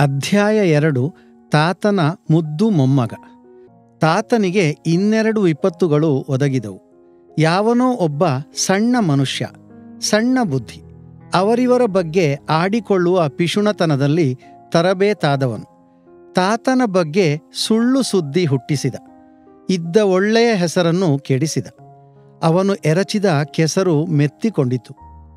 ಅಧ್ಯಾಯ ಎರಡು ತಾತನ ಮುದ್ದು ಮೊಮ್ಮಗ ತಾತನಿಗೆ ಇನ್ನೆರಡು ವಿಪತ್ತುಗಳು ಒದಗಿದವು ಯಾವನೋ ಒಬ್ಬ ಸಣ್ಣ ಮನುಷ್ಯ ಸಣ್ಣ ಬುದ್ಧಿ ಅವರಿವರ ಬಗ್ಗೆ ಆಡಿಕೊಳ್ಳುವ ಪಿಶುಣತನದಲ್ಲಿ ತರಬೇತಾದವನು ತಾತನ ಬಗ್ಗೆ ಸುಳ್ಳು ಸುದ್ದಿ ಹುಟ್ಟಿಸಿದ ಇದ್ದ ಒಳ್ಳೆಯ ಹೆಸರನ್ನು ಕೆಡಿಸಿದ ಅವನು ಎರಚಿದ ಕೆಸರು ಮೆತ್ತಿಕೊಂಡಿತು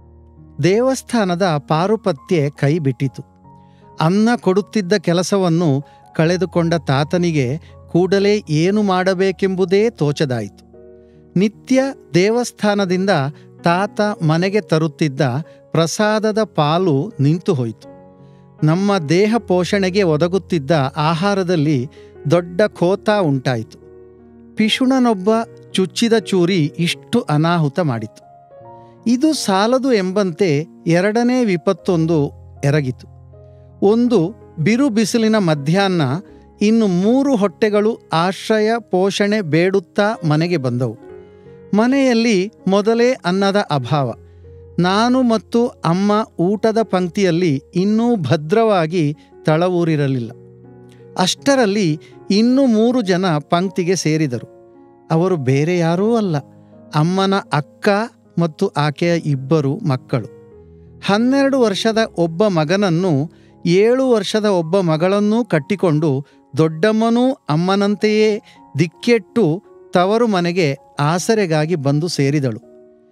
ದೇವಸ್ಥಾನದ ಪಾರುಪತ್ಯೆ ಕೈ ಬಿಟ್ಟಿತು ಅನ್ನ ಕೊಡುತ್ತಿದ್ದ ಕೆಲಸವನ್ನು ಕಳೆದುಕೊಂಡ ತಾತನಿಗೆ ಕೂಡಲೇ ಏನು ಮಾಡಬೇಕೆಂಬುದೇ ತೋಚದಾಯಿತು ನಿತ್ಯ ದೇವಸ್ಥಾನದಿಂದ ತಾತ ಮನೆಗೆ ತರುತ್ತಿದ್ದ ಪ್ರಸಾದದ ಪಾಲು ನಿಂತು ಹೋಯಿತು ನಮ್ಮ ದೇಹ ಪೋಷಣೆಗೆ ಒದಗುತ್ತಿದ್ದ ಆಹಾರದಲ್ಲಿ ದೊಡ್ಡ ಖೋತ ಉಂಟಾಯಿತು ಪಿಶುಣನೊಬ್ಬ ಚುಚ್ಚಿದ ಚೂರಿ ಇಷ್ಟು ಅನಾಹುತ ಮಾಡಿತು ಇದು ಸಾಲದು ಎಂಬಂತೆ ಎರಡನೇ ವಿಪತ್ತೊಂದು ಎರಗಿತು ಒಂದು ಬಿರು ಬಿಸಿಲಿನ ಮಧ್ಯಾಹ್ನ ಇನ್ನು ಮೂರು ಹೊಟ್ಟೆಗಳು ಆಶ್ರಯ ಪೋಷಣೆ ಬೇಡುತ್ತಾ ಮನೆಗೆ ಬಂದವು ಮನೆಯಲ್ಲಿ ಮೊದಲೇ ಅನ್ನದ ಅಭಾವ ನಾನು ಮತ್ತು ಅಮ್ಮ ಊಟದ ಪಂಕ್ತಿಯಲ್ಲಿ ಇನ್ನೂ ಭದ್ರವಾಗಿ ತಳವೂರಿರಲಿಲ್ಲ ಅಷ್ಟರಲ್ಲಿ ಇನ್ನೂ ಮೂರು ಜನ ಪಂಕ್ತಿಗೆ ಸೇರಿದರು ಅವರು ಬೇರೆ ಯಾರೂ ಅಲ್ಲ ಅಮ್ಮನ ಅಕ್ಕ ಮತ್ತು ಆಕೆಯ ಇಬ್ಬರು ಮಕ್ಕಳು ಹನ್ನೆರಡು ವರ್ಷದ ಒಬ್ಬ ಮಗನನ್ನು ಏಳು ವರ್ಷದ ಒಬ್ಬ ಮಗಳನ್ನೂ ಕಟ್ಟಿಕೊಂಡು ದೊಡ್ಡಮ್ಮನೂ ಅಮ್ಮನಂತೆಯೇ ದಿಕ್ಕೆಟ್ಟು ತವರು ಮನೆಗೆ ಆಸರೆಗಾಗಿ ಬಂದು ಸೇರಿದಳು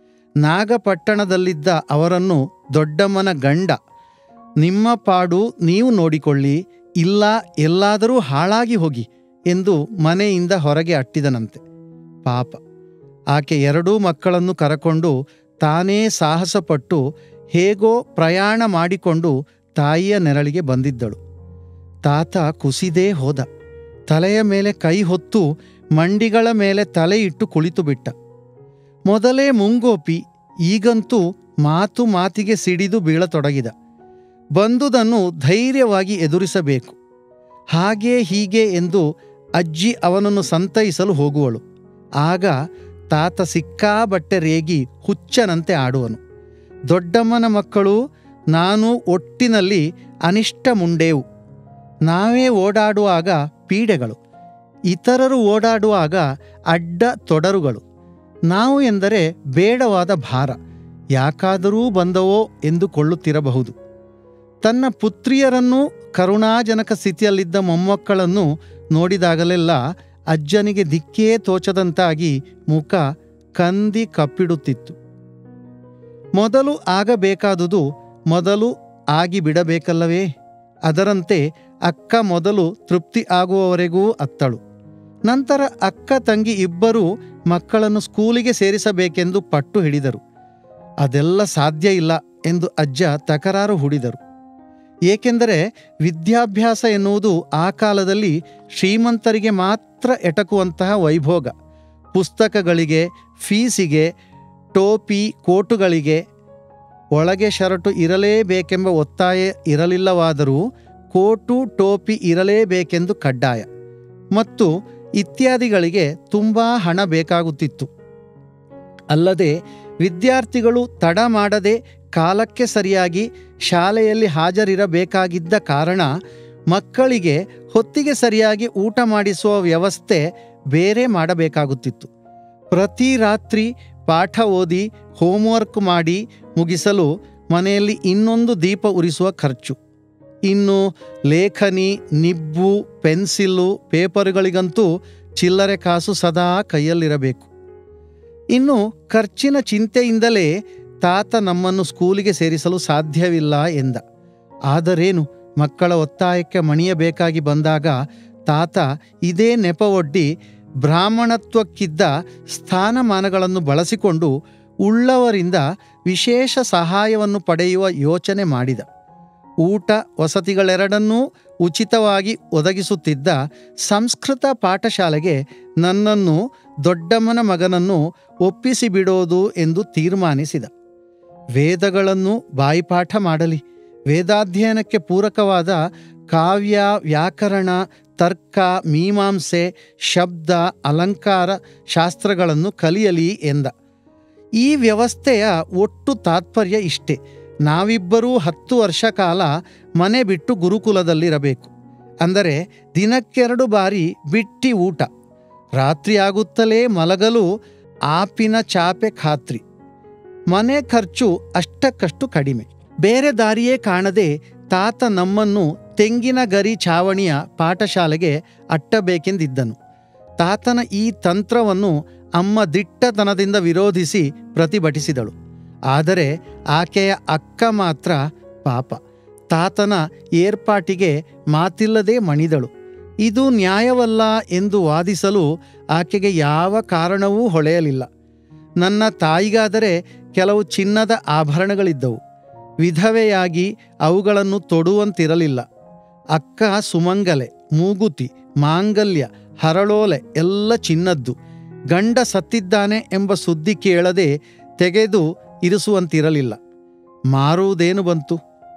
ನಾಗಪಟ್ಟಣದಲ್ಲಿದ್ದ ಅವರನ್ನು ದೊಡ್ಡಮ್ಮನ ಗಂಡ ನಿಮ್ಮ ಪಾಡು ನೀವು ನೋಡಿಕೊಳ್ಳಿ ಇಲ್ಲ ಎಲ್ಲಾದರೂ ಹಾಳಾಗಿ ಹೋಗಿ ಎಂದು ಮನೆಯಿಂದ ಹೊರಗೆ ಅಟ್ಟಿದನಂತೆ ಪಾಪ ಆಕೆ ಎರಡೂ ಮಕ್ಕಳನ್ನು ಕರಕೊಂಡು ತಾನೇ ಸಾಹಸಪಟ್ಟು ಹೇಗೋ ಪ್ರಯಾಣ ಮಾಡಿಕೊಂಡು ತಾಯಿಯ ನೆರಳಿಗೆ ಬಂದಿದ್ದಳು ತಾತ ಕುಸಿದೇ ಹೋದ ತಲೆಯ ಮೇಲೆ ಕೈ ಹೊತ್ತು ಮಂಡಿಗಳ ಮೇಲೆ ತಲೆ ಇಟ್ಟು ಕುಳಿತು ಬಿಟ್ಟ ಮೊದಲೇ ಮುಂಗೋಪಿ ಈಗಂತೂ ಮಾತು ಮಾತಿಗೆ ಸಿಡಿದು ಬೀಳತೊಡಗಿದ ಬಂದುದನ್ನು ಧೈರ್ಯವಾಗಿ ಎದುರಿಸಬೇಕು ಹಾಗೆ ಹೀಗೆ ಎಂದು ಅಜ್ಜಿ ಅವನನ್ನು ಸಂತೈಸಲು ಹೋಗುವಳು ಆಗ ತಾತ ಸಿಕ್ಕಾಬಟ್ಟೆ ರೇಗಿ ಹುಚ್ಚನಂತೆ ಆಡುವನು ದೊಡ್ಡಮ್ಮನ ಮಕ್ಕಳು ನಾನು ಒಟ್ಟಿನಲ್ಲಿ ಅನಿಷ್ಟ ಮುಂಡೇವು ನಾವೇ ಓಡಾಡುವಾಗ ಪೀಡೆಗಳು ಇತರರು ಓಡಾಡುವಾಗ ಅಡ್ಡ ತೊಡರುಗಳು ನಾವು ಎಂದರೆ ಬೇಡವಾದ ಭಾರ ಯಾಕಾದರೂ ಬಂದವೋ ಎಂದುಕೊಳ್ಳುತ್ತಿರಬಹುದು ತನ್ನ ಪುತ್ರಿಯರನ್ನೂ ಕರುಣಾಜನಕ ಸ್ಥಿತಿಯಲ್ಲಿದ್ದ ಮೊಮ್ಮಕ್ಕಳನ್ನು ನೋಡಿದಾಗಲೆಲ್ಲ ಅಜ್ಜನಿಗೆ ದಿಕ್ಕೇ ತೋಚದಂತಾಗಿ ಮುಖ ಕಂದಿ ಕಪ್ಪಿಡುತ್ತಿತ್ತು ಮೊದಲು ಆಗಬೇಕಾದುದು ಮೊದಲು ಆಗಿ ಬಿಡಬೇಕಲ್ಲವೇ ಅದರಂತೆ ಅಕ್ಕ ಮೊದಲು ತೃಪ್ತಿ ಆಗುವವರೆಗೂ ಅತ್ತಳು ನಂತರ ಅಕ್ಕ ತಂಗಿ ಇಬ್ಬರೂ ಮಕ್ಕಳನ್ನು ಸ್ಕೂಲಿಗೆ ಸೇರಿಸಬೇಕೆಂದು ಪಟ್ಟು ಹಿಡಿದರು ಅದೆಲ್ಲ ಸಾಧ್ಯ ಇಲ್ಲ ಎಂದು ಅಜ್ಜ ತಕರಾರು ಹೂಡಿದರು ಏಕೆಂದರೆ ವಿದ್ಯಾಭ್ಯಾಸ ಎನ್ನುವುದು ಆ ಕಾಲದಲ್ಲಿ ಶ್ರೀಮಂತರಿಗೆ ಮಾತ್ರ ಎಟಕುವಂತಹ ವೈಭೋಗ ಪುಸ್ತಕಗಳಿಗೆ ಫೀಸಿಗೆ ಟೋಪಿ ಕೋಟುಗಳಿಗೆ ಒಳಗೆ ಶರಟು ಇರಲೇಬೇಕೆಂಬ ಒತ್ತಾಯ ಇರಲಿಲ್ಲವಾದರೂ ಕೋಟು ಟೋಪಿ ಇರಲೇಬೇಕೆಂದು ಕಡ್ಡಾಯ ಮತ್ತು ಇತ್ಯಾದಿಗಳಿಗೆ ತುಂಬ ಹಣ ಬೇಕಾಗುತ್ತಿತ್ತು ಅಲ್ಲದೆ ವಿದ್ಯಾರ್ಥಿಗಳು ತಡ ಮಾಡದೆ ಕಾಲಕ್ಕೆ ಸರಿಯಾಗಿ ಶಾಲೆಯಲ್ಲಿ ಹಾಜರಿರಬೇಕಾಗಿದ್ದ ಕಾರಣ ಮಕ್ಕಳಿಗೆ ಹೊತ್ತಿಗೆ ಸರಿಯಾಗಿ ಊಟ ಮಾಡಿಸುವ ವ್ಯವಸ್ಥೆ ಬೇರೆ ಮಾಡಬೇಕಾಗುತ್ತಿತ್ತು ಪ್ರತಿ ರಾತ್ರಿ ಪಾಠ ಓದಿ ಹೋಮ್ವರ್ಕ್ ಮಾಡಿ ಮುಗಿಸಲು ಮನೆಯಲ್ಲಿ ಇನ್ನೊಂದು ದೀಪ ಉರಿಸುವ ಖರ್ಚು ಇನ್ನು ಲೇಖನಿ ನಿಬ್ಬು ಪೆನ್ಸಿಲ್ಲು ಪೇಪರುಗಳಿಗಂತೂ ಚಿಲ್ಲರೆ ಕಾಸು ಸದಾ ಕೈಯಲ್ಲಿರಬೇಕು ಇನ್ನು ಖರ್ಚಿನ ಚಿಂತೆಯಿಂದಲೇ ತಾತ ನಮ್ಮನ್ನು ಸ್ಕೂಲಿಗೆ ಸೇರಿಸಲು ಸಾಧ್ಯವಿಲ್ಲ ಎಂದ ಆದರೇನು ಮಕ್ಕಳ ಒತ್ತಾಯಕ್ಕೆ ಮಣಿಯಬೇಕಾಗಿ ಬಂದಾಗ ತಾತ ಇದೇ ನೆಪವೊಡ್ಡಿ ಬ್ರಾಹ್ಮಣತ್ವಕ್ಕಿದ್ದ ಸ್ಥಾನಮಾನಗಳನ್ನು ಬಳಸಿಕೊಂಡು ಉಳ್ಳವರಿಂದ ವಿಶೇಷ ಸಹಾಯವನ್ನು ಪಡೆಯುವ ಯೋಚನೆ ಮಾಡಿದ ಊಟ ವಸತಿಗಳೆರಡನ್ನೂ ಉಚಿತವಾಗಿ ಒದಗಿಸುತ್ತಿದ್ದ ಸಂಸ್ಕೃತ ಪಾಠಶಾಲೆಗೆ ನನ್ನನ್ನು ದೊಡ್ಡಮ್ಮನ ಮಗನನ್ನು ಒಪ್ಪಿಸಿ ಬಿಡೋದು ಎಂದು ತೀರ್ಮಾನಿಸಿದ ವೇದಗಳನ್ನು ಬಾಯಿಪಾಠ ಮಾಡಲಿ ವೇದಾಧ್ಯಯನಕ್ಕೆ ಪೂರಕವಾದ ಕಾವ್ಯ ವ್ಯಾಕರಣ ತರ್ಕ ಮೀಮಾಂಸೆ ಶಬ್ದ ಅಲಂಕಾರ ಶಾಸ್ತ್ರಗಳನ್ನು ಕಲಿಯಲಿ ಎಂದ ಈ ವ್ಯವಸ್ಥೆಯ ಒಟ್ಟು ತಾತ್ಪರ್ಯ ಇಷ್ಟೇ ನಾವಿಬ್ಬರೂ ಹತ್ತು ವರ್ಷ ಕಾಲ ಮನೆ ಬಿಟ್ಟು ಗುರುಕುಲದಲ್ಲಿರಬೇಕು ಅಂದರೆ ದಿನಕ್ಕೆರಡು ಬಾರಿ ಬಿಟ್ಟಿ ಊಟ ರಾತ್ರಿಯಾಗುತ್ತಲೇ ಮಲಗಲು ಆಪಿನ ಚಾಪೆ ಖಾತ್ರಿ ಮನೆ ಖರ್ಚು ಅಷ್ಟಕ್ಕಷ್ಟು ಕಡಿಮೆ ಬೇರೆ ದಾರಿಯೇ ಕಾಣದೆ ತಾತ ನಮ್ಮನ್ನು ತೆಂಗಿನ ಗರಿ ಛಾವಣಿಯ ಪಾಠಶಾಲೆಗೆ ಅಟ್ಟಬೇಕೆಂದಿದ್ದನು ತಾತನ ಈ ತಂತ್ರವನ್ನು ಅಮ್ಮ ದಿಟ್ಟತನದಿಂದ ವಿರೋಧಿಸಿ ಪ್ರತಿಭಟಿಸಿದಳು ಆದರೆ ಆಕೆಯ ಅಕ್ಕ ಮಾತ್ರ ಪಾಪ ತಾತನ ಏರ್ಪಾಟಿಗೆ ಮಾತಿಲ್ಲದೆ ಮಣಿದಳು ಇದು ನ್ಯಾಯವಲ್ಲ ಎಂದು ವಾದಿಸಲು ಆಕೆಗೆ ಯಾವ ಕಾರಣವೂ ಹೊಳೆಯಲಿಲ್ಲ ನನ್ನ ತಾಯಿಗಾದರೆ ಕೆಲವು ಚಿನ್ನದ ಆಭರಣಗಳಿದ್ದವು ವಿಧವೆಯಾಗಿ ಅವುಗಳನ್ನು ತೊಡುವಂತಿರಲಿಲ್ಲ ಅಕ್ಕ ಸುಮಂಗಲೆ ಮೂಗುತಿ ಮಾಂಗಲ್ಯ ಹರಳೋಲೆ ಎಲ್ಲ ಚಿನ್ನದ್ದು ಗಂಡ ಸತ್ತಿದ್ದಾನೆ ಎಂಬ ಸುದ್ದಿ ಕೇಳದೆ ತೆಗೆದು ಇರಿಸುವಂತಿರಲಿಲ್ಲ ಮಾರುವುದೇನು ಬಂತು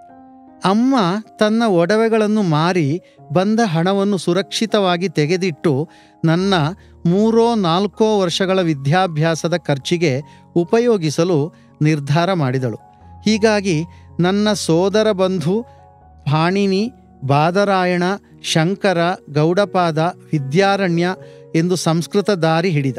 ಅಮ್ಮ ತನ್ನ ಒಡವೆಗಳನ್ನು ಮಾರಿ ಬಂದ ಹಣವನ್ನು ಸುರಕ್ಷಿತವಾಗಿ ತೆಗೆದಿಟ್ಟು ನನ್ನ ಮೂರೋ ನಾಲ್ಕೋ ವರ್ಷಗಳ ವಿದ್ಯಾಭ್ಯಾಸದ ಖರ್ಚಿಗೆ ಉಪಯೋಗಿಸಲು ನಿರ್ಧಾರ ಮಾಡಿದಳು ಹೀಗಾಗಿ ನನ್ನ ಸೋದರ ಬಂಧು ಪಾಣಿನಿ ಬಾದರಾಯಣ ಶಂಕರ ಗೌಡಪಾದ ವಿದ್ಯಾರಣ್ಯ ಎಂದು ಸಂಸ್ಕೃತ ದಾರಿ ಹಿಡಿದ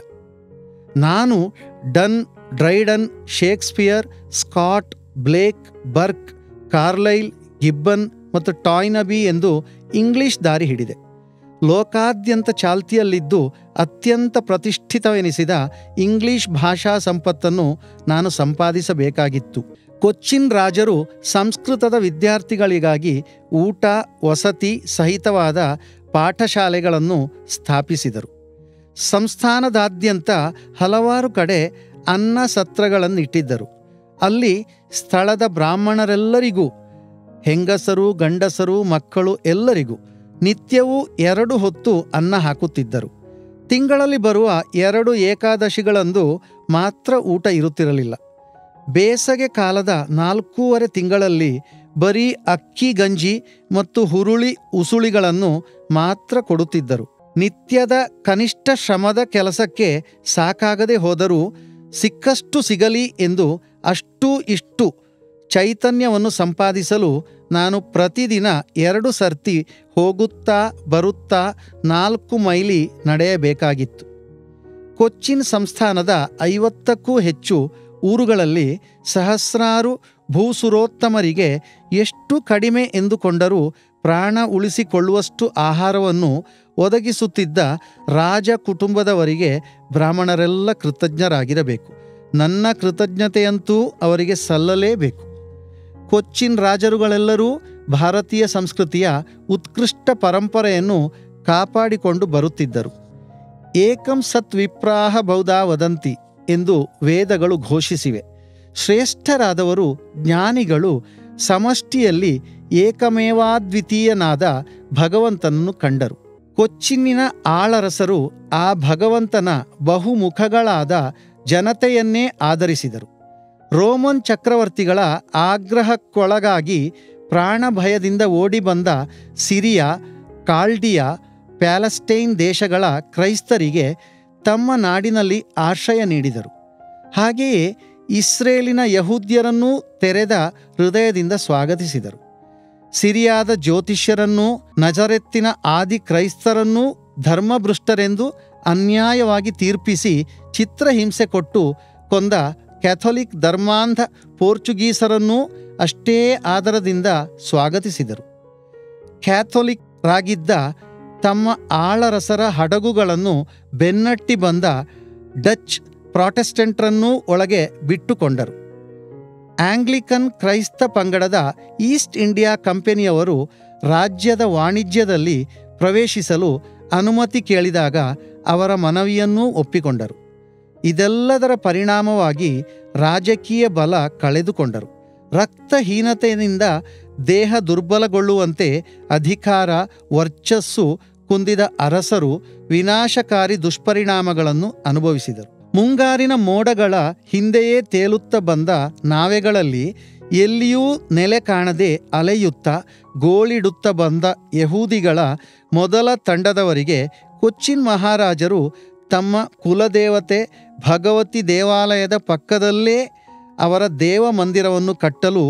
ನಾನು Donne Dryden Shakespeare Scott Blake Burke Carlyle Gibbon ಮತ್ತು ಟಾಯ್ನಬಿ ಎಂದು ಇಂಗ್ಲಿಷ್ ದಾರಿ ಹಿಡಿದೆ ಲೋಕಾದ್ಯಂತ ಚಾಲ್ತಿಯಲ್ಲಿದ್ದು ಅತ್ಯಂತ ಪ್ರತಿಷ್ಠಿತವೆನಿಸಿದ ಇಂಗ್ಲಿಷ್ ಭಾಷಾ ಸಂಪತ್ತನ್ನು ನಾನು ಸಂಪಾದಿಸಬೇಕಾಗಿತ್ತು ಕೊಚ್ಚಿನ್ ರಾಜರು ಸಂಸ್ಕೃತದ ವಿದ್ಯಾರ್ಥಿಗಳಿಗಾಗಿ ಊಟ ವಸತಿ ಸಹಿತವಾದ ಪಾಠಶಾಲೆಗಳನ್ನು ಸ್ಥಾಪಿಸಿದರು ಸಂಸ್ಥಾನದಾದ್ಯಂತ ಹಲವಾರು ಕಡೆ ಅನ್ನ ಸತ್ರಗಳನ್ನಿಟ್ಟಿದ್ದರು ಅಲ್ಲಿ ಸ್ಥಳದ ಬ್ರಾಹ್ಮಣರೆಲ್ಲರಿಗೂ ಹೆಂಗಸರು ಗಂಡಸರು ಮಕ್ಕಳು ಎಲ್ಲರಿಗೂ ನಿತ್ಯವೂ ಎರಡು ಹೊತ್ತು ಅನ್ನ ಹಾಕುತ್ತಿದ್ದರು ತಿಂಗಳಲ್ಲಿ ಬರುವ ಎರಡು ಏಕಾದಶಿಗಳಂದು ಮಾತ್ರ ಊಟ ಇರುತ್ತಿರಲಿಲ್ಲ ಬೇಸಗೆ ಕಾಲದ ನಾಲ್ಕೂವರೆ ತಿಂಗಳಲ್ಲಿ ಬರೀ ಅಕ್ಕಿ ಗಂಜಿ ಮತ್ತು ಹುರುಳಿ ಉಸುಳಿಗಳನ್ನು ಮಾತ್ರ ಕೊಡುತ್ತಿದ್ದರು ನಿತ್ಯದ ಕನಿಷ್ಠ ಶ್ರಮದ ಕೆಲಸಕ್ಕೆ ಸಾಕಾಗದೆ ಹೋದರೂ ಸಿಕ್ಕಷ್ಟು ಸಿಗಲಿ ಎಂದು ಅಷ್ಟೂ ಇಷ್ಟು ಚೈತನ್ಯವನ್ನು ಸಂಪಾದಿಸಲು ನಾನು ಪ್ರತಿದಿನ ಎರಡು ಸರ್ತಿ ಹೋಗುತ್ತಾ ಬರುತ್ತಾ ನಾಲ್ಕು ಮೈಲಿ ನಡೆಯಬೇಕಾಗಿತ್ತು ಕೊಚ್ಚಿನ್ ಸಂಸ್ಥಾನದ ಐವತ್ತಕ್ಕೂ ಹೆಚ್ಚು ಊರುಗಳಲ್ಲಿ ಸಹಸ್ರಾರು ಭೂಸುರೋತ್ತಮರಿಗೆ ಎಷ್ಟು ಕಡಿಮೆ ಎಂದುಕೊಂಡರೂ ಪ್ರಾಣ ಉಳಿಸಿಕೊಳ್ಳುವಷ್ಟು ಆಹಾರವನ್ನು ಒದಗಿಸುತ್ತಿದ್ದ ರಾಜ ಕುಟುಂಬದವರಿಗೆ ಬ್ರಾಹ್ಮಣರೆಲ್ಲ ಕೃತಜ್ಞರಾಗಿರಬೇಕು ನನ್ನ ಕೃತಜ್ಞತೆಯಂತೂ ಅವರಿಗೆ ಸಲ್ಲಲೇಬೇಕು ಕೊಚ್ಚಿನ್ ರಾಜರುಗಳೆಲ್ಲರೂ ಭಾರತೀಯ ಸಂಸ್ಕೃತಿಯ ಉತ್ಕೃಷ್ಟ ಪರಂಪರೆಯನ್ನು ಕಾಪಾಡಿಕೊಂಡು ಬರುತ್ತಿದ್ದರು ಏಕಂ ಸತ್ ವಿಪ್ರಾಹ ಬೌದ್ಧ ವದಂತಿ ಎಂದು ವೇದಗಳು ಘೋಷಿಸಿವೆ ಶ್ರೇಷ್ಠರಾದವರು ಜ್ಞಾನಿಗಳು ಸಮಷ್ಟಿಯಲ್ಲಿ ಏಕಮೇವಾದ್ವಿತೀಯನಾದ ಭಗವಂತನನ್ನು ಕಂಡರು ಕೊಚ್ಚಿನ್ನಿನ ಆಳರಸರು ಆ ಭಗವಂತನ ಬಹುಮುಖಗಳಾದ ಜನತೆಯನ್ನೇ ಆಧರಿಸಿದರು ರೋಮನ್ ಚಕ್ರವರ್ತಿಗಳ ಆಗ್ರಹಕ್ಕೊಳಗಾಗಿ ಪ್ರಾಣ ಭಯದಿಂದ ಓಡಿ ಬಂದ ಸಿರಿಯಾ ಕಾಲ್ಡಿಯಾ ಪ್ಯಾಲೆಸ್ಟೈನ್ ದೇಶಗಳ ಕ್ರೈಸ್ತರಿಗೆ ತಮ್ಮ ನಾಡಿನಲ್ಲಿ ಆಶ್ರಯ ನೀಡಿದರು ಹಾಗೆಯೇ ಇಸ್ರೇಲಿನ ಯಹೂದ್ಯರನ್ನೂ ತೆರೆದ ಹೃದಯದಿಂದ ಸ್ವಾಗತಿಸಿದರು ಸಿರಿಯಾದ ಜ್ಯೋತಿಷ್ಯರನ್ನೂ ನಜರೆತ್ತಿನ ಆದಿ ಕ್ರೈಸ್ತರನ್ನೂ ಧರ್ಮಭೃಷ್ಟರೆಂದು ಅನ್ಯಾಯವಾಗಿ ತೀರ್ಪಿಸಿ ಚಿತ್ರಹಿಂಸೆ ಕೊಟ್ಟು ಕೊಂದ ಕ್ಯಾಥೋಲಿಕ್ ಧರ್ಮಾಂಧ ಪೋರ್ಚುಗೀಸರನ್ನೂ ಅಷ್ಟೇ ಆದರದಿಂದ ಸ್ವಾಗತಿಸಿದರು ಕ್ಯಾಥೋಲಿಕ್ ರಾಗಿದ್ದ ತಮ್ಮ ಆಳರಸರ ಹಡಗುಗಳನ್ನು ಬೆನ್ನಟ್ಟಿ ಬಂದ ಡಚ್ ಪ್ರಾಟೆಸ್ಟೆಂಟ್ರನ್ನೂ ಒಳಗೆ ಬಿಟ್ಟುಕೊಂಡರು ಆಂಗ್ಲಿಕನ್ ಕ್ರೈಸ್ತ ಪಂಗಡದ ಈಸ್ಟ್ ಇಂಡಿಯಾ ಕಂಪನಿಯವರು ರಾಜ್ಯದ ವಾಣಿಜ್ಯದಲ್ಲಿ ಪ್ರವೇಶಿಸಲು ಅನುಮತಿ ಕೇಳಿದಾಗ ಅವರ ಮನವಿಯನ್ನೂ ಒಪ್ಪಿಕೊಂಡರು ಇದೆಲ್ಲದರ ಪರಿಣಾಮವಾಗಿ ರಾಜಕೀಯ ಬಲ ಕಳೆದುಕೊಂಡರು ರಕ್ತಹೀನತೆಯಿಂದ ದೇಹ ದುರ್ಬಲಗೊಳ್ಳುವಂತೆ ಅಧಿಕಾರ ವರ್ಚಸ್ಸು ಕುಂದಿದ ಅರಸರು ವಿನಾಶಕಾರಿ ದುಷ್ಪರಿಣಾಮಗಳನ್ನು ಅನುಭವಿಸಿದರು ಮುಂಗಾರಿನ ಮೋಡಗಳ ಹಿಂದೆಯೇ ತೇಲುತ್ತಾ ಬಂದ ನಾವೆಗಳಲ್ಲಿ ಎಲ್ಲಿಯೂ ನೆಲೆ ಕಾಣದೆ ಅಲೆಯುತ್ತಾ ಗೋಳಿಡುತ್ತಾ ಬಂದ ಯಹೂದಿಗಳ ಮೊದಲ ತಂಡದವರಿಗೆ ಕೊಚ್ಚಿನ್ ಮಹಾರಾಜರು ತಮ್ಮ ಕುಲದೇವತೆ ಭಗವತಿ ದೇವಾಲಯದ ಪಕ್ಕದಲ್ಲೇ ಅವರ ದೇವ ಮಂದಿರವನ್ನು ಕಟ್ಟಲು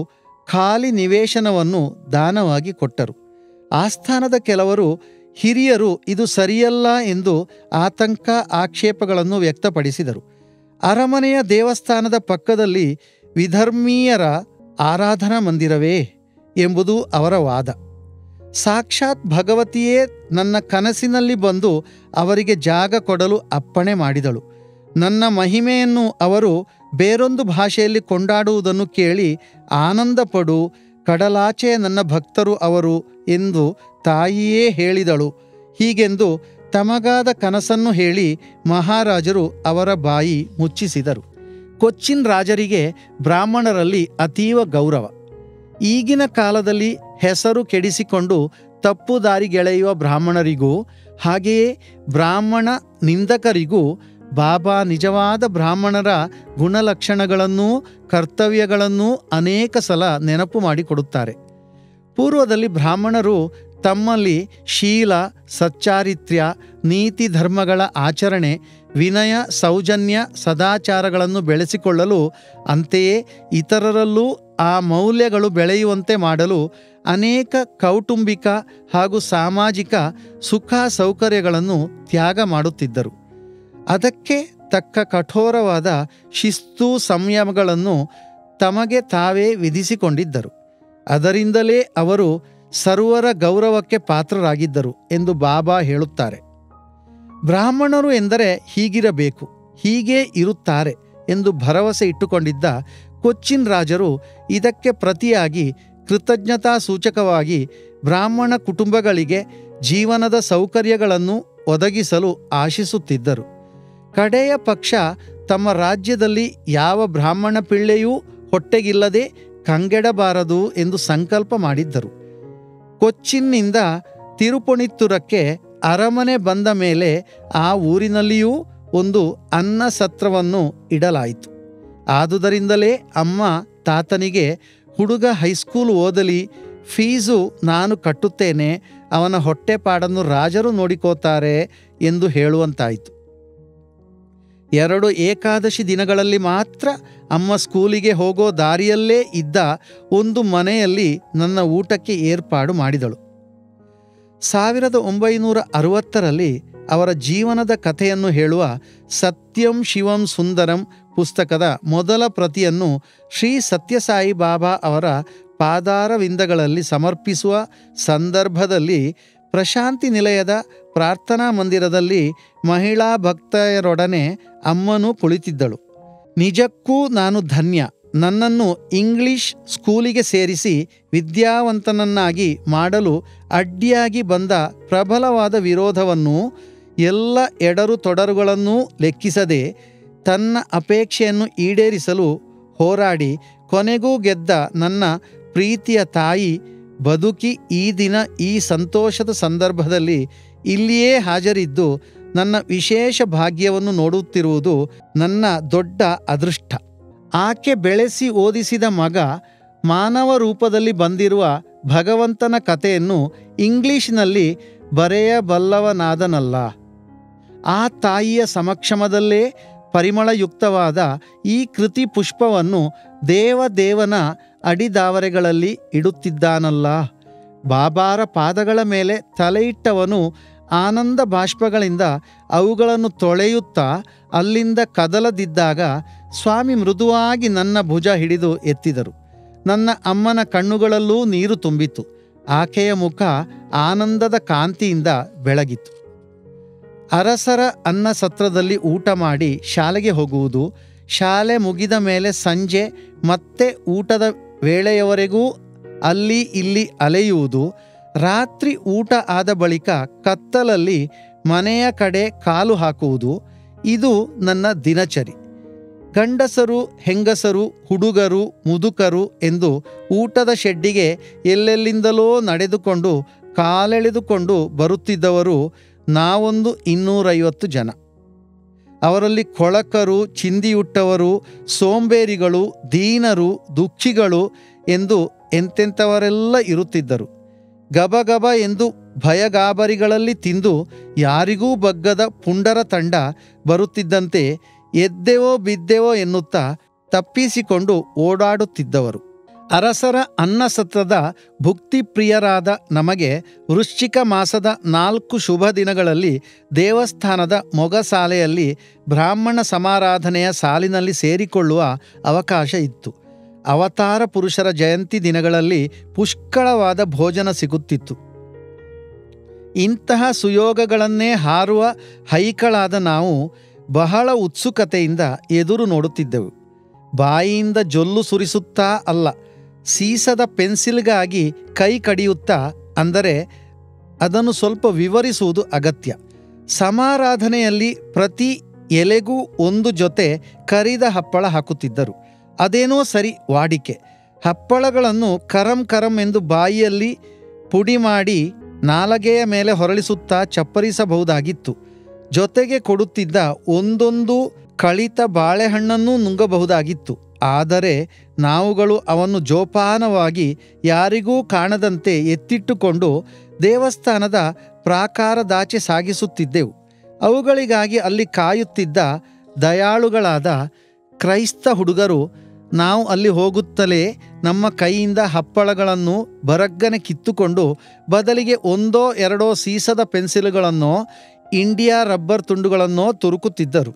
ಖಾಲಿ ನಿವೇಶನವನ್ನು ದಾನವಾಗಿ ಕೊಟ್ಟರು ಆಸ್ಥಾನದ ಕೆಲವರು ಹಿರಿಯರು ಇದು ಸರಿಯಲ್ಲ ಎಂದು ಆತಂಕ ಆಕ್ಷೇಪಗಳನ್ನು ವ್ಯಕ್ತಪಡಿಸಿದರು ಅರಮನೆಯ ದೇವಸ್ಥಾನದ ಪಕ್ಕದಲ್ಲಿ ವಿಧರ್ಮೀಯರ ಆರಾಧನಾ ಮಂದಿರವೇ ಎಂಬುದು ಅವರ ವಾದ ಸಾಕ್ಷಾತ್ ಭಗವತಿಯೇ ನನ್ನ ಕನಸಿನಲ್ಲಿ ಬಂದು ಅವರಿಗೆ ಜಾಗ ಕೊಡಲು ಅಪ್ಪಣೆ ಮಾಡಿದಳು ನನ್ನ ಮಹಿಮೆಯನ್ನು ಅವರು ಬೇರೊಂದು ಭಾಷೆಯಲ್ಲಿ ಕೊಂಡಾಡುವುದನ್ನು ಕೇಳಿ ಆನಂದಪಡು ಕಡಲಾಚೆಯ ನನ್ನ ಭಕ್ತರು ಅವರು ಎಂದು ತಾಯಿಯೇ ಹೇಳಿದಳು ಹೀಗೆಂದು ತಮಗಾದ ಕನಸನ್ನು ಹೇಳಿ ಮಹಾರಾಜರು ಅವರ ಬಾಯಿ ಮುಚ್ಚಿಸಿದರು ಕೊಚ್ಚಿನ್ ರಾಜರಿಗೆ ಬ್ರಾಹ್ಮಣರಲ್ಲಿ ಅತೀವ ಗೌರವ ಈಗಿನ ಕಾಲದಲ್ಲಿ ಹೆಸರು ಕೆಡಿಸಿಕೊಂಡು ತಪ್ಪು ದಾರಿಗೆಳೆಯುವ ಬ್ರಾಹ್ಮಣರಿಗೂ ಹಾಗೆಯೇ ಬ್ರಾಹ್ಮಣ ನಿಂದಕರಿಗೂ ಬಾಬಾ ನಿಜವಾದ ಬ್ರಾಹ್ಮಣರ ಗುಣಲಕ್ಷಣಗಳನ್ನೂ ಕರ್ತವ್ಯಗಳನ್ನೂ ಅನೇಕ ಸಲ ನೆನಪು ಮಾಡಿಕೊಡುತ್ತಾರೆ ಪೂರ್ವದಲ್ಲಿ ಬ್ರಾಹ್ಮಣರು ತಮ್ಮಲ್ಲಿ ಶೀಲ ಸಚ್ಚಾರಿತ್ರ್ಯ ನೀತಿ ಧರ್ಮಗಳ ಆಚರಣೆ ವಿನಯ ಸೌಜನ್ಯ ಸದಾಚಾರಗಳನ್ನು ಬೆಳೆಸಿಕೊಳ್ಳಲು ಅಂತೆಯೇ ಇತರರಲ್ಲೂ ಆ ಮೌಲ್ಯಗಳು ಬೆಳೆಯುವಂತೆ ಮಾಡಲು ಅನೇಕ ಕೌಟುಂಬಿಕ ಹಾಗೂ ಸಾಮಾಜಿಕ ಸುಖ ಸೌಕರ್ಯಗಳನ್ನು ತ್ಯಾಗ ಮಾಡುತ್ತಿದ್ದರು ಅದಕ್ಕೆ ತಕ್ಕ ಕಠೋರವಾದ ಶಿಸ್ತು ಸಂಯಮಗಳನ್ನು ತಮಗೆ ತಾವೇ ವಿಧಿಸಿಕೊಂಡಿದ್ದರು ಅದರಿಂದಲೇ ಅವರು ಸರ್ವರ ಗೌರವಕ್ಕೆ ಪಾತ್ರರಾಗಿದ್ದರು ಎಂದು ಬಾಬಾ ಹೇಳುತ್ತಾರೆ ಬ್ರಾಹ್ಮಣರು ಎಂದರೆ ಹೀಗಿರಬೇಕು ಹೀಗೇ ಇರುತ್ತಾರೆ ಎಂದು ಭರವಸೆ ಇಟ್ಟುಕೊಂಡಿದ್ದ ಕೊಚ್ಚಿನ್ ರಾಜರು ಇದಕ್ಕೆ ಪ್ರತಿಯಾಗಿ ಕೃತಜ್ಞತಾ ಸೂಚಕವಾಗಿ ಬ್ರಾಹ್ಮಣ ಕುಟುಂಬಗಳಿಗೆ ಜೀವನದ ಸೌಕರ್ಯಗಳನ್ನು ಒದಗಿಸಲು ಆಶಿಸುತ್ತಿದ್ದರು ಕಡೆಯ ಪಕ್ಷ ತಮ್ಮ ರಾಜ್ಯದಲ್ಲಿ ಯಾವ ಬ್ರಾಹ್ಮಣ ಪಿಳ್ಳೆಯೂ ಹೊಟ್ಟೆಗಿಲ್ಲದೆ ಕಂಗೆಡಬಾರದು ಎಂದು ಸಂಕಲ್ಪ ಮಾಡಿದ್ದರು ಕೊಚ್ಚಿನ್ನಿಂದ ತಿರುಪುಣಿತ್ತುರಕ್ಕೆ ಅರಮನೆ ಬಂದ ಮೇಲೆ ಆ ಊರಿನಲ್ಲಿಯೂ ಒಂದು ಅನ್ನ ಸತ್ರವನ್ನು ಇಡಲಾಯಿತು ಆದುದರಿಂದಲೇ ಅಮ್ಮ ತಾತನಿಗೆ ಹುಡುಗ ಹೈಸ್ಕೂಲ್ ಓದಲಿ ಫೀಸು ನಾನು ಕಟ್ಟುತ್ತೇನೆ ಅವನ ಹೊಟ್ಟೆಪಾಡನ್ನು ರಾಜರು ನೋಡಿಕೋತಾರೆ ಎಂದು ಹೇಳುವಂತಾಯಿತು ಎರಡು ಏಕಾದಶಿ ದಿನಗಳಲ್ಲಿ ಮಾತ್ರ ಅಮ್ಮ ಸ್ಕೂಲಿಗೆ ಹೋಗೋ ದಾರಿಯಲ್ಲೇ ಇದ್ದ ಒಂದು ಮನೆಯಲ್ಲಿ ನನ್ನ ಊಟಕ್ಕೆ ಏರ್ಪಾಡು ಮಾಡಿದಳು ಸಾವಿರದ ಒಂಬೈನೂರ ಅರವತ್ತರಲ್ಲಿ ಅವರ ಜೀವನದ ಕಥೆಯನ್ನು ಹೇಳುವ ಸತ್ಯಂ ಶಿವಂ ಸುಂದರಂ ಪುಸ್ತಕದ ಮೊದಲ ಪ್ರತಿಯನ್ನು ಶ್ರೀ ಸತ್ಯಸಾಯಿ ಬಾಬಾ ಅವರ ಪಾದಾರವಿಂದಗಳಲ್ಲಿ ಸಮರ್ಪಿಸುವ ಸಂದರ್ಭದಲ್ಲಿ ಪ್ರಶಾಂತಿ ನಿಲಯದ ಪ್ರಾರ್ಥನಾ ಮಂದಿರದಲ್ಲಿ ಮಹಿಳಾ ಭಕ್ತೆಯರೊಡನೆ ಅಮ್ಮನು ಕುಳಿತಿದ್ದಳು ನಿಜಕ್ಕೂ ನಾನು ಧನ್ಯ ನನ್ನನ್ನು ಇಂಗ್ಲಿಷ್ ಸ್ಕೂಲಿಗೆ ಸೇರಿಸಿ ವಿದ್ಯಾವಂತನನ್ನಾಗಿ ಮಾಡಲು ಅಡ್ಡಿಯಾಗಿ ಬಂದ ಪ್ರಬಲವಾದ ವಿರೋಧವನ್ನು ಎಲ್ಲ ಎಡರು ತೊಡರುಗಳನ್ನೂ ಲೆಕ್ಕಿಸದೆ ತನ್ನ ಅಪೇಕ್ಷೆಯನ್ನು ಈಡೇರಿಸಲು ಹೋರಾಡಿ ಕೊನೆಗೂ ಗೆದ್ದ ನನ್ನ ಪ್ರೀತಿಯ ತಾಯಿ ಬದುಕಿ ಈ ದಿನ ಈ ಸಂತೋಷದ ಸಂದರ್ಭದಲ್ಲಿ ಇಲ್ಲಿಯೇ ಹಾಜರಿದ್ದು ನನ್ನ ವಿಶೇಷ ಭಾಗ್ಯವನ್ನು ನೋಡುತ್ತಿರುವುದು ನನ್ನ ದೊಡ್ಡ ಅದೃಷ್ಟ ಆಕೆ ಬೆಳೆಸಿ ಓದಿಸಿದ ಮಗ ಮಾನವ ರೂಪದಲ್ಲಿ ಬಂದಿರುವ ಭಗವಂತನ ಕಥೆಯನ್ನು ಇಂಗ್ಲಿಷ್ನಲ್ಲಿ ಬರೆಯಬಲ್ಲವನಾದನಲ್ಲ ಆ ತಾಯಿಯ ಸಮಕ್ಷಮದಲ್ಲೇ ಪರಿಮಳಯುಕ್ತವಾದ ಈ ಕೃತಿ ಪುಷ್ಪವನ್ನು ದೇವದೇವನ ಅಡಿದಾವರೆಗಳಲ್ಲಿ ಇಡುತ್ತಿದ್ದಾನಲ್ಲ ಬಾಬಾರ ಪಾದಗಳ ಮೇಲೆ ತಲೆಯಿಟ್ಟವನು ಆನಂದ ಬಾಷ್ಪಗಳಿಂದ ಅವುಗಳನ್ನು ತೊಳೆಯುತ್ತಾ ಅಲ್ಲಿಂದ ಕದಲದಿದ್ದಾಗ ಸ್ವಾಮಿ ಮೃದುವಾಗಿ ನನ್ನ ಭುಜ ಹಿಡಿದು ಎತ್ತಿದರು ನನ್ನ ಅಮ್ಮನ ಕಣ್ಣುಗಳಲ್ಲೂ ನೀರು ತುಂಬಿತು ಆಕೆಯ ಮುಖ ಆನಂದದ ಕಾಂತಿಯಿಂದ ಬೆಳಗಿತು ಅರಸರ ಅನ್ನ ಸತ್ರದಲ್ಲಿ ಊಟ ಮಾಡಿ ಶಾಲೆಗೆ ಹೋಗುವುದು ಶಾಲೆ ಮುಗಿದ ಮೇಲೆ ಸಂಜೆ ಮತ್ತೆ ಊಟದ ವೇಳೆಯವರೆಗೂ ಅಲ್ಲಿ ಇಲ್ಲಿ ಅಲೆಯುವುದು ರಾತ್ರಿ ಊಟ ಆದ ಬಳಿಕ ಕತ್ತಲಲ್ಲಿ ಮನೆಯ ಕಡೆ ಕಾಲು ಹಾಕುವುದು ಇದು ನನ್ನ ದಿನಚರಿ ಗಂಡಸರು ಹೆಂಗಸರು ಹುಡುಗರು ಮುದುಕರು ಎಂದು ಊಟದ ಶೆಡ್ಡಿಗೆ ಎಲ್ಲೆಲ್ಲಿಂದಲೋ ನಡೆದುಕೊಂಡು ಕಾಲೆಳೆದುಕೊಂಡು ಬರುತ್ತಿದ್ದವರು ನಾವೊಂದು ಇನ್ನೂರೈವತ್ತು ಜನ ಅವರಲ್ಲಿ ಕೊಳಕರು ಚಿಂದಿಯುಟ್ಟವರು ಸೋಂಬೇರಿಗಳು ದೀನರು ದುಃಖಿಗಳು ಎಂದು ಎಂತೆಂಥವರೆಲ್ಲ ಇರುತ್ತಿದ್ದರು ಗಬಗಬ ಎಂದು ಭಯಗಾಬರಿಗಳಲ್ಲಿ ತಿಂದು ಯಾರಿಗೂ ಬಗ್ಗದ ಪುಂಡರ ತಂಡ ಬರುತ್ತಿದ್ದಂತೆ ಎದ್ದೆವೋ ಬಿದ್ದೆವೋ ಎನ್ನುತ್ತಾ ತಪ್ಪಿಸಿಕೊಂಡು ಓಡಾಡುತ್ತಿದ್ದವರು ಅರಸರ ಅನ್ನಸತ್ರದ ಭುಕ್ತಿಪ್ರಿಯರಾದ ನಮಗೆ ವೃಶ್ಚಿಕ ಮಾಸದ ನಾಲ್ಕು ಶುಭ ದಿನಗಳಲ್ಲಿ ದೇವಸ್ಥಾನದ ಮೊಗಸಾಲೆಯಲ್ಲಿ ಬ್ರಾಹ್ಮಣ ಸಮಾರಾಧನೆಯ ಸಾಲಿನಲ್ಲಿ ಸೇರಿಕೊಳ್ಳುವ ಅವಕಾಶ ಇತ್ತು ಅವತಾರ ಪುರುಷರ ಜಯಂತಿ ದಿನಗಳಲ್ಲಿ ಪುಷ್ಕಳವಾದ ಭೋಜನ ಸಿಗುತ್ತಿತ್ತು ಇಂತಹ ಸುಯೋಗಗಳನ್ನೇ ಹಾರುವ ಹೈಕಳಾದ ನಾವು ಬಹಳ ಉತ್ಸುಕತೆಯಿಂದ ಎದುರು ನೋಡುತ್ತಿದ್ದೆವು ಬಾಯಿಯಿಂದ ಜೊಲ್ಲು ಸುರಿಸುತ್ತಾ ಅಲ್ಲ ಸೀಸದ ಪೆನ್ಸಿಲ್ಗಾಗಿ ಕೈ ಕಡಿಯುತ್ತಾ ಅಂದರೆ ಅದನ್ನು ಸ್ವಲ್ಪ ವಿವರಿಸುವುದು ಅಗತ್ಯ ಸಮಾರಾಧನೆಯಲ್ಲಿ ಪ್ರತಿ ಎಲೆಗೂ ಒಂದು ಜೊತೆ ಕರಿದ ಹಪ್ಪಳ ಹಾಕುತ್ತಿದ್ದರು ಅದೇನೋ ಸರಿ ವಾಡಿಕೆ ಹಪ್ಪಳಗಳನ್ನು ಕರಂ ಕರಂ ಎಂದು ಬಾಯಿಯಲ್ಲಿ ಪುಡಿ ಮಾಡಿ ನಾಲಗೆಯ ಮೇಲೆ ಹೊರಳಿಸುತ್ತಾ ಚಪ್ಪರಿಸಬಹುದಾಗಿತ್ತು ಜೊತೆಗೆ ಕೊಡುತ್ತಿದ್ದ ಒಂದೊಂದು ಕಳಿತ ಬಾಳೆಹಣ್ಣನ್ನೂ ನುಂಗಬಹುದಾಗಿತ್ತು ಆದರೆ ನಾವುಗಳು ಅವನ್ನು ಜೋಪಾನವಾಗಿ ಯಾರಿಗೂ ಕಾಣದಂತೆ ಎತ್ತಿಟ್ಟುಕೊಂಡು ದೇವಸ್ಥಾನದ ಪ್ರಾಕಾರದಾಚೆ ಸಾಗಿಸುತ್ತಿದ್ದೆವು ಅವುಗಳಿಗಾಗಿ ಅಲ್ಲಿ ಕಾಯುತ್ತಿದ್ದ ದಯಾಳುಗಳಾದ ಕ್ರೈಸ್ತ ಹುಡುಗರು ನಾವು ಅಲ್ಲಿ ಹೋಗುತ್ತಲೇ ನಮ್ಮ ಕೈಯಿಂದ ಹಪ್ಪಳಗಳನ್ನು ಬರಗ್ಗನೆ ಕಿತ್ತುಕೊಂಡು ಬದಲಿಗೆ ಒಂದೋ ಎರಡೋ ಸೀಸದ ಪೆನ್ಸಿಲ್ಗಳನ್ನೋ ಇಂಡಿಯಾ ರಬ್ಬರ್ ತುಂಡುಗಳನ್ನೋ ತುರುಕುತ್ತಿದ್ದರು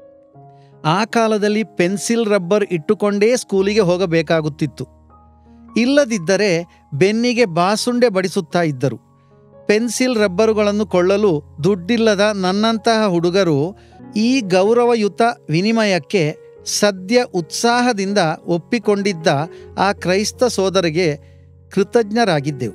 ಆ ಕಾಲದಲ್ಲಿ ಪೆನ್ಸಿಲ್ ರಬ್ಬರ್ ಇಟ್ಟುಕೊಂಡೇ ಸ್ಕೂಲಿಗೆ ಹೋಗಬೇಕಾಗುತ್ತಿತ್ತು ಇಲ್ಲದಿದ್ದರೆ ಬೆನ್ನಿಗೆ ಬಾಸುಂಡೆ ಬಡಿಸುತ್ತಾ ಇದ್ದರು ಪೆನ್ಸಿಲ್ ರಬ್ಬರುಗಳನ್ನು ಕೊಳ್ಳಲು ದುಡ್ಡಿಲ್ಲದ ನನ್ನಂತಹ ಹುಡುಗರು ಈ ಗೌರವಯುತ ವಿನಿಮಯಕ್ಕೆ ಸದ್ಯ ಉತ್ಸಾಹದಿಂದ ಒಪ್ಪಿಕೊಂಡಿದ್ದ ಆ ಕ್ರೈಸ್ತ ಸೋದರಿಗೆ ಕೃತಜ್ಞರಾಗಿದ್ದೆವು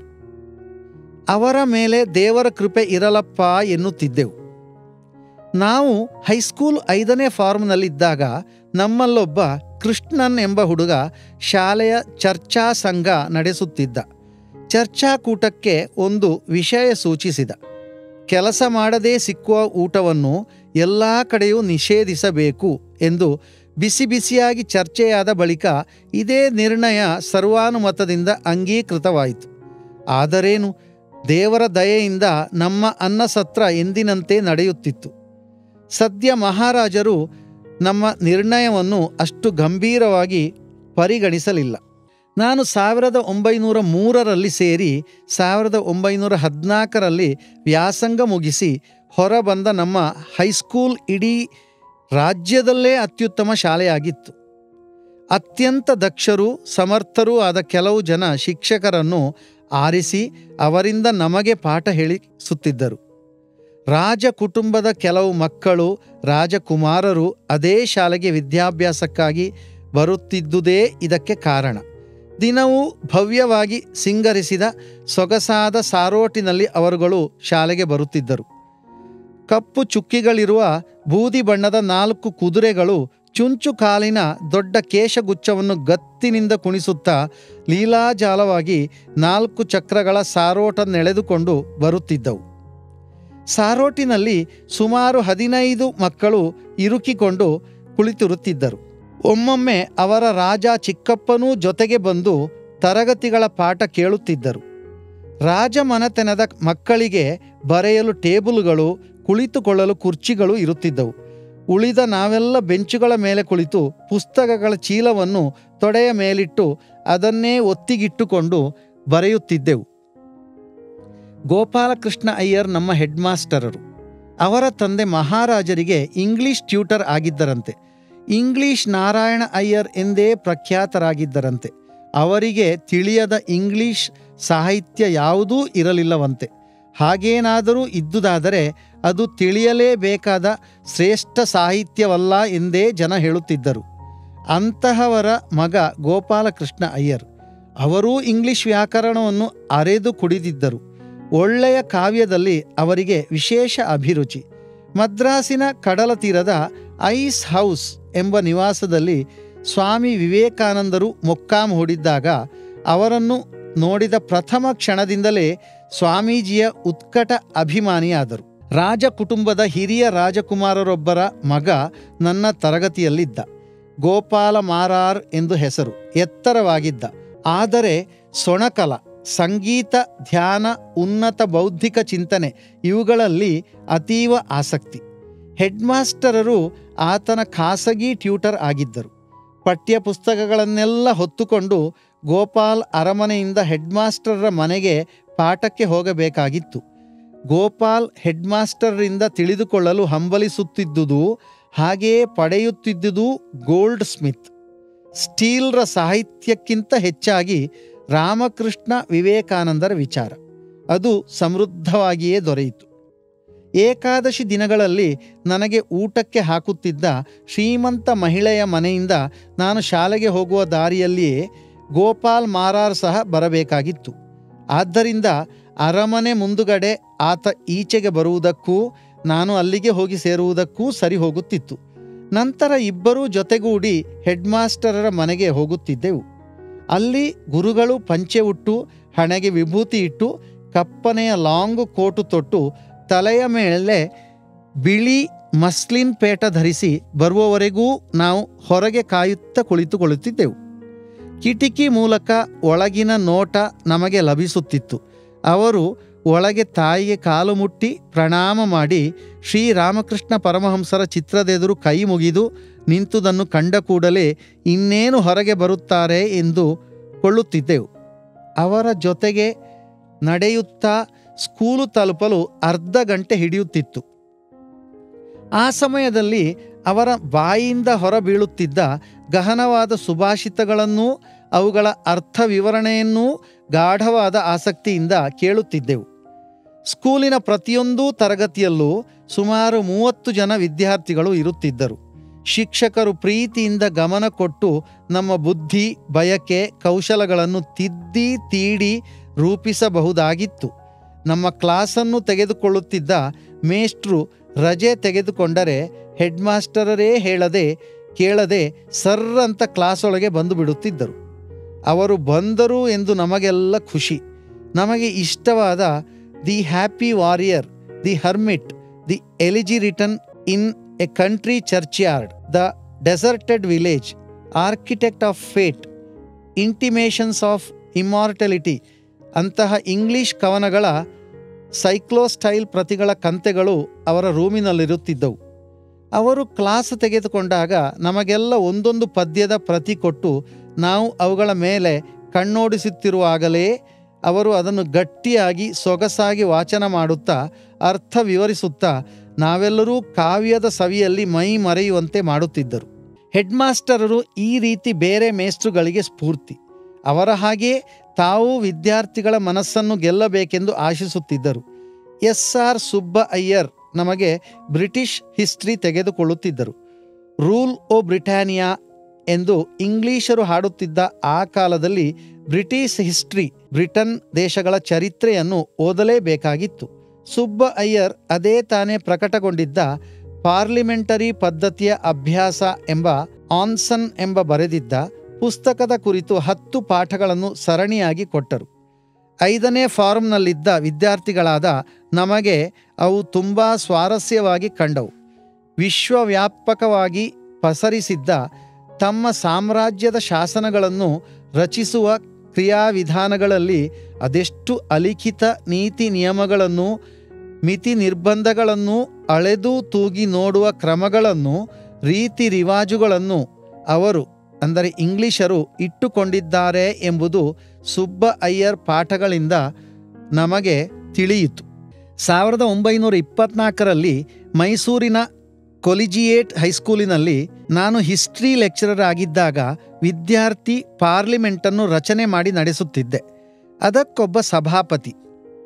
ಅವರ ಮೇಲೆ ದೇವರ ಕೃಪೆ ಇರಲಪ್ಪ ಎನ್ನುತ್ತಿದ್ದೆವು ನಾವು ಹೈಸ್ಕೂಲ್ ಐದನೇ ಫಾರ್ಮ್ನಲ್ಲಿದ್ದಾಗ ನಮ್ಮಲ್ಲೊಬ್ಬ ಕೃಷ್ಣನ್ ಎಂಬ ಹುಡುಗ ಶಾಲೆಯ ಚರ್ಚಾ ಸಂಘ ನಡೆಸುತ್ತಿದ್ದ ಚರ್ಚಾಕೂಟಕ್ಕೆ ಒಂದು ವಿಷಯ ಸೂಚಿಸಿದ ಕೆಲಸ ಮಾಡದೇ ಸಿಕ್ಕುವ ಊಟವನ್ನು ಎಲ್ಲ ಕಡೆಯೂ ನಿಷೇಧಿಸಬೇಕು ಎಂದು ಬಿಸಿ ಬಿಸಿಯಾಗಿ ಚರ್ಚೆಯಾದ ಬಳಿಕ ಇದೇ ನಿರ್ಣಯ ಸರ್ವಾನುಮತದಿಂದ ಅಂಗೀಕೃತವಾಯಿತು ಆದರೇನು ದೇವರ ದಯೆಯಿಂದ ನಮ್ಮ ಅನ್ನಸತ್ರ ಎಂದಿನಂತೆ ನಡೆಯುತ್ತಿತ್ತು ಸದ್ಯ ಮಹಾರಾಜರು ನಮ್ಮ ನಿರ್ಣಯವನ್ನು ಅಷ್ಟು ಗಂಭೀರವಾಗಿ ಪರಿಗಣಿಸಲಿಲ್ಲ ನಾನು ಸಾವಿರದ ಒಂಬೈನೂರ ಮೂರರಲ್ಲಿ ಸೇರಿ ಸಾವಿರದ ಒಂಬೈನೂರ ಹದಿನಾಲ್ಕರಲ್ಲಿ ವ್ಯಾಸಂಗ ಮುಗಿಸಿ ಹೊರಬಂದ ನಮ್ಮ ಹೈಸ್ಕೂಲ್ ಇಡೀ ರಾಜ್ಯದಲ್ಲೇ ಅತ್ಯುತ್ತಮ ಶಾಲೆಯಾಗಿತ್ತು ಅತ್ಯಂತ ದಕ್ಷರೂ ಸಮರ್ಥರೂ ಆದ ಕೆಲವು ಜನ ಶಿಕ್ಷಕರನ್ನು ಆರಿಸಿ ಅವರಿಂದ ನಮಗೆ ಪಾಠ ಹೇಳಿಸುತ್ತಿದ್ದರು ರಾಜ ಕುಟುಂಬದ ಕೆಲವು ಮಕ್ಕಳು ರಾಜಕುಮಾರರು ಅದೇ ಶಾಲೆಗೆ ವಿದ್ಯಾಭ್ಯಾಸಕ್ಕಾಗಿ ಬರುತ್ತಿದ್ದುದೇ ಇದಕ್ಕೆ ಕಾರಣ ದಿನವೂ ಭವ್ಯವಾಗಿ ಸಿಂಗರಿಸಿದ ಸೊಗಸಾದ ಸಾರೋಟಿನಲ್ಲಿ ಅವರುಗಳು ಶಾಲೆಗೆ ಬರುತ್ತಿದ್ದರು ಕಪ್ಪು ಚುಕ್ಕಿಗಳಿರುವ ಬೂದಿ ಬಣ್ಣದ ನಾಲ್ಕು ಕುದುರೆಗಳು ಚುಂಚು ಕಾಲಿನ ದೊಡ್ಡ ಕೇಶಗುಚ್ಛವನ್ನು ಗತ್ತಿನಿಂದ ಕುಣಿಸುತ್ತಾ ಲೀಲಾಜಾಲವಾಗಿ ನಾಲ್ಕು ಚಕ್ರಗಳ ಸಾರೋಟ ನೆಳೆದುಕೊಂಡು ಬರುತ್ತಿದ್ದವು ಸಾರೋಟಿನಲ್ಲಿ ಸುಮಾರು ಹದಿನೈದು ಮಕ್ಕಳು ಇರುಕಿಕೊಂಡು ಕುಳಿತಿರುತ್ತಿದ್ದರು ಒಮ್ಮೊಮ್ಮೆ ಅವರ ರಾಜ ಚಿಕ್ಕಪ್ಪನೂ ಜೊತೆಗೆ ಬಂದು ತರಗತಿಗಳ ಪಾಠ ಕೇಳುತ್ತಿದ್ದರು ರಾಜಮನೆತನದ ಮಕ್ಕಳಿಗೆ ಬರೆಯಲು ಟೇಬುಲ್ಗಳು ಕುಳಿತುಕೊಳ್ಳಲು ಕುರ್ಚಿಗಳು ಇರುತ್ತಿದ್ದವು ಉಳಿದ ನಾವೆಲ್ಲ ಬೆಂಚುಗಳ ಮೇಲೆ ಕುಳಿತು ಪುಸ್ತಕಗಳ ಚೀಲವನ್ನು ತೊಡೆಯ ಮೇಲಿಟ್ಟು ಅದನ್ನೇ ಒತ್ತಿಗಿಟ್ಟುಕೊಂಡು ಬರೆಯುತ್ತಿದ್ದೆವು ಗೋಪಾಲಕೃಷ್ಣ ಅಯ್ಯರ್ ನಮ್ಮ ಹೆಡ್ ಮಾಸ್ಟರರು ಅವರ ತಂದೆ ಮಹಾರಾಜರಿಗೆ ಇಂಗ್ಲಿಷ್ ಟ್ಯೂಟರ್ ಆಗಿದ್ದರಂತೆ ಇಂಗ್ಲಿಷ್ ನಾರಾಯಣ ಅಯ್ಯರ್ ಎಂದೇ ಪ್ರಖ್ಯಾತರಾಗಿದ್ದರಂತೆ ಅವರಿಗೆ ತಿಳಿಯದ ಇಂಗ್ಲಿಷ್ ಸಾಹಿತ್ಯ ಯಾವುದೂ ಇರಲಿಲ್ಲವಂತೆ ಹಾಗೇನಾದರೂ ಇದ್ದುದಾದರೆ ಅದು ತಿಳಿಯಲೇಬೇಕಾದ ಶ್ರೇಷ್ಠ ಸಾಹಿತ್ಯವಲ್ಲ ಎಂದೇ ಜನ ಹೇಳುತ್ತಿದ್ದರು ಅಂತಹವರ ಮಗ ಗೋಪಾಲಕೃಷ್ಣ ಅಯ್ಯರ್ ಅವರೂ ಇಂಗ್ಲಿಷ್ ವ್ಯಾಕರಣವನ್ನು ಅರೆದು ಕುಡಿದಿದ್ದರು ಒಳ್ಳೆಯ ಕಾವ್ಯದಲ್ಲಿ ಅವರಿಗೆ ವಿಶೇಷ ಅಭಿರುಚಿ ಮದ್ರಾಸಿನ ಕಡಲ ತೀರದ ಐಸ್ ಹೌಸ್ ಎಂಬ ನಿವಾಸದಲ್ಲಿ ಸ್ವಾಮಿ ವಿವೇಕಾನಂದರು ಮೊಕ್ಕಾಂ ಹೂಡಿದ್ದಾಗ ಅವರನ್ನು ನೋಡಿದ ಪ್ರಥಮ ಕ್ಷಣದಿಂದಲೇ ಸ್ವಾಮೀಜಿಯ ಉತ್ಕಟ ಅಭಿಮಾನಿಯಾದರು ರಾಜ ಕುಟುಂಬದ ಹಿರಿಯ ರಾಜಕುಮಾರರೊಬ್ಬರ ಮಗ ನನ್ನ ತರಗತಿಯಲ್ಲಿದ್ದ ಗೋಪಾಲ ಮಾರಾರ್ ಎಂದು ಹೆಸರು ಎತ್ತರವಾಗಿದ್ದ ಆದರೆ ಸೊಣಕಲ ಸಂಗೀತ ಧ್ಯಾನ ಉನ್ನತ ಬೌದ್ಧಿಕ ಚಿಂತನೆ ಇವುಗಳಲ್ಲಿ ಅತೀವ ಆಸಕ್ತಿ ಹೆಡ್ ಮಾಸ್ಟರರು ಆತನ ಖಾಸಗಿ ಟ್ಯೂಟರ್ ಆಗಿದ್ದರು ಪಠ್ಯ ಪುಸ್ತಕಗಳನ್ನೆಲ್ಲ ಹೊತ್ತುಕೊಂಡು ಗೋಪಾಲ್ ಅರಮನೆಯಿಂದ ಹೆಡ್ಮಾಸ್ಟರರ ಮನೆಗೆ ಪಾಠಕ್ಕೆ ಹೋಗಬೇಕಾಗಿತ್ತು ಗೋಪಾಲ್ ಹೆಡ್ಮಾಸ್ಟರ್ರಿಂದ ತಿಳಿದುಕೊಳ್ಳಲು ಹಂಬಲಿಸುತ್ತಿದ್ದುದು ಹಾಗೆಯೇ ಪಡೆಯುತ್ತಿದ್ದುದು ಗೋಲ್ಡ್ ಸ್ಮಿತ್ ಸ್ಟೀಲ್ರ ಸಾಹಿತ್ಯಕ್ಕಿಂತ ಹೆಚ್ಚಾಗಿ ರಾಮಕೃಷ್ಣ ವಿವೇಕಾನಂದರ ವಿಚಾರ ಅದು ಸಮೃದ್ಧವಾಗಿಯೇ ದೊರೆಯಿತು ಏಕಾದಶಿ ದಿನಗಳಲ್ಲಿ ನನಗೆ ಊಟಕ್ಕೆ ಹಾಕುತ್ತಿದ್ದ ಶ್ರೀಮಂತ ಮಹಿಳೆಯ ಮನೆಯಿಂದ ನಾನು ಶಾಲೆಗೆ ಹೋಗುವ ದಾರಿಯಲ್ಲಿಯೇ ಗೋಪಾಲ್ ಮಾರಾರ್ ಸಹ ಬರಬೇಕಾಗಿತ್ತು ಆದ್ದರಿಂದ ಅರಮನೆ ಮುಂದುಗಡೆ ಆತ ಈಚೆಗೆ ಬರುವುದಕ್ಕೂ ನಾನು ಅಲ್ಲಿಗೆ ಹೋಗಿ ಸೇರುವುದಕ್ಕೂ ಸರಿ ಹೋಗುತ್ತಿತ್ತು ನಂತರ ಇಬ್ಬರೂ ಜೊತೆಗೂಡಿ ಹೆಡ್ಮಾಸ್ಟರರ ಮನೆಗೆ ಹೋಗುತ್ತಿದ್ದೆವು ಅಲ್ಲಿ ಗುರುಗಳು ಪಂಚೆ ಉಟ್ಟು ಹಣೆಗೆ ವಿಭೂತಿ ಇಟ್ಟು ಕಪ್ಪನೆಯ ಲಾಂಗ್ ಕೋಟು ತೊಟ್ಟು ತಲೆಯ ಮೇಲೆ ಬಿಳಿ ಮಸ್ಲಿನ್ ಪೇಟ ಧರಿಸಿ ಬರುವವರೆಗೂ ನಾವು ಹೊರಗೆ ಕಾಯುತ್ತಾ ಕುಳಿತುಕೊಳ್ಳುತ್ತಿದ್ದೆವು ಕಿಟಿಕಿ ಮೂಲಕ ಒಳಗಿನ ನೋಟ ನಮಗೆ ಲಭಿಸುತ್ತಿತ್ತು ಅವರು ಒಳಗೆ ತಾಯಿಗೆ ಕಾಲು ಮುಟ್ಟಿ ಪ್ರಣಾಮ ಮಾಡಿ ಶ್ರೀರಾಮಕೃಷ್ಣ ಪರಮಹಂಸರ ಚಿತ್ರದೆದುರು ಕೈ ಮುಗಿದು ನಿಂತುದನ್ನು ಕಂಡ ಕೂಡಲೇ ಇನ್ನೇನು ಹೊರಗೆ ಬರುತ್ತಾರೆ ಎಂದು ಕೊಳ್ಳುತ್ತಿದ್ದೆವು ಅವರ ಜೊತೆಗೆ ನಡೆಯುತ್ತಾ ಸ್ಕೂಲು ತಲುಪಲು ಅರ್ಧ ಗಂಟೆ ಹಿಡಿಯುತ್ತಿತ್ತು ಆ ಸಮಯದಲ್ಲಿ ಅವರ ಬಾಯಿಯಿಂದ ಹೊರಬೀಳುತ್ತಿದ್ದ ಗಹನವಾದ ಸುಭಾಷಿತಗಳನ್ನೂ ಅವುಗಳ ಅರ್ಥ ವಿವರಣೆಯನ್ನೂ ಗಾಢವಾದ ಆಸಕ್ತಿಯಿಂದ ಕೇಳುತ್ತಿದ್ದೆವು ಸ್ಕೂಲಿನ ಪ್ರತಿಯೊಂದು ತರಗತಿಯಲ್ಲೂ ಸುಮಾರು ಮೂವತ್ತು ಜನ ವಿದ್ಯಾರ್ಥಿಗಳು ಇರುತ್ತಿದ್ದರು ಶಿಕ್ಷಕರು ಪ್ರೀತಿಯಿಂದ ಗಮನ ಕೊಟ್ಟು ನಮ್ಮ ಬುದ್ಧಿ ಬಯಕೆ ಕೌಶಲಗಳನ್ನು ತಿದ್ದಿ ತೀಡಿ ರೂಪಿಸಬಹುದಾಗಿತ್ತು ನಮ್ಮ ಕ್ಲಾಸನ್ನು ತೆಗೆದುಕೊಳ್ಳುತ್ತಿದ್ದ ಮೇಷ್ಟ್ರು ರಜೆ ತೆಗೆದುಕೊಂಡರೆ ಹೆಡ್ಮಾಸ್ಟರರೇ ಹೇಳದೆ ಕೇಳದೆ ಸರ್ ಅಂತ ಕ್ಲಾಸೊಳಗೆ ಬಂದು ಬಿಡುತ್ತಿದ್ದರು ಅವರು ಬಂದರು ಎಂದು ನಮಗೆಲ್ಲ ಖುಷಿ ನಮಗೆ ಇಷ್ಟವಾದ the happy warrior the hermit the elegy written in a country churchyard the deserted village architect of fate intimations of immortality ಅಂತಹ ಇಂಗ್ಲಿಷ್ ಕವನಗಳ ಸೈಕ್ಲೋಸ್ಟೈಲ್ ಪ್ರತಿಗಳ ಕಂತೆಗಳು ಅವರ ರೂಮಿನಲ್ಲಿರುತ್ತಿದ್ದವು ಅವರು ಕ್ಲಾಸ್ ತೆಗೆದುಕೊಂಡಾಗ ನಮಗೆಲ್ಲ ಒಂದೊಂದು ಪದ್ಯದ ಪ್ರತಿ ಕೊಟ್ಟು ನಾವು ಅವುಗಳ ಮೇಲೆ ಕಣ್ಣೋಡಿಸುತ್ತಿರುವಾಗಲೇ ಅವರು ಅದನ್ನು ಗಟ್ಟಿಯಾಗಿ ಸೊಗಸಾಗಿ ವಾಚನ ಮಾಡುತ್ತಾ ಅರ್ಥ ವಿವರಿಸುತ್ತಾ ನಾವೆಲ್ಲರೂ ಕಾವ್ಯದ ಸವಿಯಲ್ಲಿ ಮೈ ಮರೆಯುವಂತೆ ಮಾಡುತ್ತಿದ್ದರು ಹೆಡ್ಮಾಸ್ಟರರು ಈ ರೀತಿ ಬೇರೆ ಮೇಷ್ಟ್ರುಗಳಿಗೆ ಸ್ಫೂರ್ತಿ ಅವರ ಹಾಗೆಯೇ ತಾವು ವಿದ್ಯಾರ್ಥಿಗಳ ಮನಸ್ಸನ್ನು ಗೆಲ್ಲಬೇಕೆಂದು ಆಶಿಸುತ್ತಿದ್ದರು ಎಸ್ ಆರ್ ಸುಬ್ಬ ಅಯ್ಯರ್ ನಮಗೆ ಬ್ರಿಟಿಷ್ ಹಿಸ್ಟ್ರಿ ತೆಗೆದುಕೊಳ್ಳುತ್ತಿದ್ದರು ರೂಲ್ ಓ ಬ್ರಿಟಾನಿಯಾ ಎಂದು ಇಂಗ್ಲಿಷರು ಹಾಡುತ್ತಿದ್ದ ಆ ಕಾಲದಲ್ಲಿ ಬ್ರಿಟಿಷ್ ಹಿಸ್ಟ್ರಿ ಬ್ರಿಟನ್ ದೇಶಗಳ ಚರಿತ್ರೆಯನ್ನು ಓದಲೇಬೇಕಾಗಿತ್ತು ಸುಬ್ಬ ಅಯ್ಯರ್ ಅದೇ ತಾನೇ ಪ್ರಕಟಗೊಂಡಿದ್ದ ಪಾರ್ಲಿಮೆಂಟರಿ ಪದ್ಧತಿಯ ಅಭ್ಯಾಸ ಎಂಬ ಆನ್ಸನ್ ಎಂಬ ಬರೆದಿದ್ದ ಪುಸ್ತಕದ ಕುರಿತು ಹತ್ತು ಪಾಠಗಳನ್ನು ಸರಣಿಯಾಗಿ ಕೊಟ್ಟರು ಐದನೇ ಫಾರ್ಮ್ನಲ್ಲಿದ್ದ ವಿದ್ಯಾರ್ಥಿಗಳಾದ ನಮಗೆ ಅವು ತುಂಬ ಸ್ವಾರಸ್ಯವಾಗಿ ಕಂಡವು ವಿಶ್ವವ್ಯಾಪಕವಾಗಿ ಪಸರಿಸಿದ್ದ ತಮ್ಮ ಸಾಮ್ರಾಜ್ಯದ ಶಾಸನಗಳನ್ನು ರಚಿಸುವ ಕ್ರಿಯಾವಿಧಾನಗಳಲ್ಲಿ ಅದೆಷ್ಟು ಅಲಿಖಿತ ನೀತಿ ನಿಯಮಗಳನ್ನು ಮಿತಿ ನಿರ್ಬಂಧಗಳನ್ನು ಅಳೆದು ತೂಗಿ ನೋಡುವ ಕ್ರಮಗಳನ್ನು ರೀತಿ ರಿವಾಜುಗಳನ್ನು ಅವರು ಅಂದರೆ ಇಂಗ್ಲಿಷರು ಇಟ್ಟುಕೊಂಡಿದ್ದಾರೆ ಎಂಬುದು ಸುಬ್ಬ ಅಯ್ಯರ್ ಪಾಠಗಳಿಂದ ನಮಗೆ ತಿಳಿಯಿತು ಸಾವಿರದ ಒಂಬೈನೂರ ಇಪ್ಪತ್ನಾಲ್ಕರಲ್ಲಿ ಮೈಸೂರಿನ ಕೊಲಿಜಿಯೇಟ್ ಹೈಸ್ಕೂಲಿನಲ್ಲಿ ನಾನು ಹಿಸ್ಟ್ರಿ ಲೆಕ್ಚರರ್ ಆಗಿದ್ದಾಗ ವಿದ್ಯಾರ್ಥಿ ಪಾರ್ಲಿಮೆಂಟನ್ನು ರಚನೆ ಮಾಡಿ ನಡೆಸುತ್ತಿದ್ದೆ ಅದಕ್ಕೊಬ್ಬ ಸಭಾಪತಿ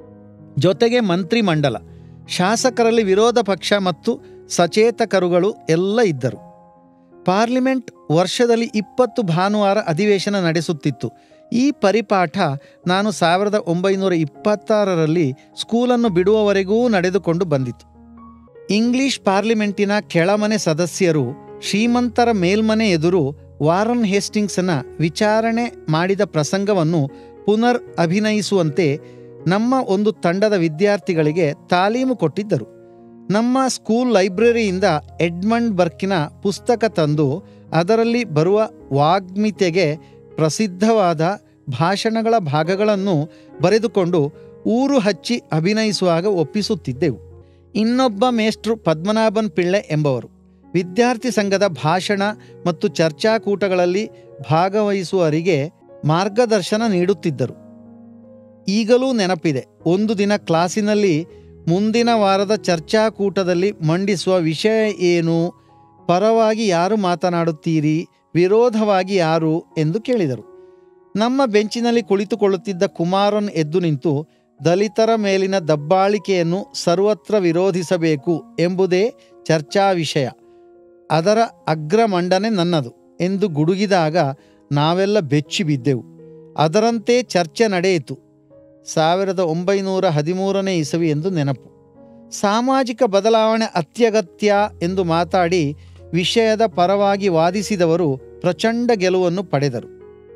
ಜೊತೆಗೆ ಮಂತ್ರಿಮಂಡಲ ಶಾಸಕರಲ್ಲಿ ವಿರೋಧ ಪಕ್ಷ ಮತ್ತು ಸಚೇತಕರುಗಳು ಎಲ್ಲ ಇದ್ದರು ಪಾರ್ಲಿಮೆಂಟ್ ವರ್ಷದಲ್ಲಿ ಇಪ್ಪತ್ತು ಭಾನುವಾರ ಅಧಿವೇಶನ ನಡೆಸುತ್ತಿತ್ತು ಈ ಪರಿಪಾಠ ನಾನು ಸಾವಿರದ ಒಂಬೈನೂರ ಇಪ್ಪತ್ತಾರರಲ್ಲಿ ಸ್ಕೂಲನ್ನು ಬಿಡುವವರೆಗೂ ನಡೆದುಕೊಂಡು ಬಂದಿತು ಇಂಗ್ಲಿಷ್ ಪಾರ್ಲಿಮೆಂಟಿನ ಕೆಳಮನೆ ಸದಸ್ಯರು ಶ್ರೀಮಂತರ ಮೇಲ್ಮನೆ ಎದುರು ವಾರನ್ ಹೇಸ್ಟಿಂಗ್ಸನ ವಿಚಾರಣೆ ಮಾಡಿದ ಪ್ರಸಂಗವನ್ನು ಪುನರ್ ಅಭಿನಯಿಸುವಂತೆ ನಮ್ಮ ಒಂದು ತಂಡದ ವಿದ್ಯಾರ್ಥಿಗಳಿಗೆ ತಾಲೀಮು ಕೊಟ್ಟಿದ್ದರು ನಮ್ಮ ಸ್ಕೂಲ್ ಲೈಬ್ರರಿಯಿಂದ ಎಡ್ಮಂಡ್ ಬರ್ಕಿನ ಪುಸ್ತಕ ತಂದು ಅದರಲ್ಲಿ ಬರುವ ವಾಗ್ಮಿತೆಗೆ ಪ್ರಸಿದ್ಧವಾದ ಭಾಷಣಗಳ ಭಾಗಗಳನ್ನು ಬರೆದುಕೊಂಡು ಊರು ಹಚ್ಚಿ ಅಭಿನಯಿಸುವಾಗ ಒಪ್ಪಿಸುತ್ತಿದ್ದೆವು ಇನ್ನೊಬ್ಬ ಮೇಷ್ಟ್ರು ಪದ್ಮನಾಭನ್ ಪಿಳ್ಳೆ ಎಂಬವರು ವಿದ್ಯಾರ್ಥಿ ಸಂಘದ ಭಾಷಣ ಮತ್ತು ಚರ್ಚಾಕೂಟಗಳಲ್ಲಿ ಭಾಗವಹಿಸುವವರಿಗೆ ಮಾರ್ಗದರ್ಶನ ನೀಡುತ್ತಿದ್ದರು ಈಗಲೂ ನೆನಪಿದೆ ಒಂದು ದಿನ ಕ್ಲಾಸಿನಲ್ಲಿ ಮುಂದಿನ ವಾರದ ಚರ್ಚಾಕೂಟದಲ್ಲಿ ಮಂಡಿಸುವ ವಿಷಯ ಏನು ಪರವಾಗಿ ಯಾರು ಮಾತನಾಡುತ್ತೀರಿ ವಿರೋಧವಾಗಿ ಯಾರು ಎಂದು ಕೇಳಿದರು ನಮ್ಮ ಬೆಂಚಿನಲ್ಲಿ ಕುಳಿತುಕೊಳ್ಳುತ್ತಿದ್ದ ಕುಮಾರನ್ ಎದ್ದು ನಿಂತು ದಲಿತರ ಮೇಲಿನ ದಬ್ಬಾಳಿಕೆಯನ್ನು ಸರ್ವತ್ರ ವಿರೋಧಿಸಬೇಕು ಎಂಬುದೇ ಚರ್ಚಾ ವಿಷಯ ಅದರ ಅಗ್ರ ಮಂಡನೆ ನನ್ನದು ಎಂದು ಗುಡುಗಿದಾಗ ನಾವೆಲ್ಲ ಬೆಚ್ಚಿ ಬಿದ್ದೆವು ಅದರಂತೆ ಚರ್ಚೆ ನಡೆಯಿತು ಸಾವಿರದ ಒಂಬೈನೂರ ಹದಿಮೂರನೇ ಇಸವಿ ಎಂದು ನೆನಪು ಸಾಮಾಜಿಕ ಬದಲಾವಣೆ ಅತ್ಯಗತ್ಯ ಎಂದು ಮಾತಾಡಿ ವಿಷಯದ ಪರವಾಗಿ ವಾದಿಸಿದವರು ಪ್ರಚಂಡ ಗೆಲುವನ್ನು ಪಡೆದರು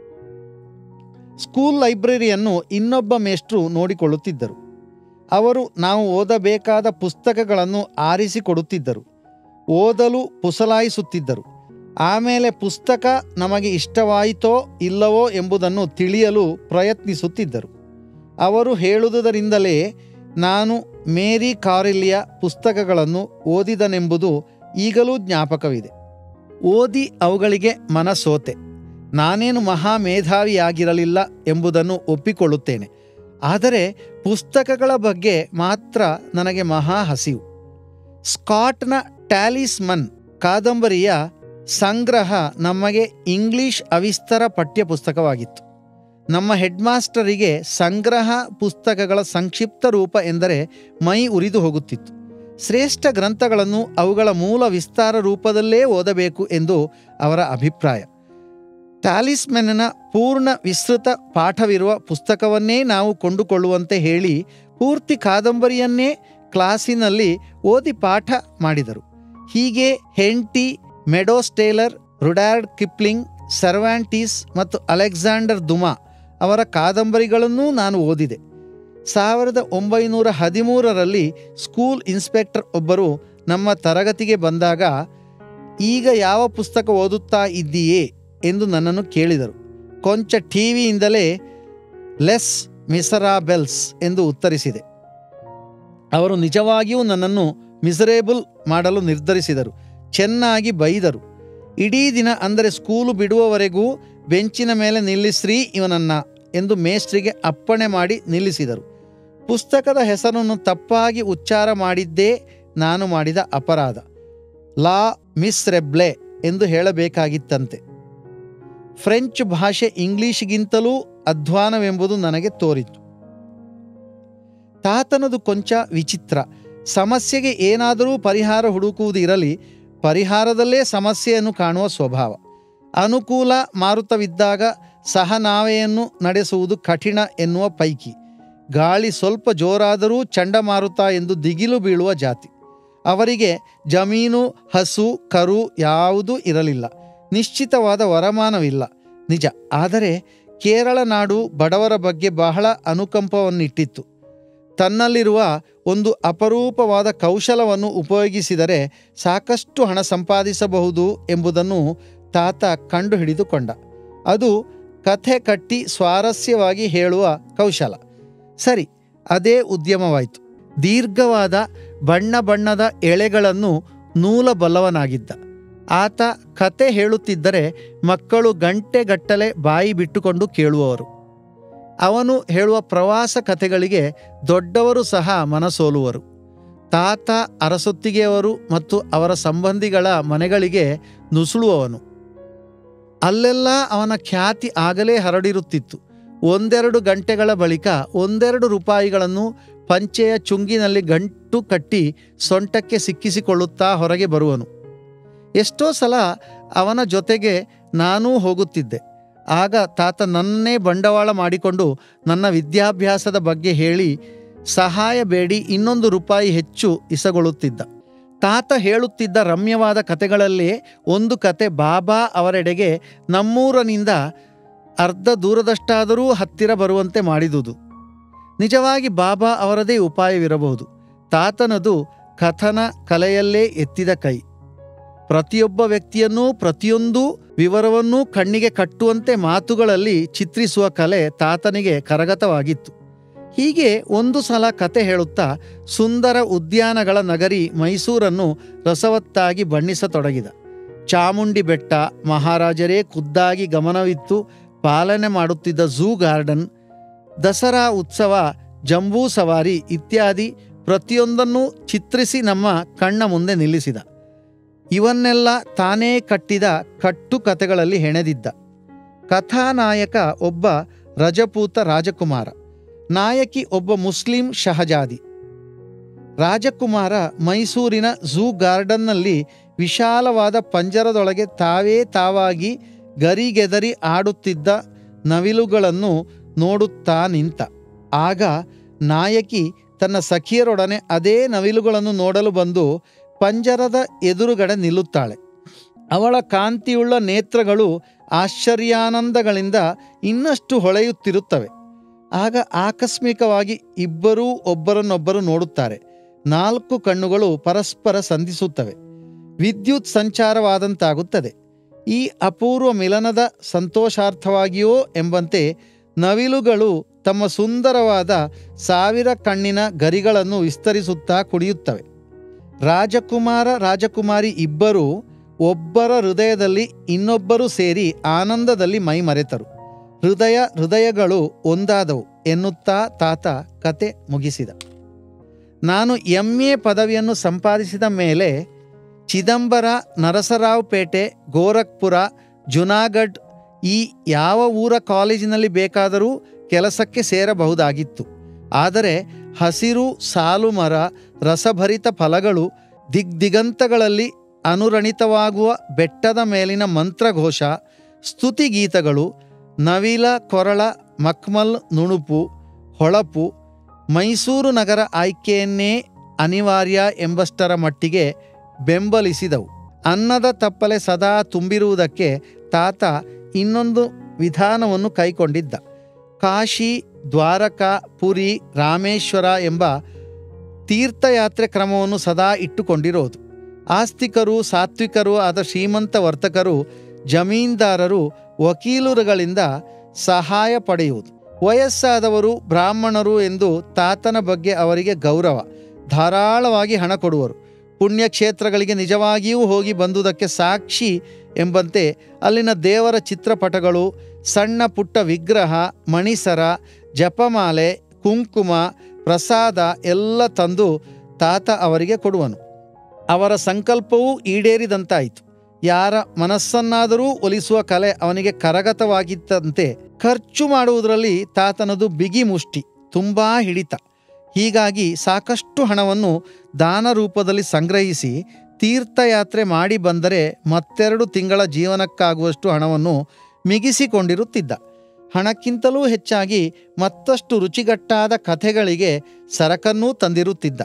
ಸ್ಕೂಲ್ ಲೈಬ್ರರಿಯನ್ನು ಇನ್ನೊಬ್ಬ ಮೇಷ್ಟ್ರು ನೋಡಿಕೊಳ್ಳುತ್ತಿದ್ದರು ಅವರು ನಾವು ಓದಬೇಕಾದ ಪುಸ್ತಕಗಳನ್ನು ಆರಿಸಿಕೊಡುತ್ತಿದ್ದರು ಓದಲು ಪುಸಲಾಯಿಸುತ್ತಿದ್ದರು ಆಮೇಲೆ ಪುಸ್ತಕ ನಮಗೆ ಇಷ್ಟವಾಯಿತೋ ಇಲ್ಲವೋ ಎಂಬುದನ್ನು ತಿಳಿಯಲು ಪ್ರಯತ್ನಿಸುತ್ತಿದ್ದರು ಅವರು ಹೇಳುವುದರಿಂದಲೇ ನಾನು ಮೇರಿ ಕಾರಿಲಿಯ ಪುಸ್ತಕಗಳನ್ನು ಓದಿದನೆಂಬುದು ಈಗಲೂ ಜ್ಞಾಪಕವಿದೆ ಓದಿ ಅವುಗಳಿಗೆ ಮನಸೋತೆ ನಾನೇನು ಮಹಾ ಮೇಧಾವಿಯಾಗಿರಲಿಲ್ಲ ಎಂಬುದನ್ನು ಒಪ್ಪಿಕೊಳ್ಳುತ್ತೇನೆ ಆದರೆ ಪುಸ್ತಕಗಳ ಬಗ್ಗೆ ಮಾತ್ರ ನನಗೆ ಮಹಾ ಹಸಿವು ಸ್ಕಾಟ್ನ ಟ್ಯಾಲಿಸ್ಮನ್ ಕಾದಂಬರಿಯ ಸಂಗ್ರಹ ನಮಗೆ ಇಂಗ್ಲಿಷ್ ಅವಿಸ್ತರ ಪಠ್ಯಪುಸ್ತಕವಾಗಿತ್ತು ನಮ್ಮ ಹೆಡ್ ಮಾಸ್ಟರಿಗೆ ಸಂಗ್ರಹ ಪುಸ್ತಕಗಳ ಸಂಕ್ಷಿಪ್ತ ರೂಪ ಎಂದರೆ ಮೈ ಉರಿದು ಹೋಗುತ್ತಿತ್ತು ಶ್ರೇಷ್ಠ ಗ್ರಂಥಗಳನ್ನು ಅವುಗಳ ಮೂಲ ವಿಸ್ತಾರ ರೂಪದಲ್ಲೇ ಓದಬೇಕು ಎಂದು ಅವರ ಅಭಿಪ್ರಾಯ ಟಾಲಿಸ್ಮೆನ್ನ ಪೂರ್ಣ ವಿಸ್ತೃತ ಪಾಠವಿರುವ ಪುಸ್ತಕವನ್ನೇ ನಾವು ಕೊಂಡುಕೊಳ್ಳುವಂತೆ ಹೇಳಿ ಪೂರ್ತಿ ಕಾದಂಬರಿಯನ್ನೇ ಕ್ಲಾಸಿನಲ್ಲಿ ಓದಿ ಪಾಠ ಮಾಡಿದರು ಹೀಗೆ ಹೆಂಟಿ ಮೆಡೋಸ್ಟೇಲರ್ ರುಡ್ಯಾರ್ಡ್ ಕಿಪ್ಲಿಂಗ್ ಸರ್ವ್ಯಾಂಟೀಸ್ ಮತ್ತು ಅಲೆಕ್ಸಾಂಡರ್ ದುಮಾ ಅವರ ಕಾದಂಬರಿಗಳನ್ನೂ ನಾನು ಓದಿದೆ ಸಾವಿರದ ಒಂಬೈನೂರ ಹದಿಮೂರರಲ್ಲಿ ಸ್ಕೂಲ್ ಇನ್ಸ್ಪೆಕ್ಟರ್ ಒಬ್ಬರು ನಮ್ಮ ತರಗತಿಗೆ ಬಂದಾಗ ಈಗ ಯಾವ ಪುಸ್ತಕ ಓದುತ್ತಾ ಇದ್ದೀಯೇ ಎಂದು ನನ್ನನ್ನು ಕೇಳಿದರು ಕೊಂಚ ಟಿವಿಯಿಂದಲೇ ಲೆಸ್ ಮಿಸರಾಬೆಲ್ಸ್ ಎಂದು ಉತ್ತರಿಸಿದೆ ಅವರು ನಿಜವಾಗಿಯೂ ನನ್ನನ್ನು ಮಿಸರೇಬಲ್ ಮಾಡಲು ನಿರ್ಧರಿಸಿದರು ಚೆನ್ನಾಗಿ ಬೈದರು ಇಡೀ ದಿನ ಅಂದರೆ ಸ್ಕೂಲು ಬಿಡುವವರೆಗೂ ಬೆಂಚಿನ ಮೇಲೆ ನಿಲ್ಲಿಸ್ರಿ ಇವನನ್ನ ಎಂದು ಮೇಸ್ಟ್ರಿಗೆ ಅಪ್ಪಣೆ ಮಾಡಿ ನಿಲ್ಲಿಸಿದರು ಪುಸ್ತಕದ ಹೆಸರನ್ನು ತಪ್ಪಾಗಿ ಉಚ್ಚಾರ ಮಾಡಿದ್ದೇ ನಾನು ಮಾಡಿದ ಅಪರಾಧ ಲಾ ಮಿಸ್ ರೆಬ್ಲೆ ಎಂದು ಹೇಳಬೇಕಾಗಿತ್ತಂತೆ ಫ್ರೆಂಚ್ ಭಾಷೆ ಇಂಗ್ಲಿಷ್ಗಿಂತಲೂ ಅಧ್ವಾನವೆಂಬುದು ನನಗೆ ತೋರಿತು ತಾತನದು ಕೊಂಚ ವಿಚಿತ್ರ ಸಮಸ್ಯೆಗೆ ಏನಾದರೂ ಪರಿಹಾರ ಹುಡುಕುವುದು ಇರಲಿ ಪರಿಹಾರದಲ್ಲೇ ಸಮಸ್ಯೆಯನ್ನು ಕಾಣುವ ಸ್ವಭಾವ ಅನುಕೂಲ ಮಾರುತವಿದ್ದಾಗ ಸಹನಾವೆಯನ್ನು ನಡೆಸುವುದು ಕಠಿಣ ಎನ್ನುವ ಪೈಕಿ ಗಾಳಿ ಸ್ವಲ್ಪ ಜೋರಾದರೂ ಚಂಡಮಾರುತ ಎಂದು ದಿಗಿಲು ಬೀಳುವ ಜಾತಿ ಅವರಿಗೆ ಜಮೀನು ಹಸು ಕರು ಯಾವುದೂ ಇರಲಿಲ್ಲ ನಿಶ್ಚಿತವಾದ ವರಮಾನವಿಲ್ಲ ನಿಜ ಆದರೆ ಕೇರಳ ನಾಡು ಬಡವರ ಬಗ್ಗೆ ಬಹಳ ಅನುಕಂಪವನ್ನಿಟ್ಟಿತ್ತು ತನ್ನಲ್ಲಿರುವ ಒಂದು ಅಪರೂಪವಾದ ಕೌಶಲವನ್ನು ಉಪಯೋಗಿಸಿದರೆ ಸಾಕಷ್ಟು ಹಣ ಸಂಪಾದಿಸಬಹುದು ಎಂಬುದನ್ನು ತಾತ ಕಂಡುಹಿಡಿದುಕೊಂಡ ಅದು ಕಥೆ ಕಟ್ಟಿ ಸ್ವಾರಸ್ಯವಾಗಿ ಹೇಳುವ ಕೌಶಲ ಸರಿ ಅದೇ ಉದ್ಯಮವಾಯಿತು ದೀರ್ಘವಾದ ಬಣ್ಣ ಬಣ್ಣದ ಎಳೆಗಳನ್ನು ನೂಲಬಲ್ಲವನಾಗಿದ್ದ ಆತ ಕತೆ ಹೇಳುತ್ತಿದ್ದರೆ ಮಕ್ಕಳು ಗಂಟೆಗಟ್ಟಲೆ ಬಾಯಿ ಬಿಟ್ಟುಕೊಂಡು ಕೇಳುವವರು ಅವನು ಹೇಳುವ ಪ್ರವಾಸ ಕಥೆಗಳಿಗೆ ದೊಡ್ಡವರು ಸಹ ಮನಸೋಲುವರು ತಾತ ಅರಸೊತ್ತಿಗೆಯವರು ಮತ್ತು ಅವರ ಸಂಬಂಧಿಗಳ ಮನೆಗಳಿಗೆ ನುಸುಳುವವನು ಅಲ್ಲೆಲ್ಲ ಅವನ ಖ್ಯಾತಿ ಆಗಲೇ ಹರಡಿರುತ್ತಿತ್ತು ಒಂದೆರಡು ಗಂಟೆಗಳ ಬಳಿಕ ಒಂದೆರಡು ರೂಪಾಯಿಗಳನ್ನು ಪಂಚೆಯ ಚುಂಗಿನಲ್ಲಿ ಗಂಟು ಕಟ್ಟಿ ಸೊಂಟಕ್ಕೆ ಸಿಕ್ಕಿಸಿಕೊಳ್ಳುತ್ತಾ ಹೊರಗೆ ಬರುವನು ಎಷ್ಟೋ ಸಲ ಅವನ ಜೊತೆಗೆ ನಾನೂ ಹೋಗುತ್ತಿದ್ದೆ ಆಗ ತಾತ ನನ್ನೇ ಬಂಡವಾಳ ಮಾಡಿಕೊಂಡು ನನ್ನ ವಿದ್ಯಾಭ್ಯಾಸದ ಬಗ್ಗೆ ಹೇಳಿ ಸಹಾಯ ಬೇಡಿ ಇನ್ನೊಂದು ರೂಪಾಯಿ ಹೆಚ್ಚು ಇಸಗೊಳ್ಳುತ್ತಿದ್ದ ತಾತ ಹೇಳುತ್ತಿದ್ದ ರಮ್ಯವಾದ ಕತೆಗಳಲ್ಲೇ ಒಂದು ಕತೆ ಬಾಬಾ ಅವರೆಡೆಗೆ ನಮ್ಮೂರನಿಂದ ಅರ್ಧ ದೂರದಷ್ಟಾದರೂ ಹತ್ತಿರ ಬರುವಂತೆ ಮಾಡಿದುದು ನಿಜವಾಗಿ ಬಾಬಾ ಅವರದೇ ಉಪಾಯವಿರಬಹುದು ತಾತನದು ಕಥನ ಕಲೆಯಲ್ಲೇ ಎತ್ತಿದ ಕೈ ಪ್ರತಿಯೊಬ್ಬ ವ್ಯಕ್ತಿಯನ್ನೂ ಪ್ರತಿಯೊಂದು ವಿವರವನ್ನೂ ಕಣ್ಣಿಗೆ ಕಟ್ಟುವಂತೆ ಮಾತುಗಳಲ್ಲಿ ಚಿತ್ರಿಸುವ ಕಲೆ ತಾತನಿಗೆ ಕರಗತವಾಗಿತ್ತು ಹೀಗೆ ಒಂದು ಸಲ ಕತೆ ಹೇಳುತ್ತಾ ಸುಂದರ ಉದ್ಯಾನಗಳ ನಗರಿ ಮೈಸೂರನ್ನು ರಸವತ್ತಾಗಿ ಬಣ್ಣಿಸತೊಡಗಿದ ಚಾಮುಂಡಿ ಬೆಟ್ಟ ಮಹಾರಾಜರೇ ಖುದ್ದಾಗಿ ಗಮನವಿತ್ತು ಪಾಲನೆ ಮಾಡುತ್ತಿದ್ದ ಝೂ ಗಾರ್ಡನ್ ದಸರಾ ಉತ್ಸವ ಜಂಬೂ ಸವಾರಿ ಇತ್ಯಾದಿ ಪ್ರತಿಯೊಂದನ್ನೂ ಚಿತ್ರಿಸಿ ನಮ್ಮ ಕಣ್ಣ ಮುಂದೆ ನಿಲ್ಲಿಸಿದ ಇವನ್ನೆಲ್ಲ ತಾನೇ ಕಟ್ಟಿದ ಕಟ್ಟು ಕಥೆಗಳಲ್ಲಿ ಹೆಣೆದಿದ್ದ ಕಥಾನಾಯಕ ಒಬ್ಬ ರಜಪೂತ ರಾಜಕುಮಾರ ನಾಯಕಿ ಒಬ್ಬ ಮುಸ್ಲಿಂ ಶಹಜಾದಿ ರಾಜಕುಮಾರ ಮೈಸೂರಿನ ಝೂ ಗಾರ್ಡನ್ನಲ್ಲಿ ವಿಶಾಲವಾದ ಪಂಜರದೊಳಗೆ ತಾವೇ ತಾವಾಗಿ ಗರಿಗೆದರಿ ಆಡುತ್ತಿದ್ದ ನವಿಲುಗಳನ್ನು ನೋಡುತ್ತಾ ನಿಂತ ಆಗ ನಾಯಕಿ ತನ್ನ ಸಖಿಯರೊಡನೆ ಅದೇ ನವಿಲುಗಳನ್ನು ನೋಡಲು ಬಂದು ಪಂಜರದ ಎದುರುಗಡೆ ನಿಲ್ಲುತ್ತಾಳೆ ಅವಳ ಕಾಂತಿಯುಳ್ಳ ನೇತ್ರಗಳು ಆಶ್ಚರ್ಯಾನಂದಗಳಿಂದ ಇನ್ನಷ್ಟು ಹೊಳೆಯುತ್ತಿರುತ್ತವೆ ಆಗ ಆಕಸ್ಮಿಕವಾಗಿ ಇಬ್ಬರೂ ಒಬ್ಬರನ್ನೊಬ್ಬರು ನೋಡುತ್ತಾರೆ ನಾಲ್ಕು ಕಣ್ಣುಗಳು ಪರಸ್ಪರ ಸಂಧಿಸುತ್ತವೆ ವಿದ್ಯುತ್ ಸಂಚಾರವಾದಂತಾಗುತ್ತದೆ ಈ ಅಪೂರ್ವ ಮಿಲನದ ಸಂತೋಷಾರ್ಥವಾಗಿಯೋ ಎಂಬಂತೆ ನವಿಲುಗಳು ತಮ್ಮ ಸುಂದರವಾದ ಸಾವಿರ ಕಣ್ಣಿನ ಗರಿಗಳನ್ನು ವಿಸ್ತರಿಸುತ್ತಾ ಕುಡಿಯುತ್ತವೆ ರಾಜಕುಮಾರ ರಾಜಕುಮಾರಿ ಇಬ್ಬರೂ ಒಬ್ಬರ ಹೃದಯದಲ್ಲಿ ಇನ್ನೊಬ್ಬರು ಸೇರಿ ಆನಂದದಲ್ಲಿ ಮೈ ಮರೆತರು ಹೃದಯ ಹೃದಯಗಳು ಒಂದಾದವು ಎನ್ನುತ್ತಾ ತಾತ ಕತೆ ಮುಗಿಸಿದ ನಾನು ಎಂ ಎ ಪದವಿಯನ್ನು ಸಂಪಾದಿಸಿದ ಮೇಲೆ ಚಿದಂಬರ ನರಸರಾವ್ಪೇಟೆ ಗೋರಖ್ಪುರ ಜುನಾಗಢ್ ಈ ಯಾವ ಊರ ಕಾಲೇಜಿನಲ್ಲಿ ಬೇಕಾದರೂ ಕೆಲಸಕ್ಕೆ ಸೇರಬಹುದಾಗಿತ್ತು ಆದರೆ ಹಸಿರು ಸಾಲು ಮರ ರಸಭರಿತ ಫಲಗಳು ದಿಗ್ದಿಗಂತಗಳಲ್ಲಿ ಅನುರಣಿತವಾಗುವ ಬೆಟ್ಟದ ಮೇಲಿನ ಮಂತ್ರಘೋಷ ಸ್ತುತಿಗೀತಗಳು ನವಿಲ ಕೊರಳ ಮಕ್ಮಲ್ ನುಣುಪು ಹೊಳಪು ಮೈಸೂರು ನಗರ ಆಯ್ಕೆಯನ್ನೇ ಅನಿವಾರ್ಯ ಎಂಬಷ್ಟರ ಮಟ್ಟಿಗೆ ಬೆಂಬಲಿಸಿದವು ಅನ್ನದ ತಪ್ಪಲೆ ಸದಾ ತುಂಬಿರುವುದಕ್ಕೆ ತಾತ ಇನ್ನೊಂದು ವಿಧಾನವನ್ನು ಕೈಕೊಂಡಿದ್ದ ಕಾಶಿ ದ್ವಾರಕ ಪುರಿ ರಾಮೇಶ್ವರ ಎಂಬ ತೀರ್ಥಯಾತ್ರೆ ಕ್ರಮವನ್ನು ಸದಾ ಇಟ್ಟುಕೊಂಡಿರೋದು ಆಸ್ತಿಕರು ಸಾತ್ವಿಕರು ಆದ ಶ್ರೀಮಂತ ವರ್ತಕರು ಜಮೀನ್ದಾರರು ವಕೀಲರುಗಳಿಂದ ಸಹಾಯ ಪಡೆಯುವುದು ವಯಸ್ಸಾದವರು ಬ್ರಾಹ್ಮಣರು ಎಂದು ತಾತನ ಬಗ್ಗೆ ಅವರಿಗೆ ಗೌರವ ಧಾರಾಳವಾಗಿ ಹಣ ಕೊಡುವರು ಪುಣ್ಯಕ್ಷೇತ್ರಗಳಿಗೆ ನಿಜವಾಗಿಯೂ ಹೋಗಿ ಬಂದುದಕ್ಕೆ ಸಾಕ್ಷಿ ಎಂಬಂತೆ ಅಲ್ಲಿನ ದೇವರ ಚಿತ್ರಪಟಗಳು ಸಣ್ಣ ಪುಟ್ಟ ವಿಗ್ರಹ ಮಣಿಸರ ಜಪಮಾಲೆ ಕುಂಕುಮ ಪ್ರಸಾದ ಎಲ್ಲ ತಂದು ತಾತ ಅವರಿಗೆ ಕೊಡುವನು ಅವರ ಸಂಕಲ್ಪವೂ ಈಡೇರಿದಂತಾಯಿತು ಯಾರ ಮನಸ್ಸನ್ನಾದರೂ ಒಲಿಸುವ ಕಲೆ ಅವನಿಗೆ ಕರಗತವಾಗಿತ್ತಂತೆ ಖರ್ಚು ಮಾಡುವುದರಲ್ಲಿ ತಾತನದು ಬಿಗಿ ಮುಷ್ಟಿ ತುಂಬಾ ಹಿಡಿತ ಹೀಗಾಗಿ ಸಾಕಷ್ಟು ಹಣವನ್ನು ದಾನ ರೂಪದಲ್ಲಿ ಸಂಗ್ರಹಿಸಿ ತೀರ್ಥಯಾತ್ರೆ ಮಾಡಿ ಬಂದರೆ ಮತ್ತೆರಡು ತಿಂಗಳ ಜೀವನಕ್ಕಾಗುವಷ್ಟು ಹಣವನ್ನು ಮಿಗಿಸಿಕೊಂಡಿರುತ್ತಿದ್ದ ಹಣಕ್ಕಿಂತಲೂ ಹೆಚ್ಚಾಗಿ ಮತ್ತಷ್ಟು ರುಚಿಗಟ್ಟಾದ ಕಥೆಗಳಿಗೆ ಸರಕನ್ನೂ ತಂದಿರುತ್ತಿದ್ದ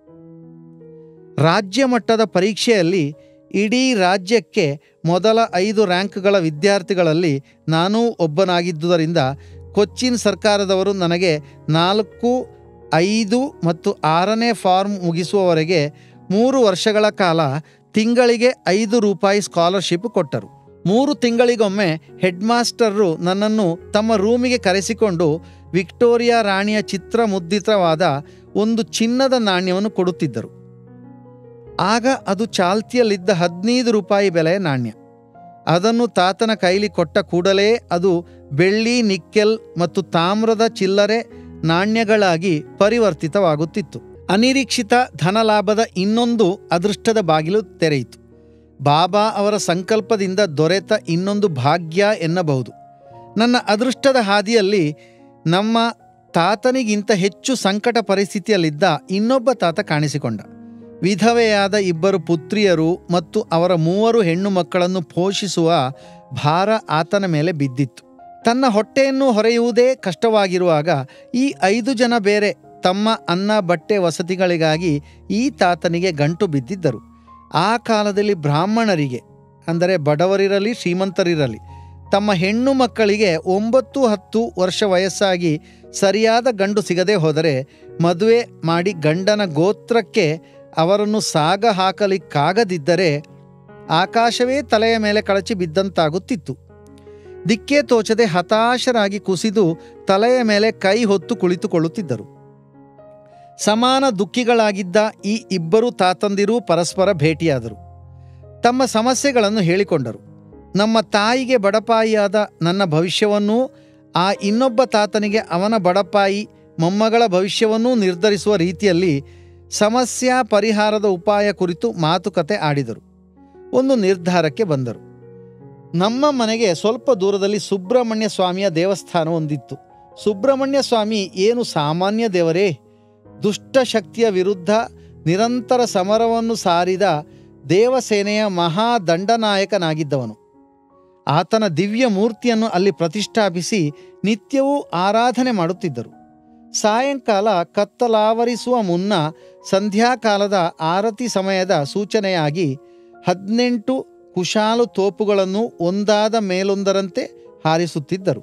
ರಾಜ್ಯ ಮಟ್ಟದ ಪರೀಕ್ಷೆಯಲ್ಲಿ ಇಡೀ ರಾಜ್ಯಕ್ಕೆ ಮೊದಲ ಐದು ರ್ಯಾಂಕ್ಗಳ ವಿದ್ಯಾರ್ಥಿಗಳಲ್ಲಿ ನಾನೂ ಒಬ್ಬನಾಗಿದ್ದುದರಿಂದ ಕೊಚ್ಚಿನ್ ಸರ್ಕಾರದವರು ನನಗೆ ನಾಲ್ಕು ಐದು ಮತ್ತು ಆರನೇ ಫಾರ್ಮ್ ಮುಗಿಸುವವರೆಗೆ ಮೂರು ವರ್ಷಗಳ ಕಾಲ ತಿಂಗಳಿಗೆ ಐದು ರೂಪಾಯಿ ಸ್ಕಾಲರ್ಶಿಪ್ ಕೊಟ್ಟರು ಮೂರು ತಿಂಗಳಿಗೊಮ್ಮೆ ಹೆಡ್ ಮಾಸ್ಟರರು ನನ್ನನ್ನು ತಮ್ಮ ರೂಮಿಗೆ ಕರೆಸಿಕೊಂಡು ವಿಕ್ಟೋರಿಯಾ ರಾಣಿಯ ಚಿತ್ರ ಮುದ್ರಿತವಾದ ಒಂದು ಚಿನ್ನದ ನಾಣ್ಯವನ್ನು ಕೊಡುತ್ತಿದ್ದರು ಆಗ ಅದು ಚಾಲ್ತಿಯಲ್ಲಿದ್ದ ಹದಿನೈದು ರೂಪಾಯಿ ಬೆಲೆಯ ನಾಣ್ಯ ಅದನ್ನು ತಾತನ ಕೈಲಿ ಕೊಟ್ಟ ಕೂಡಲೇ ಅದು ಬೆಳ್ಳಿ ನಿಕ್ಕೆಲ್ ಮತ್ತು ತಾಮ್ರದ ಚಿಲ್ಲರೆ ನಾಣ್ಯಗಳಾಗಿ ಪರಿವರ್ತಿತವಾಗುತ್ತಿತ್ತು ಅನಿರೀಕ್ಷಿತ ಧನಲಾಭದ ಇನ್ನೊಂದು ಅದೃಷ್ಟದ ಬಾಗಿಲು ತೆರೆಯಿತು ಬಾಬಾ ಅವರ ಸಂಕಲ್ಪದಿಂದ ದೊರೆತ ಇನ್ನೊಂದು ಭಾಗ್ಯ ಎನ್ನಬಹುದು ನನ್ನ ಅದೃಷ್ಟದ ಹಾದಿಯಲ್ಲಿ ನಮ್ಮ ತಾತನಿಗಿಂತ ಹೆಚ್ಚು ಸಂಕಟ ಪರಿಸ್ಥಿತಿಯಲ್ಲಿದ್ದ ಇನ್ನೊಬ್ಬ ತಾತ ಕಾಣಿಸಿಕೊಂಡ ವಿಧವೆಯಾದ ಇಬ್ಬರು ಪುತ್ರಿಯರು ಮತ್ತು ಅವರ ಮೂವರು ಹೆಣ್ಣು ಮಕ್ಕಳನ್ನು ಪೋಷಿಸುವ ಭಾರ ಆತನ ಮೇಲೆ ಬಿದ್ದಿತ್ತು ತನ್ನ ಹೊಟ್ಟೆಯನ್ನು ಹೊರೆಯುವುದೇ ಕಷ್ಟವಾಗಿರುವಾಗ ಈ ಐದು ಜನ ಬೇರೆ ತಮ್ಮ ಅನ್ನ ಬಟ್ಟೆ ವಸತಿಗಳಿಗಾಗಿ ಈ ತಾತನಿಗೆ ಗಂಟು ಬಿದ್ದಿದ್ದರು ಆ ಕಾಲದಲ್ಲಿ ಬ್ರಾಹ್ಮಣರಿಗೆ ಅಂದರೆ ಬಡವರಿರಲಿ ಶ್ರೀಮಂತರಿರಲಿ ತಮ್ಮ ಹೆಣ್ಣು ಮಕ್ಕಳಿಗೆ ಒಂಬತ್ತು ಹತ್ತು ವರ್ಷ ವಯಸ್ಸಾಗಿ ಸರಿಯಾದ ಗಂಡು ಸಿಗದೆ ಹೋದರೆ ಮದುವೆ ಮಾಡಿ ಗಂಡನ ಗೋತ್ರಕ್ಕೆ ಅವರನ್ನು ಸಾಗ ಹಾಕಲಿಕ್ಕಾಗದಿದ್ದರೆ ಆಕಾಶವೇ ತಲೆಯ ಮೇಲೆ ಕಳಚಿ ಬಿದ್ದಂತಾಗುತ್ತಿತ್ತು ದಿಕ್ಕೇ ತೋಚದೆ ಹತಾಶರಾಗಿ ಕುಸಿದು ತಲೆಯ ಮೇಲೆ ಕೈ ಹೊತ್ತು ಕುಳಿತುಕೊಳ್ಳುತ್ತಿದ್ದರು ಸಮಾನ ದುಃಖಿಗಳಾಗಿದ್ದ ಈ ಇಬ್ಬರು ತಾತಂದಿರೂ ಪರಸ್ಪರ ಭೇಟಿಯಾದರು ತಮ್ಮ ಸಮಸ್ಯೆಗಳನ್ನು ಹೇಳಿಕೊಂಡರು ನಮ್ಮ ತಾಯಿಗೆ ಬಡಪಾಯಿಯಾದ ನನ್ನ ಭವಿಷ್ಯವನ್ನೂ ಆ ಇನ್ನೊಬ್ಬ ತಾತನಿಗೆ ಅವನ ಬಡಪಾಯಿ ಮೊಮ್ಮಗಳ ಭವಿಷ್ಯವನ್ನೂ ನಿರ್ಧರಿಸುವ ರೀತಿಯಲ್ಲಿ ಸಮಸ್ಯಾ ಪರಿಹಾರದ ಉಪಾಯ ಕುರಿತು ಮಾತುಕತೆ ಆಡಿದರು ಒಂದು ನಿರ್ಧಾರಕ್ಕೆ ಬಂದರು ನಮ್ಮ ಮನೆಗೆ ಸ್ವಲ್ಪ ದೂರದಲ್ಲಿ ಸುಬ್ರಹ್ಮಣ್ಯ ಸ್ವಾಮಿಯ ದೇವಸ್ಥಾನ ಒಂದಿತ್ತು ಸುಬ್ರಹ್ಮಣ್ಯ ಸ್ವಾಮಿ ಏನು ಸಾಮಾನ್ಯ ದೇವರೇ ದುಷ್ಟಶಕ್ತಿಯ ವಿರುದ್ಧ ನಿರಂತರ ಸಮರವನ್ನು ಸಾರಿದ ದೇವಸೇನೆಯ ಮಹಾದಂಡನಾಯಕನಾಗಿದ್ದವನು ಆತನ ದಿವ್ಯ ಮೂರ್ತಿಯನ್ನು ಅಲ್ಲಿ ಪ್ರತಿಷ್ಠಾಪಿಸಿ ನಿತ್ಯವೂ ಆರಾಧನೆ ಮಾಡುತ್ತಿದ್ದರು ಸಾಯಂಕಾಲ ಕತ್ತಲಾವರಿಸುವ ಮುನ್ನ ಸಂಧ್ಯಾಕಾಲದ ಆರತಿ ಸಮಯದ ಸೂಚನೆಯಾಗಿ ಹದಿನೆಂಟು ಕುಶಾಲು ತೋಪುಗಳನ್ನು ಒಂದಾದ ಮೇಲೊಂದರಂತೆ ಹಾರಿಸುತ್ತಿದ್ದರು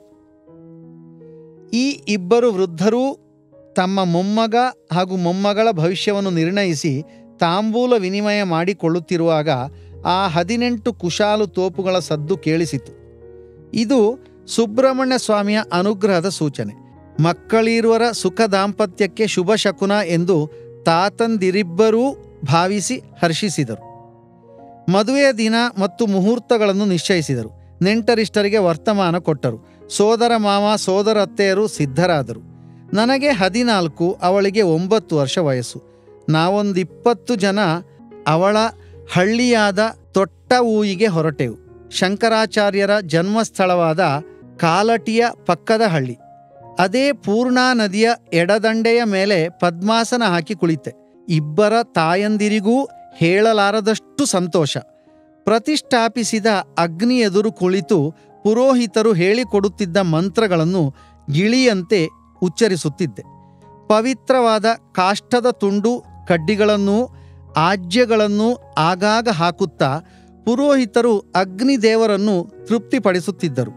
ಈ ಇಬ್ಬರು ವೃದ್ಧರೂ ತಮ್ಮ ಮೊಮ್ಮಗ ಹಾಗೂ ಮೊಮ್ಮಗಳ ಭವಿಷ್ಯವನ್ನು ನಿರ್ಣಯಿಸಿ ತಾಂಬೂಲ ವಿನಿಮಯ ಮಾಡಿಕೊಳ್ಳುತ್ತಿರುವಾಗ ಆ ಹದಿನೆಂಟು ಕುಶಾಲು ತೋಪುಗಳ ಸದ್ದು ಕೇಳಿಸಿತು ಇದು ಸುಬ್ರಹ್ಮಣ್ಯ ಸ್ವಾಮಿಯ ಅನುಗ್ರಹದ ಸೂಚನೆ ಮಕ್ಕಳಿರುವರ ಸುಖ ದಾಂಪತ್ಯಕ್ಕೆ ಶುಭ ಶಕುನ ಎಂದು ತಾತಂದಿರಿಬ್ಬರೂ ಭಾವಿಸಿ ಹರ್ಷಿಸಿದರು ಮದುವೆಯ ದಿನ ಮತ್ತು ಮುಹೂರ್ತಗಳನ್ನು ನಿಶ್ಚಯಿಸಿದರು ನೆಂಟರಿಷ್ಟರಿಗೆ ವರ್ತಮಾನ ಕೊಟ್ಟರು ಸೋದರ ಮಾವ ಸೋದರತ್ತೆಯರು ಸಿದ್ಧರಾದರು ನನಗೆ ಹದಿನಾಲ್ಕು ಅವಳಿಗೆ ಒಂಬತ್ತು ವರ್ಷ ವಯಸ್ಸು ನಾವೊಂದು ಇಪ್ಪತ್ತು ಜನ ಅವಳ ಹಳ್ಳಿಯಾದ ತೊಟ್ಟ ಊಯಿಗೆ ಹೊರಟೆವು ಶಂಕರಾಚಾರ್ಯರ ಜನ್ಮಸ್ಥಳವಾದ ಕಾಲಟಿಯ ಪಕ್ಕದ ಹಳ್ಳಿ ಅದೇ ಪೂರ್ಣಾ ನದಿಯ ಎಡದಂಡೆಯ ಮೇಲೆ ಪದ್ಮಾಸನ ಹಾಕಿ ಕುಳಿತೆ ಇಬ್ಬರ ತಾಯಂದಿರಿಗೂ ಹೇಳಲಾರದಷ್ಟು ಸಂತೋಷ ಪ್ರತಿಷ್ಠಾಪಿಸಿದ ಅಗ್ನಿ ಎದುರು ಕುಳಿತು ಪುರೋಹಿತರು ಹೇಳಿಕೊಡುತ್ತಿದ್ದ ಮಂತ್ರಗಳನ್ನು ಗಿಳಿಯಂತೆ ಉಚ್ಚರಿಸುತ್ತಿದ್ದೆ ಪವಿತ್ರವಾದ ಕಾಷ್ಟದ ತುಂಡು ಕಡ್ಡಿಗಳನ್ನೂ ಆಜ್ಯಗಳನ್ನು ಆಗಾಗ ಹಾಕುತ್ತಾ ಪುರೋಹಿತರು ಅಗ್ನಿದೇವರನ್ನು ತೃಪ್ತಿಪಡಿಸುತ್ತಿದ್ದರು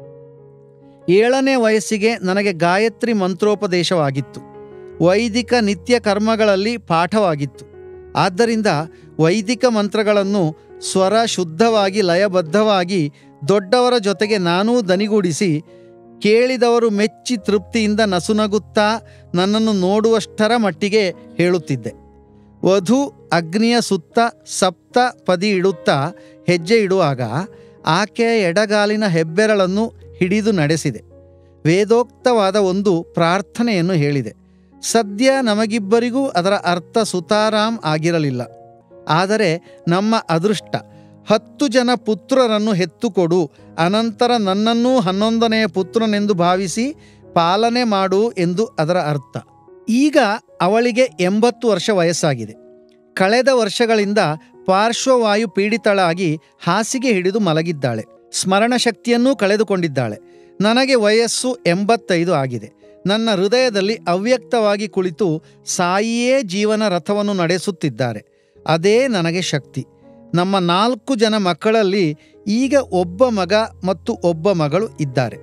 ಏಳನೇ ವಯಸ್ಸಿಗೆ ನನಗೆ ಗಾಯತ್ರಿ ಮಂತ್ರೋಪದೇಶವಾಗಿತ್ತು ವೈದಿಕ ನಿತ್ಯ ಕರ್ಮಗಳಲ್ಲಿ ಪಾಠವಾಗಿತ್ತು ಆದ್ದರಿಂದ ವೈದಿಕ ಮಂತ್ರಗಳನ್ನು ಸ್ವರ ಶುದ್ಧವಾಗಿ ಲಯಬದ್ಧವಾಗಿ ದೊಡ್ಡವರ ಜೊತೆಗೆ ನಾನೂ ದನಿಗೂಡಿಸಿ ಕೇಳಿದವರು ಮೆಚ್ಚಿ ತೃಪ್ತಿಯಿಂದ ನಸುನಗುತ್ತಾ ನನ್ನನ್ನು ನೋಡುವಷ್ಟರ ಮಟ್ಟಿಗೆ ಹೇಳುತ್ತಿದ್ದೆ ವಧು ಅಗ್ನಿಯ ಸುತ್ತ ಸಪ್ತ ಪದಿ ಇಡುತ್ತಾ ಹೆಜ್ಜೆ ಇಡುವಾಗ ಆಕೆಯ ಎಡಗಾಲಿನ ಹೆಬ್ಬೆರಳನ್ನು ಹಿಡಿದು ನಡೆಸಿದೆ ವೇದೋಕ್ತವಾದ ಒಂದು ಪ್ರಾರ್ಥನೆಯನ್ನು ಹೇಳಿದೆ ಸದ್ಯ ನಮಗಿಬ್ಬರಿಗೂ ಅದರ ಅರ್ಥ ಸುತಾರಾಮ್ ಆಗಿರಲಿಲ್ಲ ಆದರೆ ನಮ್ಮ ಅದೃಷ್ಟ ಹತ್ತು ಜನ ಪುತ್ರರನ್ನು ಹೆತ್ತುಕೊಡು ಅನಂತರ ನನ್ನನ್ನೂ ಹನ್ನೊಂದನೆಯ ಪುತ್ರನೆಂದು ಭಾವಿಸಿ ಪಾಲನೆ ಮಾಡು ಎಂದು ಅದರ ಅರ್ಥ ಈಗ ಅವಳಿಗೆ ಎಂಬತ್ತು ವರ್ಷ ವಯಸ್ಸಾಗಿದೆ ಕಳೆದ ವರ್ಷಗಳಿಂದ ಪಾರ್ಶ್ವವಾಯು ಪೀಡಿತಳಾಗಿ ಹಾಸಿಗೆ ಹಿಡಿದು ಮಲಗಿದ್ದಾಳೆ ಸ್ಮರಣ ಶಕ್ತಿಯನ್ನೂ ಕಳೆದುಕೊಂಡಿದ್ದಾಳೆ ನನಗೆ ವಯಸ್ಸು ಎಂಬತ್ತೈದು ಆಗಿದೆ ನನ್ನ ಹೃದಯದಲ್ಲಿ ಅವ್ಯಕ್ತವಾಗಿ ಕುಳಿತು ಸಾಯಿಯೇ ಜೀವನ ರಥವನ್ನು ನಡೆಸುತ್ತಿದ್ದಾರೆ ಅದೇ ನನಗೆ ಶಕ್ತಿ ನಮ್ಮ ನಾಲ್ಕು ಜನ ಮಕ್ಕಳಲ್ಲಿ ಈಗ ಒಬ್ಬ ಮಗ ಮತ್ತು ಒಬ್ಬ ಮಗಳು ಇದ್ದಾರೆ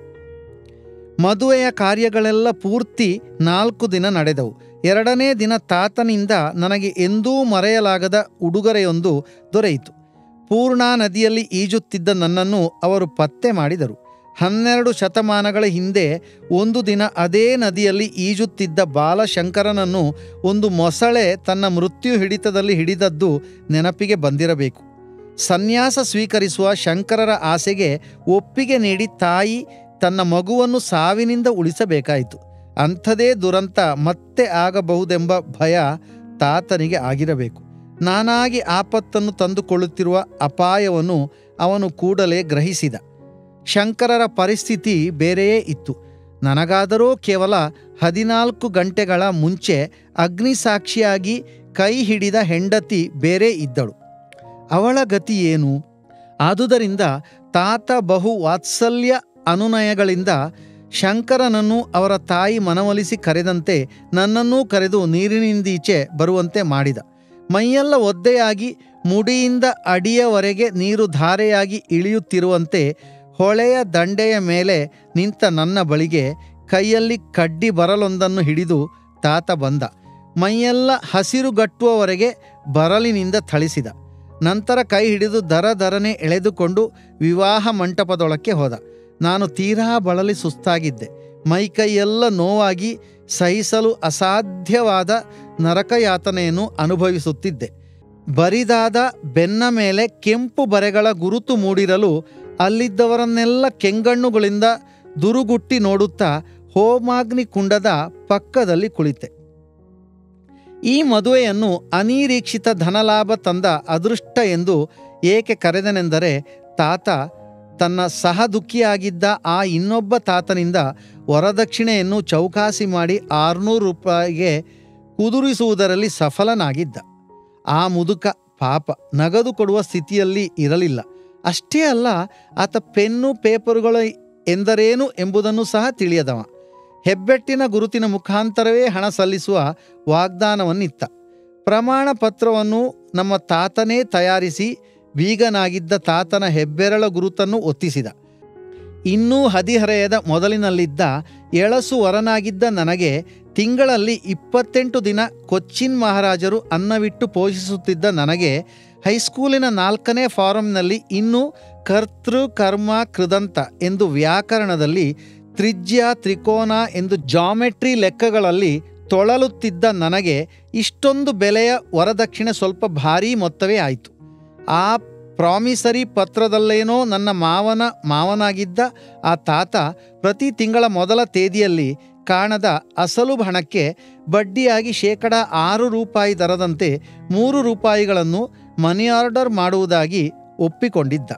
ಮದುವೆಯ ಕಾರ್ಯಗಳೆಲ್ಲ ಪೂರ್ತಿ ನಾಲ್ಕು ದಿನ ನಡೆದವು ಎರಡನೇ ದಿನ ತಾತನಿಂದ ನನಗೆ ಎಂದೂ ಮರೆಯಲಾಗದ ಉಡುಗೊರೆಯೊಂದು ದೊರೆಯಿತು ಪೂರ್ಣಾ ನದಿಯಲ್ಲಿ ಈಜುತ್ತಿದ್ದ ನನ್ನನ್ನು ಅವರು ಪತ್ತೆ ಮಾಡಿದರು ಹನ್ನೆರಡು ಶತಮಾನಗಳ ಹಿಂದೆ ಒಂದು ದಿನ ಅದೇ ನದಿಯಲ್ಲಿ ಈಜುತ್ತಿದ್ದ ಬಾಲಶಂಕರನನ್ನು ಒಂದು ಮೊಸಳೆ ತನ್ನ ಮೃತ್ಯು ಹಿಡಿತದಲ್ಲಿ ಹಿಡಿದದ್ದು ನೆನಪಿಗೆ ಬಂದಿರಬೇಕು ಸನ್ಯಾಸ ಸ್ವೀಕರಿಸುವ ಶಂಕರರ ಆಸೆಗೆ ಒಪ್ಪಿಗೆ ನೀಡಿ ತಾಯಿ ತನ್ನ ಮಗುವನ್ನು ಸಾವಿನಿಂದ ಉಳಿಸಬೇಕಾಯಿತು ಅಂಥದೇ ದುರಂತ ಮತ್ತೆ ಆಗಬಹುದೆಂಬ ಭಯ ತಾತನಿಗೆ ಆಗಿರಬೇಕು ನಾನಾಗಿ ಆಪತ್ತನ್ನು ತಂದುಕೊಳ್ಳುತ್ತಿರುವ ಅಪಾಯವನ್ನು ಅವನು ಕೂಡಲೇ ಗ್ರಹಿಸಿದ ಶಂಕರರ ಪರಿಸ್ಥಿತಿ ಬೇರೆಯೇ ಇತ್ತು ನನಗಾದರೂ ಕೇವಲ ಹದಿನಾಲ್ಕು ಗಂಟೆಗಳ ಮುಂಚೆ ಅಗ್ನಿಸಾಕ್ಷಿಯಾಗಿ ಕೈ ಹಿಡಿದ ಹೆಂಡತಿ ಬೇರೆ ಇದ್ದಳು ಅವಳ ಗತಿ ಏನು ಆದುದರಿಂದ ತಾತ ಬಹು ವಾತ್ಸಲ್ಯ ಅನುನಯಗಳಿಂದ ಶಂಕರನನ್ನು ಅವರ ತಾಯಿ ಮನವೊಲಿಸಿ ಕರೆದಂತೆ ನನ್ನನ್ನೂ ಕರೆದು ನೀರಿನಿಂದೀಚೆ ಬರುವಂತೆ ಮಾಡಿದ ಮೈಯೆಲ್ಲ ಒದ್ದೆಯಾಗಿ ಮುಡಿಯಿಂದ ಅಡಿಯವರೆಗೆ ನೀರು ಧಾರೆಯಾಗಿ ಇಳಿಯುತ್ತಿರುವಂತೆ ಹೊಳೆಯ ದಂಡೆಯ ಮೇಲೆ ನಿಂತ ನನ್ನ ಬಳಿಗೆ ಕೈಯಲ್ಲಿ ಕಡ್ಡಿ ಬರಲೊಂದನ್ನು ಹಿಡಿದು ತಾತ ಬಂದ ಮೈಯೆಲ್ಲ ಹಸಿರುಗಟ್ಟುವವರೆಗೆ ಬರಲಿನಿಂದ ಥಳಿಸಿದ ನಂತರ ಕೈ ಹಿಡಿದು ದರ ದರನೆ ಎಳೆದುಕೊಂಡು ವಿವಾಹ ಮಂಟಪದೊಳಕ್ಕೆ ಹೋದ ನಾನು ತೀರಾ ಬಳಲಿ ಸುಸ್ತಾಗಿದ್ದೆ ಮೈಕೈಯೆಲ್ಲ ನೋವಾಗಿ ಸಹಿಸಲು ಅಸಾಧ್ಯವಾದ ನರಕಯಾತನೆಯನ್ನು ಅನುಭವಿಸುತ್ತಿದ್ದೆ ಬರಿದಾದ ಬೆನ್ನ ಮೇಲೆ ಕೆಂಪು ಬರೆಗಳ ಗುರುತು ಮೂಡಿರಲು ಅಲ್ಲಿದ್ದವರನ್ನೆಲ್ಲ ಕೆಂಗಣ್ಣುಗಳಿಂದ ದುರುಗುಟ್ಟಿ ನೋಡುತ್ತಾ ಹೋಮಾಗ್ನಿ ಕುಂಡದ ಪಕ್ಕದಲ್ಲಿ ಕುಳಿತೆ ಈ ಮದುವೆಯನ್ನು ಅನಿರೀಕ್ಷಿತ ಧನಲಾಭ ತಂದ ಅದೃಷ್ಟ ಎಂದು ಏಕೆ ಕರೆದನೆಂದರೆ ತಾತ ತನ್ನ ಸಹ ದುಃಖಿಯಾಗಿದ್ದ ಆ ಇನ್ನೊಬ್ಬ ತಾತನಿಂದ ವರದಕ್ಷಿಣೆಯನ್ನು ಚೌಕಾಸಿ ಮಾಡಿ ಆರುನೂರು ರೂಪಾಯಿಗೆ ಕುದುರಿಸುವುದರಲ್ಲಿ ಸಫಲನಾಗಿದ್ದ ಆ ಮುದುಕ ಪಾಪ ನಗದು ಕೊಡುವ ಸ್ಥಿತಿಯಲ್ಲಿ ಇರಲಿಲ್ಲ ಅಷ್ಟೇ ಅಲ್ಲ ಆತ ಪೆನ್ನು ಪೇಪರುಗಳು ಎಂದರೇನು ಎಂಬುದನ್ನು ಸಹ ತಿಳಿಯದವ ಹೆಬ್ಬೆಟ್ಟಿನ ಗುರುತಿನ ಮುಖಾಂತರವೇ ಹಣ ಸಲ್ಲಿಸುವ ವಾಗ್ದಾನವನ್ನಿತ್ತ ಪ್ರಮಾಣ ಪತ್ರವನ್ನು ನಮ್ಮ ತಾತನೇ ತಯಾರಿಸಿ ಬೀಗನಾಗಿದ್ದ ತಾತನ ಹೆಬ್ಬೆರಳ ಗುರುತನ್ನು ಒತ್ತಿಸಿದ ಇನ್ನೂ ಹದಿಹರೆಯದ ಮೊದಲಿನಲ್ಲಿದ್ದ ಎಳಸು ವರನಾಗಿದ್ದ ನನಗೆ ತಿಂಗಳಲ್ಲಿ ಇಪ್ಪತ್ತೆಂಟು ದಿನ ಕೊಚ್ಚಿನ್ ಮಹಾರಾಜರು ಅನ್ನವಿಟ್ಟು ಪೋಷಿಸುತ್ತಿದ್ದ ನನಗೆ ಹೈಸ್ಕೂಲಿನ ನಾಲ್ಕನೇ ಫಾರಂನಲ್ಲಿ ಇನ್ನೂ ಕರ್ತೃ ಕರ್ಮ ಕೃದಂತ ಎಂದು ವ್ಯಾಕರಣದಲ್ಲಿ ತ್ರಿಜ್ಯ ತ್ರಿಕೋನ ಎಂದು ಜಾಮೆಟ್ರಿ ಲೆಕ್ಕಗಳಲ್ಲಿ ತೊಳಲುತ್ತಿದ್ದ ನನಗೆ ಇಷ್ಟೊಂದು ಬೆಲೆಯ ವರದಕ್ಷಿಣೆ ಸ್ವಲ್ಪ ಭಾರೀ ಮೊತ್ತವೇ ಆಯಿತು ಆ ಪ್ರಾಮಿಸರಿ ಪತ್ರದಲ್ಲೇನೋ ನನ್ನ ಮಾವನ ಮಾವನಾಗಿದ್ದ ಆ ತಾತ ಪ್ರತಿ ತಿಂಗಳ ಮೊದಲ ತೇದಿಯಲ್ಲಿ ಕಾಣದ ಅಸಲು ಹಣಕ್ಕೆ ಬಡ್ಡಿಯಾಗಿ ಶೇಕಡ ಆರು ರೂಪಾಯಿ ದರದಂತೆ ಮೂರು ರೂಪಾಯಿಗಳನ್ನು ಮನಿ ಆರ್ಡರ್ ಮಾಡುವುದಾಗಿ ಒಪ್ಪಿಕೊಂಡಿದ್ದ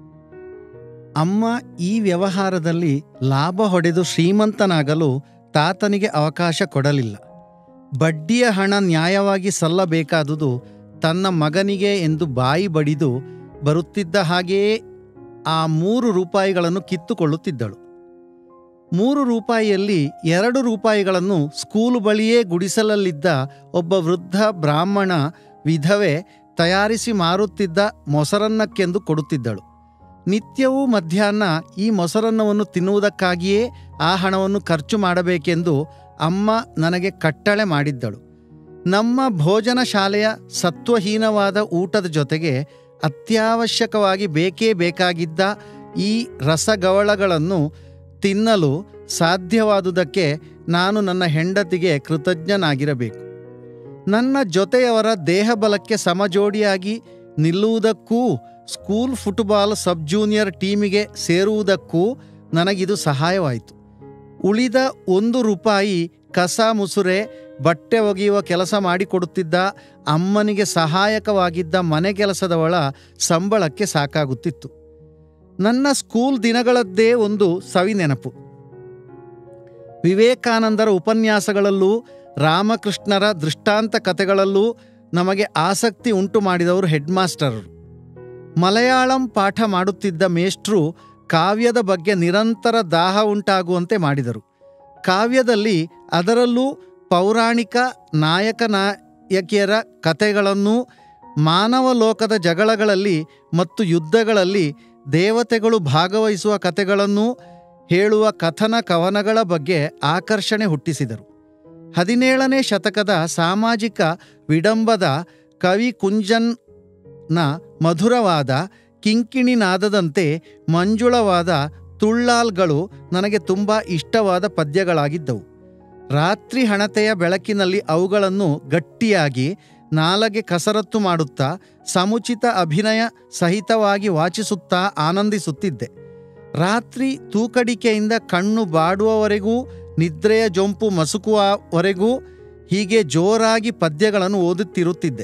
ಅಮ್ಮ ಈ ವ್ಯವಹಾರದಲ್ಲಿ ಲಾಭ ಹೊಡೆದು ಶ್ರೀಮಂತನಾಗಲು ತಾತನಿಗೆ ಅವಕಾಶ ಕೊಡಲಿಲ್ಲ ಬಡ್ಡಿಯ ಹಣ ನ್ಯಾಯವಾಗಿ ಸಲ್ಲಬೇಕಾದುದು ತನ್ನ ಮಗನಿಗೆ ಎಂದು ಬಾಯಿ ಬಡಿದು ಬರುತ್ತಿದ್ದ ಹಾಗೆಯೇ ಆ ಮೂರು ರೂಪಾಯಿಗಳನ್ನು ಕಿತ್ತುಕೊಳ್ಳುತ್ತಿದ್ದಳು ಮೂರು ರೂಪಾಯಿಯಲ್ಲಿ ಎರಡು ರೂಪಾಯಿಗಳನ್ನು ಸ್ಕೂಲು ಬಳಿಯೇ ಗುಡಿಸಲಲ್ಲಿದ್ದ ಒಬ್ಬ ವೃದ್ಧ ಬ್ರಾಹ್ಮಣ ವಿಧವೆ ತಯಾರಿಸಿ ಮಾರುತ್ತಿದ್ದ ಮೊಸರನ್ನಕ್ಕೆಂದು ಕೊಡುತ್ತಿದ್ದಳು ನಿತ್ಯವೂ ಮಧ್ಯಾಹ್ನ ಈ ಮೊಸರನ್ನವನ್ನು ತಿನ್ನುವುದಕ್ಕಾಗಿಯೇ ಆ ಹಣವನ್ನು ಖರ್ಚು ಮಾಡಬೇಕೆಂದು ಅಮ್ಮ ನನಗೆ ಕಟ್ಟಳೆ ಮಾಡಿದ್ದಳು ನಮ್ಮ ಭೋಜನ ಶಾಲೆಯ ಸತ್ವಹೀನವಾದ ಊಟದ ಜೊತೆಗೆ ಅತ್ಯವಶ್ಯಕವಾಗಿ ಬೇಕೇ ಬೇಕಾಗಿದ್ದ ಈ ರಸಗವಳಗಳನ್ನು ತಿನ್ನಲು ಸಾಧ್ಯವಾದುದಕ್ಕೆ ನಾನು ನನ್ನ ಹೆಂಡತಿಗೆ ಕೃತಜ್ಞನಾಗಿರಬೇಕು ನನ್ನ ಜೊತೆಯವರ ದೇಹಬಲಕ್ಕೆ ಸಮಜೋಡಿಯಾಗಿ ನಿಲ್ಲುವುದಕ್ಕೂ ಸ್ಕೂಲ್ ಫುಟ್ಬಾಲ್ ಸಬ್ ಜೂನಿಯರ್ ಟೀಮಿಗೆ ಸೇರುವುದಕ್ಕೂ ನನಗಿದು ಸಹಾಯವಾಯಿತು ಉಳಿದ ಒಂದು ರೂಪಾಯಿ ಕಸ ಮುಸುರೆ ಬಟ್ಟೆ ಒಗೆಯುವ ಕೆಲಸ ಮಾಡಿಕೊಡುತ್ತಿದ್ದ ಅಮ್ಮನಿಗೆ ಸಹಾಯಕವಾಗಿದ್ದ ಮನೆ ಕೆಲಸದವಳ ಸಂಬಳಕ್ಕೆ ಸಾಕಾಗುತ್ತಿತ್ತು ನನ್ನ ಸ್ಕೂಲ್ ದಿನಗಳದ್ದೇ ಒಂದು ಸವಿ ನೆನಪು ವಿವೇಕಾನಂದರ ಉಪನ್ಯಾಸಗಳಲ್ಲೂ ರಾಮಕೃಷ್ಣರ ದೃಷ್ಟಾಂತ ಕಥೆಗಳಲ್ಲೂ ನಮಗೆ ಆಸಕ್ತಿ ಉಂಟು ಮಾಡಿದವರು ಹೆಡ್ ಮಾಸ್ಟರರು ಮಲಯಾಳಂ ಪಾಠ ಮಾಡುತ್ತಿದ್ದ ಮೇಷ್ಟ್ರು ಕಾವ್ಯದ ಬಗ್ಗೆ ನಿರಂತರ ದಾಹ ಉಂಟಾಗುವಂತೆ ಮಾಡಿದರು ಕಾವ್ಯದಲ್ಲಿ ಅದರಲ್ಲೂ ಪೌರಾಣಿಕ ನಾಯಕ ನಾಯಕಿಯರ ಕಥೆಗಳನ್ನು ಮಾನವ ಲೋಕದ ಜಗಳಗಳಲ್ಲಿ ಮತ್ತು ಯುದ್ಧಗಳಲ್ಲಿ ದೇವತೆಗಳು ಭಾಗವಹಿಸುವ ಕಥೆಗಳನ್ನು ಹೇಳುವ ಕಥನ ಕವನಗಳ ಬಗ್ಗೆ ಆಕರ್ಷಣೆ ಹುಟ್ಟಿಸಿದರು ಹದಿನೇಳನೇ ಶತಕದ ಸಾಮಾಜಿಕ ವಿಡಂಬದ ಕವಿ ಕುಂಜನ್ನ ಮಧುರವಾದ ಕಿಂಕಿಣಿ ನಾದದಂತೆ ಮಂಜುಳವಾದ ತುಳ್ಳಾಲ್ಗಳು ನನಗೆ ತುಂಬ ಇಷ್ಟವಾದ ಪದ್ಯಗಳಾಗಿದ್ದವು ರಾತ್ರಿ ಹಣತೆಯ ಬೆಳಕಿನಲ್ಲಿ ಅವುಗಳನ್ನು ಗಟ್ಟಿಯಾಗಿ ನಾಲಗೆ ಕಸರತ್ತು ಮಾಡುತ್ತಾ ಸಮುಚಿತ ಅಭಿನಯ ಸಹಿತವಾಗಿ ವಾಚಿಸುತ್ತಾ ಆನಂದಿಸುತ್ತಿದ್ದೆ ರಾತ್ರಿ ತೂಕಡಿಕೆಯಿಂದ ಕಣ್ಣು ಬಾಡುವವರೆಗೂ ನಿದ್ರೆಯ ಜೊಂಪು ಮಸುಕುವವರೆಗೂ ಹೀಗೆ ಜೋರಾಗಿ ಪದ್ಯಗಳನ್ನು ಓದುತ್ತಿರುತ್ತಿದ್ದೆ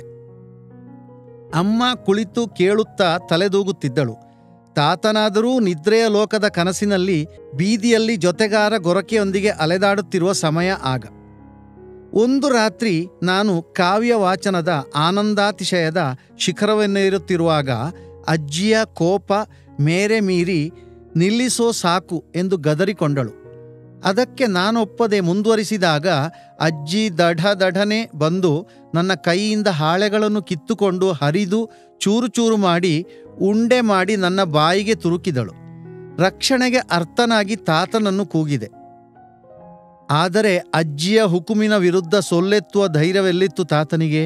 ಅಮ್ಮ ಕುಳಿತು ಕೇಳುತ್ತಾ ತಲೆದೂಗುತ್ತಿದ್ದಳು ತಾತನಾದರೂ ನಿದ್ರೆಯ ಲೋಕದ ಕನಸಿನಲ್ಲಿ ಬೀದಿಯಲ್ಲಿ ಜೊತೆಗಾರ ಗೊರಕೆಯೊಂದಿಗೆ ಅಲೆದಾಡುತ್ತಿರುವ ಸಮಯ ಆಗ ಒಂದು ರಾತ್ರಿ ನಾನು ಕಾವ್ಯ ವಾಚನದ ಆನಂದಾತಿಶಯದ ಶಿಖರವನ್ನೇರುತ್ತಿರುವಾಗ ಅಜ್ಜಿಯ ಕೋಪ ಮೇರೆ ಮೀರಿ ನಿಲ್ಲಿಸೋ ಸಾಕು ಎಂದು ಗದರಿಕೊಂಡಳು ಅದಕ್ಕೆ ನಾನೊಪ್ಪದೆ ಮುಂದುವರಿಸಿದಾಗ ಅಜ್ಜಿ ದಢ ದಢನೆ ಬಂದು ನನ್ನ ಕೈಯಿಂದ ಹಾಳೆಗಳನ್ನು ಕಿತ್ತುಕೊಂಡು ಹರಿದು ಚೂರು ಚೂರು ಮಾಡಿ ಉಂಡೆ ಮಾಡಿ ನನ್ನ ಬಾಯಿಗೆ ತುರುಕಿದಳು ರಕ್ಷಣೆಗೆ ಅರ್ಥನಾಗಿ ತಾತನನ್ನು ಕೂಗಿದೆ ಆದರೆ ಅಜ್ಜಿಯ ಹುಕುಮಿನ ವಿರುದ್ಧ ಸೊಲ್ಲೆತ್ತುವ ಧೈರ್ಯವೆಲ್ಲಿತ್ತು ತಾತನಿಗೆ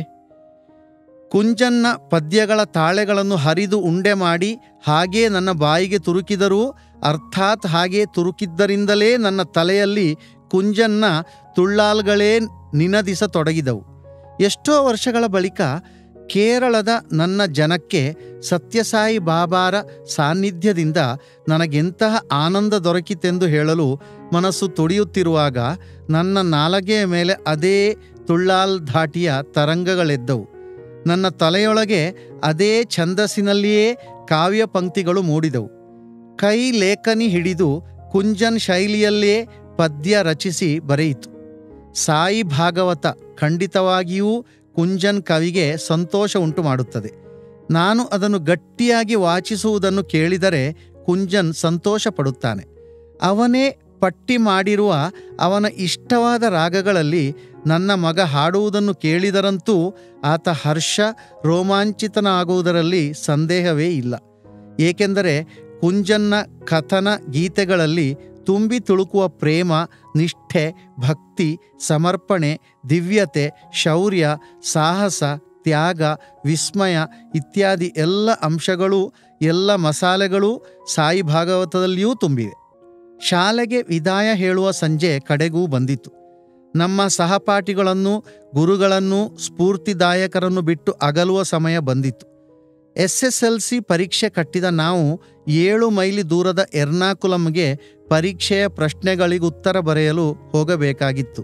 ಕುಂಜನ್ನ ಪದ್ಯಗಳ ತಾಳೆಗಳನ್ನು ಹರಿದು ಉಂಡೆ ಮಾಡಿ ಹಾಗೇ ನನ್ನ ಬಾಯಿಗೆ ತುರುಕಿದರೂ ಅರ್ಥಾತ್ ಹಾಗೆ ತುರುಕಿದ್ದರಿಂದಲೇ ನನ್ನ ತಲೆಯಲ್ಲಿ ಕುಂಜನ್ನ ತುಳ್ಳಾಲ್ಗಳೇ ನಿನದಿಸತೊಡಗಿದವು ಎಷ್ಟೋ ವರ್ಷಗಳ ಬಳಿಕ ಕೇರಳದ ನನ್ನ ಜನಕ್ಕೆ ಸತ್ಯಸಾಯಿ ಬಾಬಾರ ಸಾನ್ನಿಧ್ಯದಿಂದ ನನಗೆಂತಹ ಆನಂದ ದೊರಕಿತೆಂದು ಹೇಳಲು ಮನಸ್ಸು ತುಡಿಯುತ್ತಿರುವಾಗ ನನ್ನ ನಾಲಗೆಯ ಮೇಲೆ ಅದೇ ತುಳ್ಳಾಲ್ ಧಾಟಿಯ ತರಂಗಗಳೆದ್ದವು ನನ್ನ ತಲೆಯೊಳಗೆ ಅದೇ ಛಂದಸ್ಸಿನಲ್ಲಿಯೇ ಕಾವ್ಯ ಪಂಕ್ತಿಗಳು ಮೂಡಿದವು ಕೈ ಲೇಖನಿ ಹಿಡಿದು ಕುಂಜನ್ ಶೈಲಿಯಲ್ಲೇ ಪದ್ಯ ರಚಿಸಿ ಬರೆಯಿತು ಸಾಯಿ ಭಾಗವತ ಖಂಡಿತವಾಗಿಯೂ ಕುಂಜನ್ ಕವಿಗೆ ಸಂತೋಷ ಉಂಟು ಮಾಡುತ್ತದೆ ನಾನು ಅದನ್ನು ಗಟ್ಟಿಯಾಗಿ ವಾಚಿಸುವುದನ್ನು ಕೇಳಿದರೆ ಕುಂಜನ್ ಸಂತೋಷ ಪಡುತ್ತಾನೆ ಅವನೇ ಪಟ್ಟಿ ಮಾಡಿರುವ ಅವನ ಇಷ್ಟವಾದ ರಾಗಗಳಲ್ಲಿ ನನ್ನ ಮಗ ಹಾಡುವುದನ್ನು ಕೇಳಿದರಂತೂ ಆತ ಹರ್ಷ ರೋಮಾಂಚಿತನಾಗುವುದರಲ್ಲಿ ಸಂದೇಹವೇ ಇಲ್ಲ ಏಕೆಂದರೆ ಕುಂಜನ್ನ ಕಥನ ಗೀತೆಗಳಲ್ಲಿ ತುಂಬಿ ತುಳುಕುವ ಪ್ರೇಮ ನಿಷ್ಠೆ ಭಕ್ತಿ ಸಮರ್ಪಣೆ ದಿವ್ಯತೆ ಶೌರ್ಯ ಸಾಹಸ ತ್ಯಾಗ ವಿಸ್ಮಯ ಇತ್ಯಾದಿ ಎಲ್ಲ ಅಂಶಗಳು ಎಲ್ಲ ಮಸಾಲೆಗಳು ಸಾಯಿ ಭಾಗವತದಲ್ಲಿಯೂ ತುಂಬಿವೆ ಶಾಲೆಗೆ ವಿದಾಯ ಹೇಳುವ ಸಂಜೆ ಕಡೆಗೂ ಬಂದಿತು ನಮ್ಮ ಸಹಪಾಠಿಗಳನ್ನು ಗುರುಗಳನ್ನು ಸ್ಫೂರ್ತಿದಾಯಕರನ್ನು ಬಿಟ್ಟು ಅಗಲುವ ಸಮಯ ಬಂದಿತು ಎಸ್ ಎಸ್ ಎಲ್ ಸಿ ಪರೀಕ್ಷೆ ಕಟ್ಟಿದ ನಾವು ಏಳು ಮೈಲಿ ದೂರದ ಎರ್ನಾಕುಲಂಗೆ ಪರೀಕ್ಷೆಯ ಪ್ರಶ್ನೆಗಳಿಗುತ್ತರ ಬರೆಯಲು ಹೋಗಬೇಕಾಗಿತ್ತು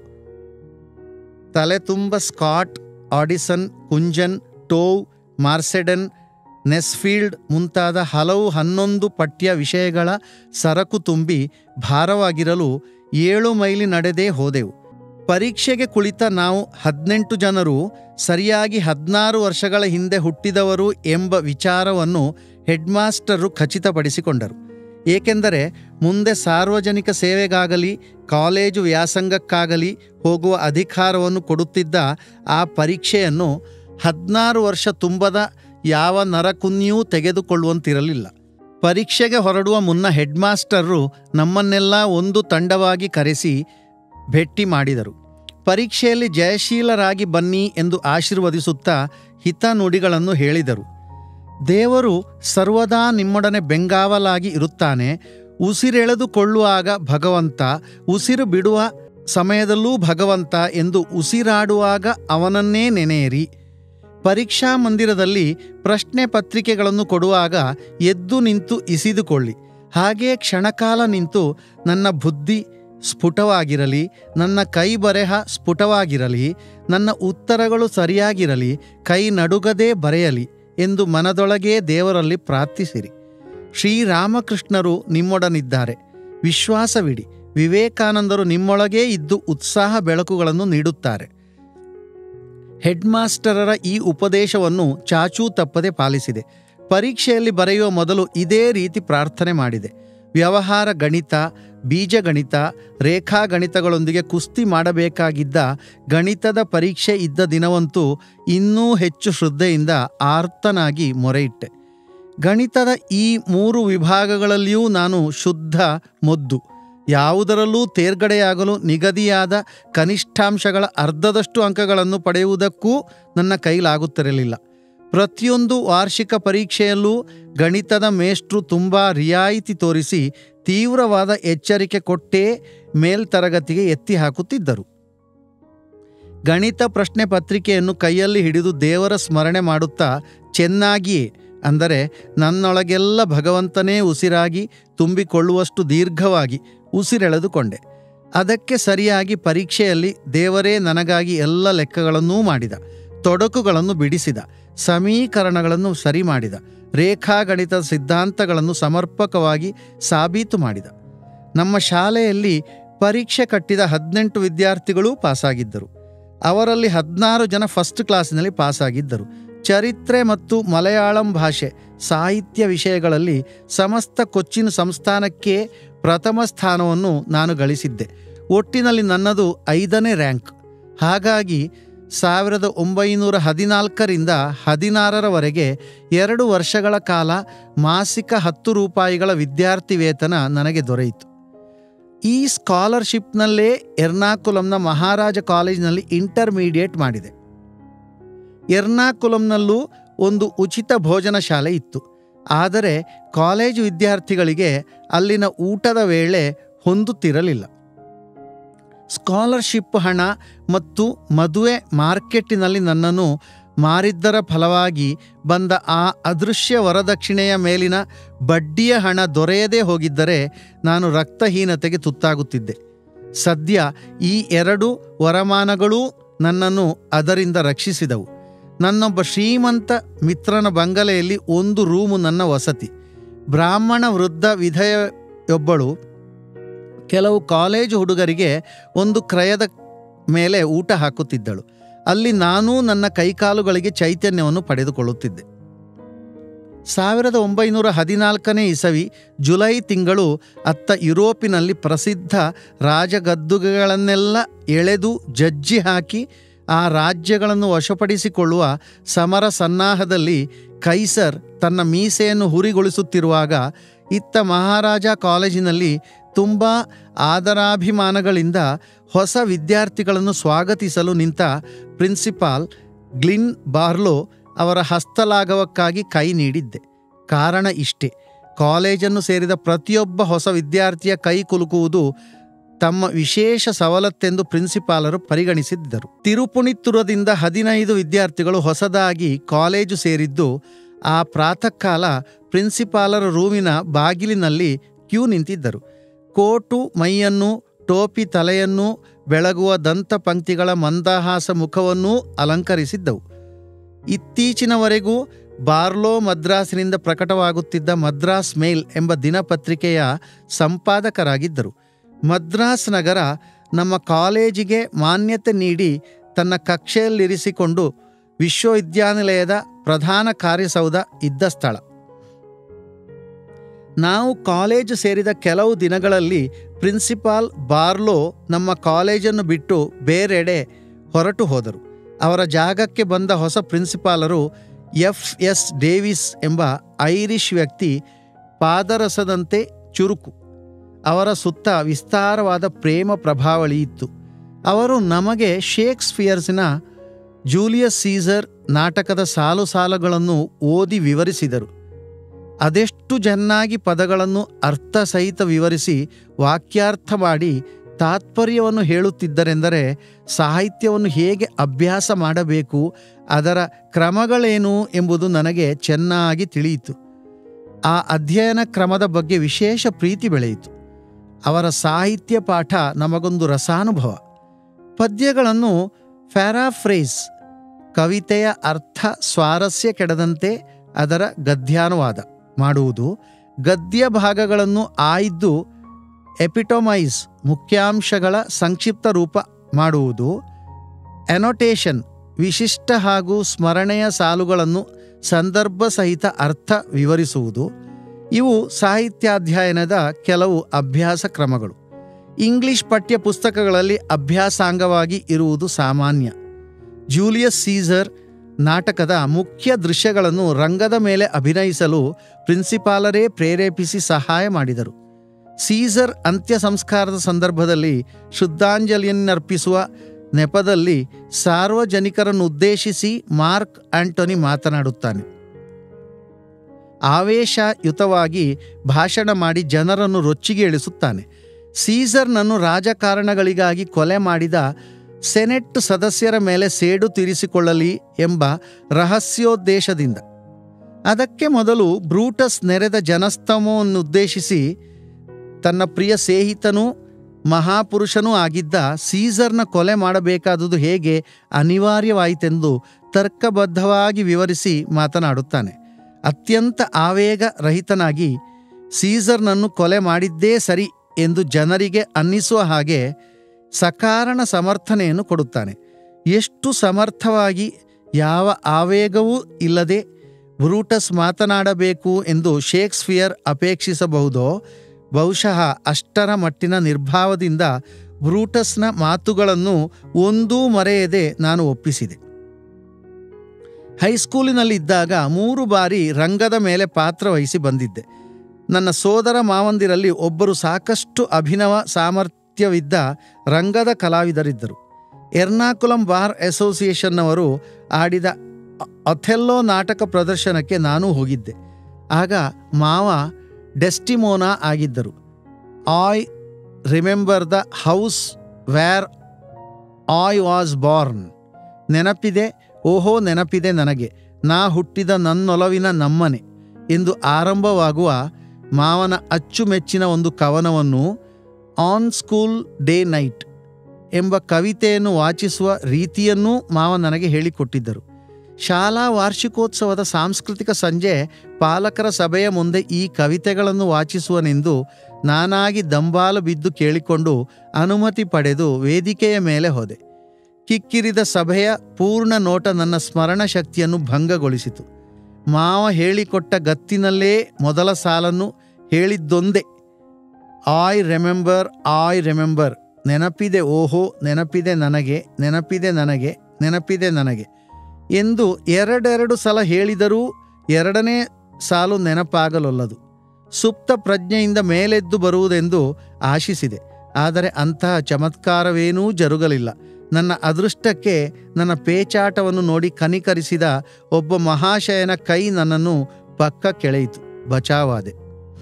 ತಲೆ ತುಂಬ ಸ್ಕಾಟ್ ಆಡಿಸನ್ ಕುಂಜನ್ ಟೋವ್ ಮಾರ್ಸೆಡನ್ ನೆಸ್ಫೀಲ್ಡ್ ಮುಂತಾದ ಹಲವು ಹನ್ನೊಂದು ಪಠ್ಯ ವಿಷಯಗಳ ಸರಕು ತುಂಬಿ ಭಾರವಾಗಿರಲು ಏಳು ಮೈಲಿ ನಡೆದೇ ಹೋದೆವು ಪರೀಕ್ಷೆಗೆ ಕುಳಿತ ನಾವು ಹದಿನೆಂಟು ಜನರು ಸರಿಯಾಗಿ ಹದಿನಾರು ವರ್ಷಗಳ ಹಿಂದೆ ಹುಟ್ಟಿದವರು ಎಂಬ ವಿಚಾರವನ್ನು ಹೆಡ್ಮಾಸ್ಟರು ಖಚಿತಪಡಿಸಿಕೊಂಡರು ಏಕೆಂದರೆ ಮುಂದೆ ಸಾರ್ವಜನಿಕ ಸೇವೆಗಾಗಲಿ ಕಾಲೇಜು ವ್ಯಾಸಂಗಕ್ಕಾಗಲಿ ಹೋಗುವ ಅಧಿಕಾರವನ್ನು ಕೊಡುತ್ತಿದ್ದ ಆ ಪರೀಕ್ಷೆಯನ್ನು ಹದಿನಾರು ವರ್ಷ ತುಂಬದ ಯಾವ ನರಕುನ್ಯೂ ತೆಗೆದುಕೊಳ್ಳುವಂತಿರಲಿಲ್ಲ ಪರೀಕ್ಷೆಗೆ ಹೊರಡುವ ಮುನ್ನ ಹೆಡ್ಮಾಸ್ಟರು ನಮ್ಮನ್ನೆಲ್ಲ ಒಂದು ತಂಡವಾಗಿ ಕರೆಸಿ ಭೇಟಿ ಮಾಡಿದರು ಪರೀಕ್ಷೆಯಲ್ಲಿ ಜಯಶೀಲರಾಗಿ ಬನ್ನಿ ಎಂದು ಆಶೀರ್ವದಿಸುತ್ತಾ ಹಿತ ನುಡಿಗಳನ್ನು ಹೇಳಿದರು ದೇವರು ಸರ್ವದಾ ನಿಮ್ಮೊಡನೆ ಬೆಂಗಾವಲಾಗಿ ಇರುತ್ತಾನೆ ಉಸಿರೆಳೆದುಕೊಳ್ಳುವಾಗ ಭಗವಂತ ಉಸಿರು ಬಿಡುವ ಸಮಯದಲ್ಲೂ ಭಗವಂತ ಎಂದು ಉಸಿರಾಡುವಾಗ ಅವನನ್ನೇ ನೆನೆಯಿರಿ ಪರೀಕ್ಷಾ ಮಂದಿರದಲ್ಲಿ ಪ್ರಶ್ನೆ ಪತ್ರಿಕೆಗಳನ್ನು ಕೊಡುವಾಗ ಎದ್ದು ನಿಂತು ಇಸಿದುಕೊಳ್ಳಿ ಹಾಗೇ ಕ್ಷಣಕಾಲ ನಿಂತು ನನ್ನ ಬುದ್ಧಿ ಸ್ಫುಟವಾಗಿರಲಿ ನನ್ನ ಕೈ ಬರೆಹ ಸ್ಫುಟವಾಗಿರಲಿ ನನ್ನ ಉತ್ತರಗಳು ಸರಿಯಾಗಿರಲಿ ಕೈ ನಡುಗದೇ ಬರೆಯಲಿ ಎಂದು ಮನದೊಳಗೇ ದೇವರಲ್ಲಿ ಪ್ರಾರ್ಥಿಸಿರಿ ಶ್ರೀರಾಮಕೃಷ್ಣರು ನಿಮ್ಮೊಡನಿದ್ದಾರೆ ವಿಶ್ವಾಸವಿಡಿ ವಿವೇಕಾನಂದರು ನಿಮ್ಮೊಳಗೇ ಇದ್ದು ಉತ್ಸಾಹ ಬೆಳಕುಗಳನ್ನು ನೀಡುತ್ತಾರೆ ಹೆಡ್ಮಾಸ್ಟರರ ಈ ಉಪದೇಶವನ್ನು ಚಾಚೂ ತಪ್ಪದೆ ಪಾಲಿಸಿದೆ ಪರೀಕ್ಷೆಯಲ್ಲಿ ಬರೆಯುವ ಮೊದಲು ಇದೇ ರೀತಿ ಪ್ರಾರ್ಥನೆ ಮಾಡಿದೆ ವ್ಯವಹಾರ ಗಣಿತ ಬೀಜಗಣಿತ ರೇಖಾಗಣಿತಗಳೊಂದಿಗೆ ಕುಸ್ತಿ ಮಾಡಬೇಕಾಗಿದ್ದ ಗಣಿತದ ಪರೀಕ್ಷೆ ಇದ್ದ ದಿನವಂತೂ ಇನ್ನೂ ಹೆಚ್ಚು ಶ್ರದ್ಧೆಯಿಂದ ಆರ್ತನಾಗಿ ಮೊರೆಯಿಟ್ಟೆ ಗಣಿತದ ಈ ಮೂರು ವಿಭಾಗಗಳಲ್ಲಿಯೂ ನಾನು ಶುದ್ಧ ಮೊದ್ದು ಯಾವುದರಲ್ಲೂ ತೇರ್ಗಡೆಯಾಗಲು ನಿಗದಿಯಾದ ಕನಿಷ್ಠಾಂಶಗಳ ಅರ್ಧದಷ್ಟು ಅಂಕಗಳನ್ನು ಪಡೆಯುವುದಕ್ಕೂ ನನ್ನ ಕೈಲಾಗುತ್ತಿರಲಿಲ್ಲ ಪ್ರತಿಯೊಂದು ವಾರ್ಷಿಕ ಪರೀಕ್ಷೆಯಲ್ಲೂ ಗಣಿತದ ಮೇಷ್ಟ್ರು ತುಂಬ ರಿಯಾಯಿತಿ ತೋರಿಸಿ ತೀವ್ರವಾದ ಎಚ್ಚರಿಕೆ ಕೊಟ್ಟೇ ಮೇಲ್ತರಗತಿಗೆ ಎತ್ತಿ ಹಾಕುತ್ತಿದ್ದರು ಗಣಿತ ಪ್ರಶ್ನೆ ಪತ್ರಿಕೆಯನ್ನು ಕೈಯಲ್ಲಿ ಹಿಡಿದು ದೇವರ ಸ್ಮರಣೆ ಮಾಡುತ್ತಾ ಚೆನ್ನಾಗಿಯೇ ಅಂದರೆ ನನ್ನೊಳಗೆಲ್ಲ ಭಗವಂತನೇ ಉಸಿರಾಗಿ ತುಂಬಿಕೊಳ್ಳುವಷ್ಟು ದೀರ್ಘವಾಗಿ ಉಸಿರೆಳೆದುಕೊಂಡೆ ಅದಕ್ಕೆ ಸರಿಯಾಗಿ ಪರೀಕ್ಷೆಯಲ್ಲಿ ದೇವರೇ ನನಗಾಗಿ ಎಲ್ಲ ಲೆಕ್ಕಗಳನ್ನೂ ಮಾಡಿದ ತೊಡಕುಗಳನ್ನು ಬಿಡಿಸಿದ ಸಮೀಕರಣಗಳನ್ನು ಸರಿ ಮಾಡಿದ ರೇಖಾಗಣಿತದ ಸಿದ್ಧಾಂತಗಳನ್ನು ಸಮರ್ಪಕವಾಗಿ ಸಾಬೀತು ಮಾಡಿದ ನಮ್ಮ ಶಾಲೆಯಲ್ಲಿ ಪರೀಕ್ಷೆ ಕಟ್ಟಿದ ಹದಿನೆಂಟು ವಿದ್ಯಾರ್ಥಿಗಳೂ ಪಾಸಾಗಿದ್ದರು ಅವರಲ್ಲಿ ಹದಿನಾರು ಜನ ಫಸ್ಟ್ ಕ್ಲಾಸಿನಲ್ಲಿ ಪಾಸಾಗಿದ್ದರು ಚರಿತ್ರೆ ಮತ್ತು ಮಲಯಾಳಂ ಭಾಷೆ ಸಾಹಿತ್ಯ ವಿಷಯಗಳಲ್ಲಿ ಸಮಸ್ತ ಕೊಚ್ಚಿನ್ ಸಂಸ್ಥಾನಕ್ಕೆ ಪ್ರಥಮ ಸ್ಥಾನವನ್ನು ನಾನು ಗಳಿಸಿದ್ದೆ ಒಟ್ಟಿನಲ್ಲಿ ನನ್ನದು ಐದನೇ ರ್ಯಾಂಕ್ ಹಾಗಾಗಿ ಸಾವಿರದ ಒಂಬೈನೂರ ಹದಿನಾಲ್ಕರಿಂದ ಹದಿನಾರರವರೆಗೆ ಎರಡು ವರ್ಷಗಳ ಕಾಲ ಮಾಸಿಕ ಹತ್ತು ರೂಪಾಯಿಗಳ ವಿದ್ಯಾರ್ಥಿ ವೇತನ ನನಗೆ ದೊರೆಯಿತು ಈ ಸ್ಕಾಲರ್ಶಿಪ್ನಲ್ಲೇ ಎರ್ನಾಕುಲಂನ ಮಹಾರಾಜ ಕಾಲೇಜಿನಲ್ಲಿ ಇಂಟರ್ಮೀಡಿಯೇಟ್ ಮಾಡಿದೆ ಎರ್ನಾಕುಲಂನಲ್ಲೂ ಒಂದು ಉಚಿತ ಭೋಜನ ಶಾಲೆ ಇತ್ತು ಆದರೆ ಕಾಲೇಜು ವಿದ್ಯಾರ್ಥಿಗಳಿಗೆ ಅಲ್ಲಿನ ಊಟದ ವೇಳೆ ಹೊಂದುತ್ತಿರಲಿಲ್ಲ ಸ್ಕಾಲರ್ಶಿಪ್ ಹಣ ಮತ್ತು ಮದುವೆ ಮಾರ್ಕೆಟ್ಟಿನಲ್ಲಿ ನನ್ನನ್ನು ಮಾರಿದ್ದರ ಫಲವಾಗಿ ಬಂದ ಆ ಅದೃಶ್ಯ ವರದಕ್ಷಿಣೆಯ ಮೇಲಿನ ಬಡ್ಡಿಯ ಹಣ ದೊರೆಯದೇ ಹೋಗಿದ್ದರೆ ನಾನು ರಕ್ತಹೀನತೆಗೆ ತುತ್ತಾಗುತ್ತಿದ್ದೆ ಸದ್ಯ ಈ ಎರಡು ವರಮಾನಗಳೂ ನನ್ನನ್ನು ಅದರಿಂದ ರಕ್ಷಿಸಿದವು ನನ್ನೊಬ್ಬ ಶ್ರೀಮಂತ ಮಿತ್ರನ ಬಂಗಲೆಯಲ್ಲಿ ಒಂದು ರೂಮು ನನ್ನ ವಸತಿ ಬ್ರಾಹ್ಮಣ ವೃದ್ಧ ವಿಧೆಯೊಬ್ಬಳು ಕೆಲವು ಕಾಲೇಜು ಹುಡುಗರಿಗೆ ಒಂದು ಕ್ರಯದ ಮೇಲೆ ಊಟ ಹಾಕುತ್ತಿದ್ದಳು ಅಲ್ಲಿ ನಾನೂ ನನ್ನ ಕೈಕಾಲುಗಳಿಗೆ ಚೈತನ್ಯವನ್ನು ಪಡೆದುಕೊಳ್ಳುತ್ತಿದ್ದೆ ಸಾವಿರದ ಒಂಬೈನೂರ ಹದಿನಾಲ್ಕನೇ ಇಸವಿ ಜುಲೈ ತಿಂಗಳು ಅತ್ತ ಯುರೋಪಿನಲ್ಲಿ ಪ್ರಸಿದ್ಧ ರಾಜಗದ್ದುಗೆಗಳನ್ನೆಲ್ಲ ಎಳೆದು ಜಜ್ಜಿ ಹಾಕಿ ಆ ರಾಜ್ಯಗಳನ್ನು ವಶಪಡಿಸಿಕೊಳ್ಳುವ ಸಮರ ಸನ್ನಾಹದಲ್ಲಿ ಕೈಸರ್ ತನ್ನ ಮೀಸೆಯನ್ನು ಹುರಿಗೊಳಿಸುತ್ತಿರುವಾಗ ಇತ್ತ ಮಹಾರಾಜ ಕಾಲೇಜಿನಲ್ಲಿ ತುಂಬ ಆದರಾಭಿಮಾನಗಳಿಂದ ಹೊಸ ವಿದ್ಯಾರ್ಥಿಗಳನ್ನು ಸ್ವಾಗತಿಸಲು ನಿಂತ ಪ್ರಿನ್ಸಿಪಾಲ್ ಗ್ಲಿನ್ ಬಾರ್ಲೋ ಅವರ ಹಸ್ತಲಾಘವಕ್ಕಾಗಿ ಕೈ ನೀಡಿದ್ದೆ ಕಾರಣ ಇಷ್ಟೇ ಕಾಲೇಜನ್ನು ಸೇರಿದ ಪ್ರತಿಯೊಬ್ಬ ಹೊಸ ವಿದ್ಯಾರ್ಥಿಯ ಕೈ ಕುಲುಕುವುದು ತಮ್ಮ ವಿಶೇಷ ಸವಲತ್ತೆಂದು ಪ್ರಿನ್ಸಿಪಾಲರು ಪರಿಗಣಿಸಿದ್ದರು ತಿರುಪುಣಿತ್ತುರದಿಂದ ಹದಿನೈದು ವಿದ್ಯಾರ್ಥಿಗಳು ಹೊಸದಾಗಿ ಕಾಲೇಜು ಸೇರಿದ್ದು ಆ ಪ್ರಾತಃ ಕಾಲ ಪ್ರಿನ್ಸಿಪಾಲರ ರೂಮಿನ ಬಾಗಿಲಿನಲ್ಲಿ ಕ್ಯೂ ನಿಂತಿದ್ದರು ಕೋಟು ಮೈಯನ್ನು ಟೋಪಿ ತಲೆಯನ್ನು ಬೆಳಗುವ ದಂತ ಪಂಕ್ತಿಗಳ ಮಂದಹಾಸ ಮುಖವನ್ನೂ ಅಲಂಕರಿಸಿದ್ದವು ಇತ್ತೀಚಿನವರೆಗೂ ಬಾರ್ಲೋ ಮದ್ರಾಸಿನಿಂದ ಪ್ರಕಟವಾಗುತ್ತಿದ್ದ ಮದ್ರಾಸ್ ಮೇಲ್ ಎಂಬ ದಿನಪತ್ರಿಕೆಯ ಸಂಪಾದಕರಾಗಿದ್ದರು ಮದ್ರಾಸ್ ನಗರ ನಮ್ಮ ಕಾಲೇಜಿಗೆ ಮಾನ್ಯತೆ ನೀಡಿ ತನ್ನ ಕಕ್ಷೆಯಲ್ಲಿರಿಸಿಕೊಂಡು ವಿಶ್ವವಿದ್ಯಾನಿಲಯದ ಪ್ರಧಾನ ಕಾರ್ಯಸೌಧ ಇದ್ದ ಸ್ಥಳ ನಾವು ಕಾಲೇಜು ಸೇರಿದ ಕೆಲವು ದಿನಗಳಲ್ಲಿ ಪ್ರಿನ್ಸಿಪಾಲ್ ಬಾರ್ಲೋ ನಮ್ಮ ಕಾಲೇಜನ್ನು ಬಿಟ್ಟು ಬೇರೆಡೆ ಹೊರಟು ಹೋದರು ಅವರ ಜಾಗಕ್ಕೆ ಬಂದ ಹೊಸ ಪ್ರಿನ್ಸಿಪಾಲರು ಎಫ್ ಎಸ್ ಡೇವಿಸ್ ಎಂಬ ಐರಿಷ್ ವ್ಯಕ್ತಿ ಪಾದರಸದಂತೆ ಚುರುಕು ಅವರ ಸುತ್ತ ವಿಸ್ತಾರವಾದ ಪ್ರೇಮ ಪ್ರಭಾವಳಿ ಇತ್ತು ಅವರು ನಮಗೆ ಶೇಕ್ಸ್ಪಿಯರ್ಸ್ನ ಜೂಲಿಯಸ್ ಸೀಸರ್ ನಾಟಕದ ಸಾಲು ಸಾಲುಗಳನ್ನು ಓದಿ ವಿವರಿಸಿದರು ಅದೆಷ್ಟು ಚೆನ್ನಾಗಿ ಪದಗಳನ್ನು ಅರ್ಥಸಹಿತ ವಿವರಿಸಿ ವಾಕ್ಯಾರ್ಥ ಮಾಡಿ ತಾತ್ಪರ್ಯವನ್ನು ಹೇಳುತ್ತಿದ್ದರೆಂದರೆ ಸಾಹಿತ್ಯವನ್ನು ಹೇಗೆ ಅಭ್ಯಾಸ ಮಾಡಬೇಕು ಅದರ ಕ್ರಮಗಳೇನು ಎಂಬುದು ನನಗೆ ಚೆನ್ನಾಗಿ ತಿಳಿಯಿತು ಆ ಅಧ್ಯಯನ ಕ್ರಮದ ಬಗ್ಗೆ ವಿಶೇಷ ಪ್ರೀತಿ ಬೆಳೆಯಿತು ಅವರ ಸಾಹಿತ್ಯ ಪಾಠ ನಮಗೊಂದು ರಸಾನುಭವ ಪದ್ಯಗಳನ್ನು ಫ್ಯಾರಾಫ್ರೇಸ್ ಕವಿತೆಯ ಅರ್ಥ ಸ್ವಾರಸ್ಯ ಕೆಡದಂತೆ ಅದರ ಗದ್ಯಾನುವಾದ ಮಾಡುವುದು ಗದ್ಯ ಭಾಗಗಳನ್ನು ಆಯ್ದು ಎಪಿಟೊಮೈಸ್ ಮುಖ್ಯಾಂಶಗಳ ಸಂಕ್ಷಿಪ್ತ ರೂಪ ಮಾಡುವುದು ಎನೊಟೇಷನ್ ವಿಶಿಷ್ಟ ಹಾಗೂ ಸ್ಮರಣೆಯ ಸಾಲುಗಳನ್ನು ಸಂದರ್ಭ ಸಹಿತ ಅರ್ಥ ವಿವರಿಸುವುದು ಇವು ಸಾಹಿತ್ಯಾಧ್ಯಯನದ ಕೆಲವು ಅಭ್ಯಾಸ ಕ್ರಮಗಳು ಇಂಗ್ಲಿಷ್ ಪಠ್ಯ ಪುಸ್ತಕಗಳಲ್ಲಿ ಅಭ್ಯಾಸಾಂಗವಾಗಿ ಇರುವುದು ಸಾಮಾನ್ಯ ಜೂಲಿಯಸ್ ಸೀಸರ್ ನಾಟಕದ ಮುಖ್ಯ ದೃಶ್ಯಗಳನ್ನು ರಂಗದ ಮೇಲೆ ಅಭಿನಯಿಸಲು ಪ್ರಿನ್ಸಿಪಾಲರೇ ಪ್ರೇರೇಪಿಸಿ ಸಹಾಯ ಮಾಡಿದರು ಸೀಸರ್ ಅಂತ್ಯ ಸಂಸ್ಕಾರದ ಸಂದರ್ಭದಲ್ಲಿ ಶುದ್ಧಾಂಜಲಿಯನ್ನರ್ಪಿಸುವ ನೆಪದಲ್ಲಿ ಸಾರ್ವಜನಿಕರನ್ನುದ್ದೇಶಿಸಿ ಮಾರ್ಕ್ ಆಂಟೋನಿ ಮಾತನಾಡುತ್ತಾನೆ ಆವೇಶಯುತವಾಗಿ ಭಾಷಣ ಮಾಡಿ ಜನರನ್ನು ರೊಚ್ಚಿಗೆ ಇಳಿಸುತ್ತಾನೆ ಸೀಸರ್ನನ್ನು ರಾಜಕಾರಣಗಳಿಗಾಗಿ ಕೊಲೆ ಮಾಡಿದ ಸೆನೆಟ್ ಸದಸ್ಯರ ಮೇಲೆ ಸೇಡು ತೀರಿಸಿಕೊಳ್ಳಲಿ ಎಂಬ ರಹಸ್ಯೋದ್ದೇಶದಿಂದ ಅದಕ್ಕೆ ಮೊದಲು ಬ್ರೂಟಸ್ ನೆರೆದ ಜನಸ್ತಮವನ್ನುದ್ದೇಶಿಸಿ ತನ್ನ ಪ್ರಿಯ ಸ್ನೇಹಿತನೂ ಮಹಾಪುರುಷನೂ ಆಗಿದ್ದ ಸೀಸರ್ನ ಕೊಲೆ ಮಾಡಬೇಕಾದುದು ಹೇಗೆ ಅನಿವಾರ್ಯವಾಯಿತೆಂದು ತರ್ಕಬದ್ಧವಾಗಿ ವಿವರಿಸಿ ಮಾತನಾಡುತ್ತಾನೆ ಅತ್ಯಂತ ಆವೇಗ ರಹಿತನಾಗಿ ಸೀಸರ್ನನ್ನು ಕೊಲೆ ಮಾಡಿದ್ದೇ ಸರಿ ಎಂದು ಜನರಿಗೆ ಅನ್ನಿಸುವ ಹಾಗೆ ಸಕಾರಣ ಸಮರ್ಥನೆಯನ್ನು ಕೊಡುತ್ತಾನೆ ಎಷ್ಟು ಸಮರ್ಥವಾಗಿ ಯಾವ ಆವೇಗವೂ ಇಲ್ಲದೆ ಬ್ರೂಟಸ್ ಮಾತನಾಡಬೇಕು ಎಂದು ಶೇಕ್ಸ್ಪಿಯರ್ ಅಪೇಕ್ಷಿಸಬಹುದೋ ಬಹುಶಃ ಅಷ್ಟರ ಮಟ್ಟಿನ ನಿರ್ಭಾವದಿಂದ ಬ್ರೂಟಸ್ನ ಮಾತುಗಳನ್ನು ಒಂದೂ ಮರೆಯದೆ ನಾನು ಒಪ್ಪಿಸಿದೆ ಹೈಸ್ಕೂಲಿನಲ್ಲಿದ್ದಾಗ ಮೂರು ಬಾರಿ ರಂಗದ ಮೇಲೆ ಪಾತ್ರ ವಹಿಸಿ ಬಂದಿದ್ದೆ ನನ್ನ ಸೋದರ ಮಾವಂದಿರಲ್ಲಿ ಒಬ್ಬರು ಸಾಕಷ್ಟು ಅಭಿನವ ಸಾಮರ್ಥ್ಯವಿದ್ದ ರಂಗದ ಕಲಾವಿದರಿದ್ದರು ಎರ್ನಾಕುಲಂ ಬಾರ್ ಅಸೋಸಿಯೇಷನ್ನವರು ಆಡಿದ ಅಥೆಲ್ಲೋ ನಾಟಕ ಪ್ರದರ್ಶನಕ್ಕೆ ನಾನೂ ಹೋಗಿದ್ದೆ ಆಗ ಮಾವ ಡೆಸ್ಟಿಮೋನಾ ಆಗಿದ್ದರು I remember the house where I was born ನೆನಪಿದೆ ಓಹೋ ನೆನಪಿದೆ ನನಗೆ ನಾ ಹುಟ್ಟಿದ ನನ್ನೊಲವಿನ ನಮ್ಮನೆ ಎಂದು ಆರಂಭವಾಗುವ ಮಾವನ ಅಚ್ಚುಮೆಚ್ಚಿನ ಒಂದು ಕವನವನ್ನು ಆನ್ ಸ್ಕೂಲ್ ಡೇ ನೈಟ್ ಎಂಬ ಕವಿತೆಯನ್ನು ವಾಚಿಸುವ ರೀತಿಯನ್ನೂ ಮಾವ ನನಗೆ ಹೇಳಿಕೊಟ್ಟಿದ್ದರು ಶಾಲಾ ವಾರ್ಷಿಕೋತ್ಸವದ ಸಾಂಸ್ಕೃತಿಕ ಸಂಜೆ ಪಾಲಕರ ಸಭೆಯ ಮುಂದೆ ಈ ಕವಿತೆಗಳನ್ನು ವಾಚಿಸುವನೆಂದು ನಾನಾಗಿ ದಂಬಾಲು ಬಿದ್ದು ಕೇಳಿಕೊಂಡು ಅನುಮತಿ ಪಡೆದು ವೇದಿಕೆಯ ಮೇಲೆ ಹೋದೆ ಕಿಕ್ಕಿರಿದ ಸಭೆಯ ಪೂರ್ಣ ನೋಟ ನನ್ನ ಸ್ಮರಣ ಶಕ್ತಿಯನ್ನು ಭಂಗಗೊಳಿಸಿತು ಮಾವ ಹೇಳಿಕೊಟ್ಟ ಗತ್ತಿನಲ್ಲೇ ಮೊದಲ ಸಾಲನ್ನು ಹೇಳಿದ್ದೊಂದೇ ಆಯ್ ರೆಮೆಂಬರ್ ಆಯ್ ರೆಮೆಂಬರ್ ನೆನಪಿದೆ ಓಹೋ ನೆನಪಿದೆ ನನಗೆ ನೆನಪಿದೆ ನನಗೆ ನೆನಪಿದೆ ನನಗೆ ಎಂದು ಎರಡೆರಡು ಸಲ ಹೇಳಿದರೂ ಎರಡನೇ ಸಾಲು ನೆನಪಾಗಲೊಲ್ಲದು ಸುಪ್ತ ಪ್ರಜ್ಞೆಯಿಂದ ಮೇಲೆದ್ದು ಬರುವುದೆಂದು ಆಶಿಸಿದೆ ಆದರೆ ಅಂತಹ ಚಮತ್ಕಾರವೇನೂ ಜರುಗಲಿಲ್ಲ ನನ್ನ ಅದೃಷ್ಟಕ್ಕೆ ನನ್ನ ಪೇಚಾಟವನ್ನು ನೋಡಿ ಕನಿಕರಿಸಿದ ಒಬ್ಬ ಮಹಾಶಯನ ಕೈ ನನ್ನನ್ನು ಪಕ್ಕ ಕೆಳೆಯಿತು ಬಚಾವಾದೆ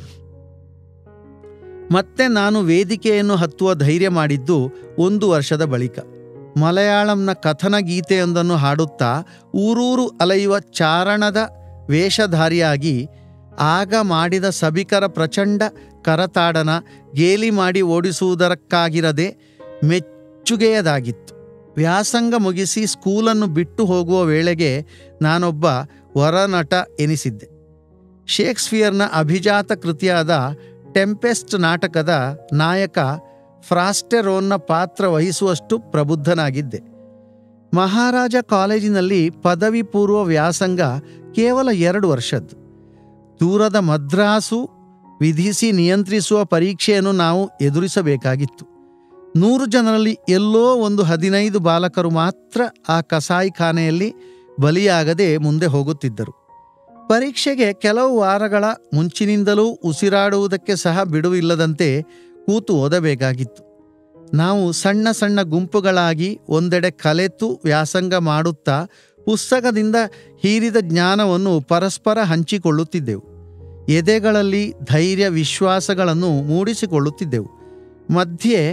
ಮತ್ತೆ ನಾನು ವೇದಿಕೆಯನ್ನು ಹತ್ತುವ ಧೈರ್ಯ ಮಾಡಿದ್ದು ಒಂದು ವರ್ಷದ ಬಳಿಕ ಮಲಯಾಳಂನ ಕಥನ ಗೀತೆಯೊಂದನ್ನು ಹಾಡುತ್ತಾ ಊರೂರು ಅಲೆಯುವ ಚಾರಣದ ವೇಷಧಾರಿಯಾಗಿ ಆಗ ಮಾಡಿದ ಸಭಿಕರ ಪ್ರಚಂಡ ಕರತಾಡನ ಗೇಲಿ ಮಾಡಿ ಓಡಿಸುವುದಕ್ಕಾಗಿರದೆ ಮೆಚ್ಚುಗೆಯದಾಗಿತ್ತು ವ್ಯಾಸಂಗ ಮುಗಿಸಿ ಸ್ಕೂಲನ್ನು ಬಿಟ್ಟು ಹೋಗುವ ವೇಳೆಗೆ ನಾನೊಬ್ಬ ವರನಟ ಎನಿಸಿದ್ದೆ ಶೇಕ್ಸ್ಪಿಯರ್ನ ಅಭಿಜಾತ ಕೃತಿಯಾದ ಟೆಂಪೆಸ್ಟ್ ನಾಟಕದ ನಾಯಕ ಫ್ರಾಸ್ಟೆರೋನ್ನ ಪಾತ್ರ ವಹಿಸುವಷ್ಟು ಪ್ರಬುದ್ಧನಾಗಿದ್ದೆ ಮಹಾರಾಜ ಕಾಲೇಜಿನಲ್ಲಿ ಪದವಿ ಪೂರ್ವ ವ್ಯಾಸಂಗ ಕೇವಲ ಎರಡು ವರ್ಷದ್ದು ದೂರದ ಮದ್ರಾಸು ವಿಧಿಸಿ ನಿಯಂತ್ರಿಸುವ ಪರೀಕ್ಷೆಯನ್ನು ನಾವು ಎದುರಿಸಬೇಕಾಗಿತ್ತು ನೂರು ಜನರಲ್ಲಿ ಎಲ್ಲೋ ಒಂದು ಹದಿನೈದು ಬಾಲಕರು ಮಾತ್ರ ಆ ಕಸಾಯಿಖಾನೆಯಲ್ಲಿ ಬಲಿಯಾಗದೆ ಮುಂದೆ ಹೋಗುತ್ತಿದ್ದರು ಪರೀಕ್ಷೆಗೆ ಕೆಲವು ವಾರಗಳ ಮುಂಚಿನಿಂದಲೂ ಉಸಿರಾಡುವುದಕ್ಕೆ ಸಹ ಬಿಡುವಿಲ್ಲದಂತೆ ಕೂತು ಓದಬೇಕಾಗಿತ್ತು ನಾವು ಸಣ್ಣ ಸಣ್ಣ ಗುಂಪುಗಳಾಗಿ ಒಂದೆಡೆ ಕಲೆತು ವ್ಯಾಸಂಗ ಮಾಡುತ್ತಾ ಪುಸ್ತಕದಿಂದ ಹೀರಿದ ಜ್ಞಾನವನ್ನು ಪರಸ್ಪರ ಹಂಚಿಕೊಳ್ಳುತ್ತಿದ್ದೆವು ಎದೆಗಳಲ್ಲಿ ಧೈರ್ಯ ವಿಶ್ವಾಸಗಳನ್ನು ಮೂಡಿಸಿಕೊಳ್ಳುತ್ತಿದ್ದೆವು ಮಧ್ಯೆ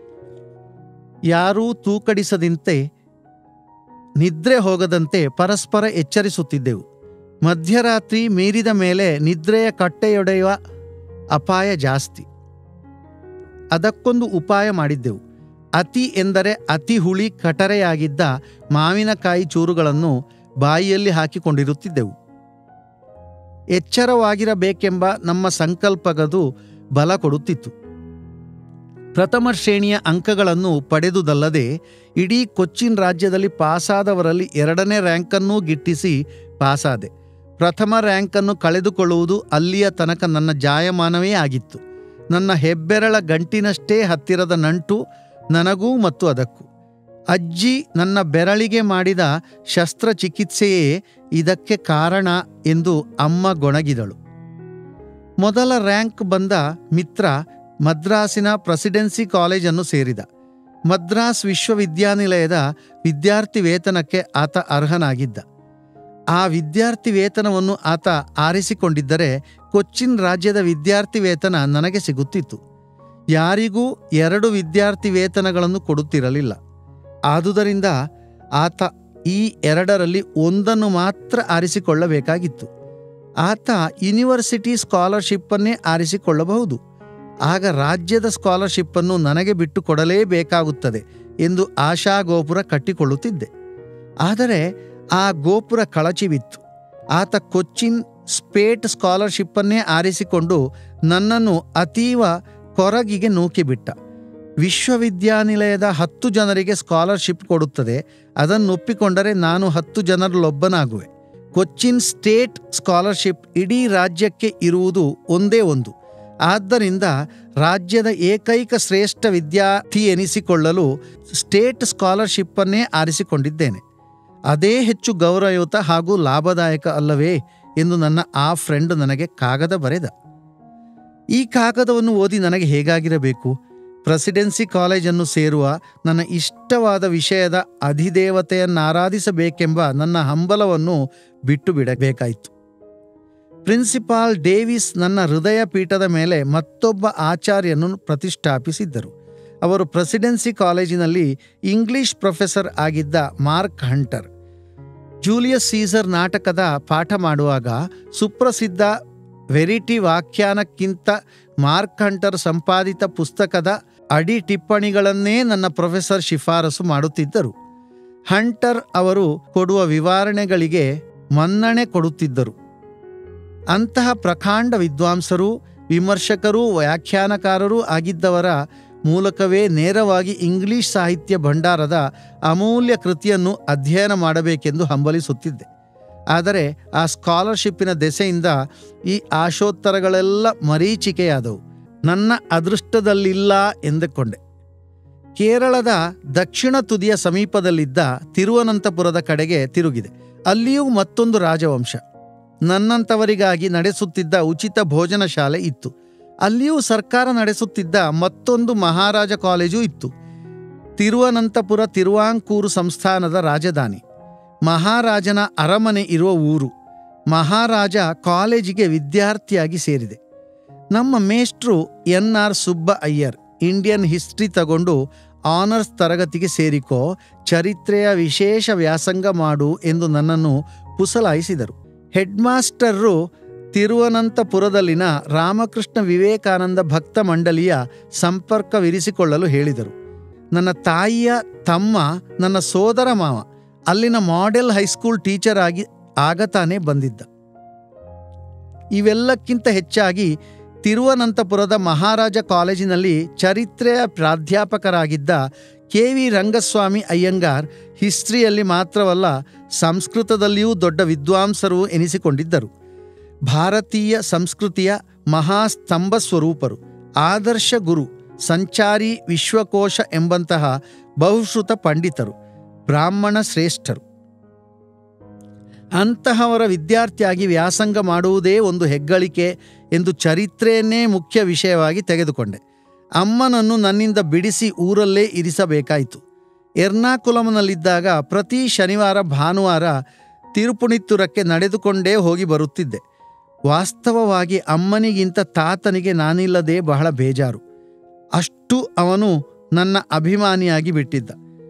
ಯಾರೂ ತೂಕಡಿಸದಂತೆ ನಿದ್ರೆ ಹೋಗದಂತೆ ಪರಸ್ಪರ ಎಚ್ಚರಿಸುತ್ತಿದ್ದೆವು ಮಧ್ಯರಾತ್ರಿ ಮೀರಿದ ಮೇಲೆ ನಿದ್ರೆಯ ಕಟ್ಟೆಯೊಡೆಯುವ ಅಪಾಯ ಜಾಸ್ತಿ ಅದಕ್ಕೊಂದು ಉಪಾಯ ಮಾಡಿದ್ದೆವು ಅತಿ ಎಂದರೆ ಅತಿ ಹುಳಿ ಕಟರೆಯಾಗಿದ್ದ ಮಾವಿನಕಾಯಿ ಚೂರುಗಳನ್ನು ಬಾಯಿಯಲ್ಲಿ ಹಾಕಿಕೊಂಡಿರುತ್ತಿದ್ದೆವು ಎಚ್ಚರವಾಗಿರಬೇಕೆಂಬ ನಮ್ಮ ಸಂಕಲ್ಪಗದು ಬಲ ಕೊಡುತ್ತಿತ್ತು ಪ್ರಥಮ ಶ್ರೇಣಿಯ ಅಂಕಗಳನ್ನು ಪಡೆದುದಲ್ಲದೆ ಇಡೀ ಕೊಚ್ಚಿನ್ ರಾಜ್ಯದಲ್ಲಿ ಪಾಸಾದವರಲ್ಲಿ ಎರಡನೇ ರ್ಯಾಂಕನ್ನೂ ಗಿಟ್ಟಿಸಿ ಪಾಸಾದೆ ಪ್ರಥಮ ರ್ಯಾಂಕನ್ನು ಕಳೆದುಕೊಳ್ಳುವುದು ಅಲ್ಲಿಯ ತನಕ ನನ್ನ ಜಾಯಮಾನವೇ ಆಗಿತ್ತು ನನ್ನ ಹೆಬ್ಬೆರಳ ಗಂಟಿನಷ್ಟೇ ಹತ್ತಿರದ ನಂಟು ನನಗೂ ಮತ್ತು ಅದಕ್ಕೂ ಅಜ್ಜಿ ನನ್ನ ಬೆರಳಿಗೆ ಮಾಡಿದ ಶಸ್ತ್ರಚಿಕಿತ್ಸೆಯೇ ಇದಕ್ಕೆ ಕಾರಣ ಎಂದು ಅಮ್ಮ ಗೊಣಗಿದಳು ಮೊದಲ ರ್ಯಾಂಕ್ ಬಂದ ಮಿತ್ರ ಮದ್ರಾಸಿನ ಪ್ರೆಸಿಡೆನ್ಸಿ ಕಾಲೇಜನ್ನು ಸೇರಿದ ಮದ್ರಾಸ್ ವಿಶ್ವವಿದ್ಯಾನಿಲಯದ ವಿದ್ಯಾರ್ಥಿ ವೇತನಕ್ಕೆ ಆತ ಅರ್ಹನಾಗಿದ್ದ ಆ ವಿದ್ಯಾರ್ಥಿ ವೇತನವನ್ನು ಆತ ಆರಿಸಿಕೊಂಡಿದ್ದರೆ ಕೊಚ್ಚಿನ್ ರಾಜ್ಯದ ವಿದ್ಯಾರ್ಥಿ ವೇತನ ನನಗೆ ಸಿಗುತ್ತಿತ್ತು ಯಾರಿಗೂ ಎರಡು ವಿದ್ಯಾರ್ಥಿ ವೇತನಗಳನ್ನು ಕೊಡುತ್ತಿರಲಿಲ್ಲ ಆದುದರಿಂದ ಆತ ಈ ಎರಡರಲ್ಲಿ ಒಂದನ್ನು ಮಾತ್ರ ಆರಿಸಿಕೊಳ್ಳಬೇಕಾಗಿತ್ತು ಆತ ಯೂನಿವರ್ಸಿಟಿ ಸ್ಕಾಲರ್ಶಿಪ್ಪನ್ನೇ ಆರಿಸಿಕೊಳ್ಳಬಹುದು ಆಗ ರಾಜ್ಯದ ಸ್ಕಾಲರ್ಶಿಪ್ಪನ್ನು ನನಗೆ ಬಿಟ್ಟು ಕೊಡಲೇಬೇಕಾಗುತ್ತದೆ ಎಂದು ಆಶಾ ಗೋಪುರ ಕಟ್ಟಿಕೊಳ್ಳುತ್ತಿದ್ದೆ ಆದರೆ ಆ ಗೋಪುರ ಕಳಚಿಬಿತ್ತು ಆತ ಕೊಚ್ಚಿನ್ ಸ್ಪೇಟ್ ಸ್ಕಾಲರ್ಶಿಪ್ಪನ್ನೇ ಆರಿಸಿಕೊಂಡು ನನ್ನನ್ನು ಅತೀವ ಕೊರಗಿಗೆ ನೂಕಿಬಿಟ್ಟ ವಿಶ್ವವಿದ್ಯಾನಿಲಯದ ಹತ್ತು ಜನರಿಗೆ ಸ್ಕಾಲರ್ಶಿಪ್ ಕೊಡುತ್ತದೆ ಅದನ್ನೊಪ್ಪಿಕೊಂಡರೆ ನಾನು ಹತ್ತು ಜನರಲ್ಲೊಬ್ಬನಾಗುವೆ ಕೊಚ್ಚಿನ್ ಸ್ಟೇಟ್ ಸ್ಕಾಲರ್ಶಿಪ್ ಇಡೀ ರಾಜ್ಯಕ್ಕೆ ಇರುವುದು ಒಂದೇ ಒಂದು ಆದ್ದರಿಂದ ರಾಜ್ಯದ ಏಕೈಕ ಶ್ರೇಷ್ಠ ವಿದ್ಯಾರ್ಥಿ ಎನಿಸಿಕೊಳ್ಳಲು ಸ್ಟೇಟ್ ಸ್ಕಾಲರ್ಶಿಪ್ಪನ್ನೇ ಆರಿಸಿಕೊಂಡಿದ್ದೇನೆ ಅದೇ ಹೆಚ್ಚು ಗೌರವಯುತ ಹಾಗೂ ಲಾಭದಾಯಕ ಅಲ್ಲವೇ ಎಂದು ನನ್ನ ಆ ಫ್ರೆಂಡ್ ನನಗೆ ಕಾಗದ ಬರೆದ ಈ ಕಾಗದವನ್ನು ಓದಿ ನನಗೆ ಹೇಗಾಗಿರಬೇಕು ಪ್ರೆಸಿಡೆನ್ಸಿ ಕಾಲೇಜನ್ನು ಸೇರುವ ನನ್ನ ಇಷ್ಟವಾದ ವಿಷಯದ ಅಧಿದೇವತೆಯನ್ನಾರಾಧಿಸಬೇಕೆಂಬ ನನ್ನ ಹಂಬಲವನ್ನು ಬಿಟ್ಟು ಬಿಡಬೇಕಾಯಿತು ಪ್ರಿನ್ಸಿಪಾಲ್ ಡೇವಿಸ್ ನನ್ನ ಹೃದಯ ಪೀಠದ ಮೇಲೆ ಮತ್ತೊಬ್ಬ ಆಚಾರ್ಯನನ್ನು ಪ್ರತಿಷ್ಠಾಪಿಸಿದ್ದರು ಅವರು ಪ್ರೆಸಿಡೆನ್ಸಿ ಕಾಲೇಜಿನಲ್ಲಿ ಇಂಗ್ಲಿಷ್ ಪ್ರೊಫೆಸರ್ ಆಗಿದ್ದ ಮಾರ್ಕ್ ಹಂಟರ್ ಜೂಲಿಯಸ್ ಸೀಸರ್ ನಾಟಕದ ಪಾಠ ಮಾಡುವಾಗ ಸುಪ್ರಸಿದ್ಧ ವೆರಿಟಿ ವ್ಯಾಖ್ಯಾನಕ್ಕಿಂತ ಮಾರ್ಕ್ ಹಂಟರ್ ಸಂಪಾದಿತ ಪುಸ್ತಕದ ಅಡಿ ಟಿಪ್ಪಣಿಗಳನ್ನೇ ನನ್ನ ಪ್ರೊಫೆಸರ್ ಶಿಫಾರಸು ಮಾಡುತ್ತಿದ್ದರು ಹಂಟರ್ ಅವರು ಕೊಡುವ ವಿವರಣೆಗಳಿಗೆ ಮನ್ನಣೆ ಕೊಡುತ್ತಿದ್ದರು ಅಂತಹ ಪ್ರಕಾಂಡ ವಿದ್ವಾಂಸರು ವಿಮರ್ಶಕರೂ ವ್ಯಾಖ್ಯಾನಕಾರರೂ ಆಗಿದ್ದವರ ಮೂಲಕವೇ ನೇರವಾಗಿ ಇಂಗ್ಲಿಷ್ ಸಾಹಿತ್ಯ ಭಂಡಾರದ ಅಮೂಲ್ಯ ಕೃತಿಯನ್ನು ಅಧ್ಯಯನ ಮಾಡಬೇಕೆಂದು ಹಂಬಲಿಸುತ್ತಿದ್ದೆ ಆದರೆ ಆ ಸ್ಕಾಲರ್ಶಿಪ್ಪಿನ ದೆಸೆಯಿಂದ ಈ ಆಶೋತ್ತರಗಳೆಲ್ಲ ಮರೀಚಿಕೆಯಾದವು ನನ್ನ ಅದೃಷ್ಟದಲ್ಲಿಲ್ಲ ಎಂದುಕೊಂಡೆ ಕೇರಳದ ದಕ್ಷಿಣ ತುದಿಯ ಸಮೀಪದಲ್ಲಿದ್ದ ತಿರುವನಂತಪುರದ ಕಡೆಗೆ ತಿರುಗಿದೆ ಅಲ್ಲಿಯೂ ಮತ್ತೊಂದು ರಾಜವಂಶ ನನ್ನಂಥವರಿಗಾಗಿ ನಡೆಸುತ್ತಿದ್ದ ಉಚಿತ ಭೋಜನ ಶಾಲೆ ಇತ್ತು ಅಲ್ಲಿಯೂ ಸರ್ಕಾರ ನಡೆಸುತ್ತಿದ್ದ ಮತ್ತೊಂದು ಮಹಾರಾಜ ಕಾಲೇಜು ಇತ್ತು ತಿರುವನಂತಪುರ ತಿರುವಾಂಕೂರು ಸಂಸ್ಥಾನದ ರಾಜಧಾನಿ ಮಹಾರಾಜನ ಅರಮನೆ ಇರುವ ಊರು ಮಹಾರಾಜ ಕಾಲೇಜಿಗೆ ವಿದ್ಯಾರ್ಥಿಯಾಗಿ ಸೇರಿದೆ ನಮ್ಮ ಮೇಷ್ಟ್ರು N R Subba Iyer Indian history ತಗೊಂಡು ಆನರ್ಸ್ ತರಗತಿಗೆ ಸೇರಿಕೋ ಚರಿತ್ರೆಯ ವಿಶೇಷ ವ್ಯಾಸಂಗ ಮಾಡು ಎಂದು ನನ್ನನ್ನು ಪುಸಲಾಯಿಸಿದರು ಹೆಡ್ ಮಾಸ್ಟರ್ರು ತಿರುವನಂತಪುರದಲ್ಲಿನ ರಾಮಕೃಷ್ಣ ವಿವೇಕಾನಂದ ಭಕ್ತ ಮಂಡಳಿಯ ಸಂಪರ್ಕವಿರಿಸಿಕೊಳ್ಳಲು ಹೇಳಿದರು ನನ್ನ ತಾಯಿಯ ತಮ್ಮ ನನ್ನ ಸೋದರ ಮಾವ ಅಲ್ಲಿನ ಮಾಡೆಲ್ ಹೈಸ್ಕೂಲ್ ಟೀಚರ್ ಆಗಿ ಆಗ ತಾನೇ ಬಂದಿದ್ದ ಇವೆಲ್ಲಕ್ಕಿಂತ ಹೆಚ್ಚಾಗಿ ತಿರುವನಂತಪುರದ ಮಹಾರಾಜ ಕಾಲೇಜಿನಲ್ಲಿ ಚರಿತ್ರೆಯ ಪ್ರಾಧ್ಯಾಪಕರಾಗಿದ್ದ ಕೆ ವಿ ರಂಗಸ್ವಾಮಿ ಅಯ್ಯಂಗಾರ್ ಹಿಸ್ಟ್ರಿಯಲ್ಲಿ ಮಾತ್ರವಲ್ಲ ಸಂಸ್ಕೃತದಲ್ಲಿಯೂ ದೊಡ್ಡ ವಿದ್ವಾಂಸರು ಎನಿಸಿಕೊಂಡಿದ್ದರು ಭಾರತೀಯ ಸಂಸ್ಕೃತಿಯ ಮಹಾಸ್ತಂಭ ಸ್ವರೂಪರು ಆದರ್ಶ ಗುರು ಸಂಚಾರಿ ವಿಶ್ವಕೋಶ ಎಂಬಂತಹ ಬಹುಶ್ರುತ ಪಂಡಿತರು ಬ್ರಾಹ್ಮಣ ಶ್ರೇಷ್ಠರು ಅಂತಹವರ ವಿದ್ಯಾರ್ಥಿಯಾಗಿ ವ್ಯಾಸಂಗ ಮಾಡುವುದೇ ಒಂದು ಹೆಗ್ಗಳಿಕೆ ಎಂದು ಚರಿತ್ರೆಯನ್ನೇ ಮುಖ್ಯ ವಿಷಯವಾಗಿ ತೆಗೆದುಕೊಂಡೆ ಅಮ್ಮನನ್ನು ನನ್ನಿಂದ ಬಿಡಿಸಿ ಊರಲ್ಲೇ ಇರಿಸಬೇಕಾಯಿತು ಎರ್ನಾಕುಲಂನಲ್ಲಿದ್ದಾಗ ಪ್ರತಿ ಶನಿವಾರ ಭಾನುವಾರ ತಿರುಪುಣಿತ್ತುರಕ್ಕೆ ನಡೆದುಕೊಂಡೇ ಹೋಗಿ ಬರುತ್ತಿದ್ದೆ ವಾಸ್ತವವಾಗಿ ಅಮ್ಮನಿಗಿಂತ ತಾತನಿಗೆ ನಾನಿಲ್ಲದೆ ಬಹಳ ಬೇಜಾರು ಅಷ್ಟು ಅವನು ನನ್ನ ಅಭಿಮಾನಿಯಾಗಿ ಬಿಟ್ಟಿದ್ದ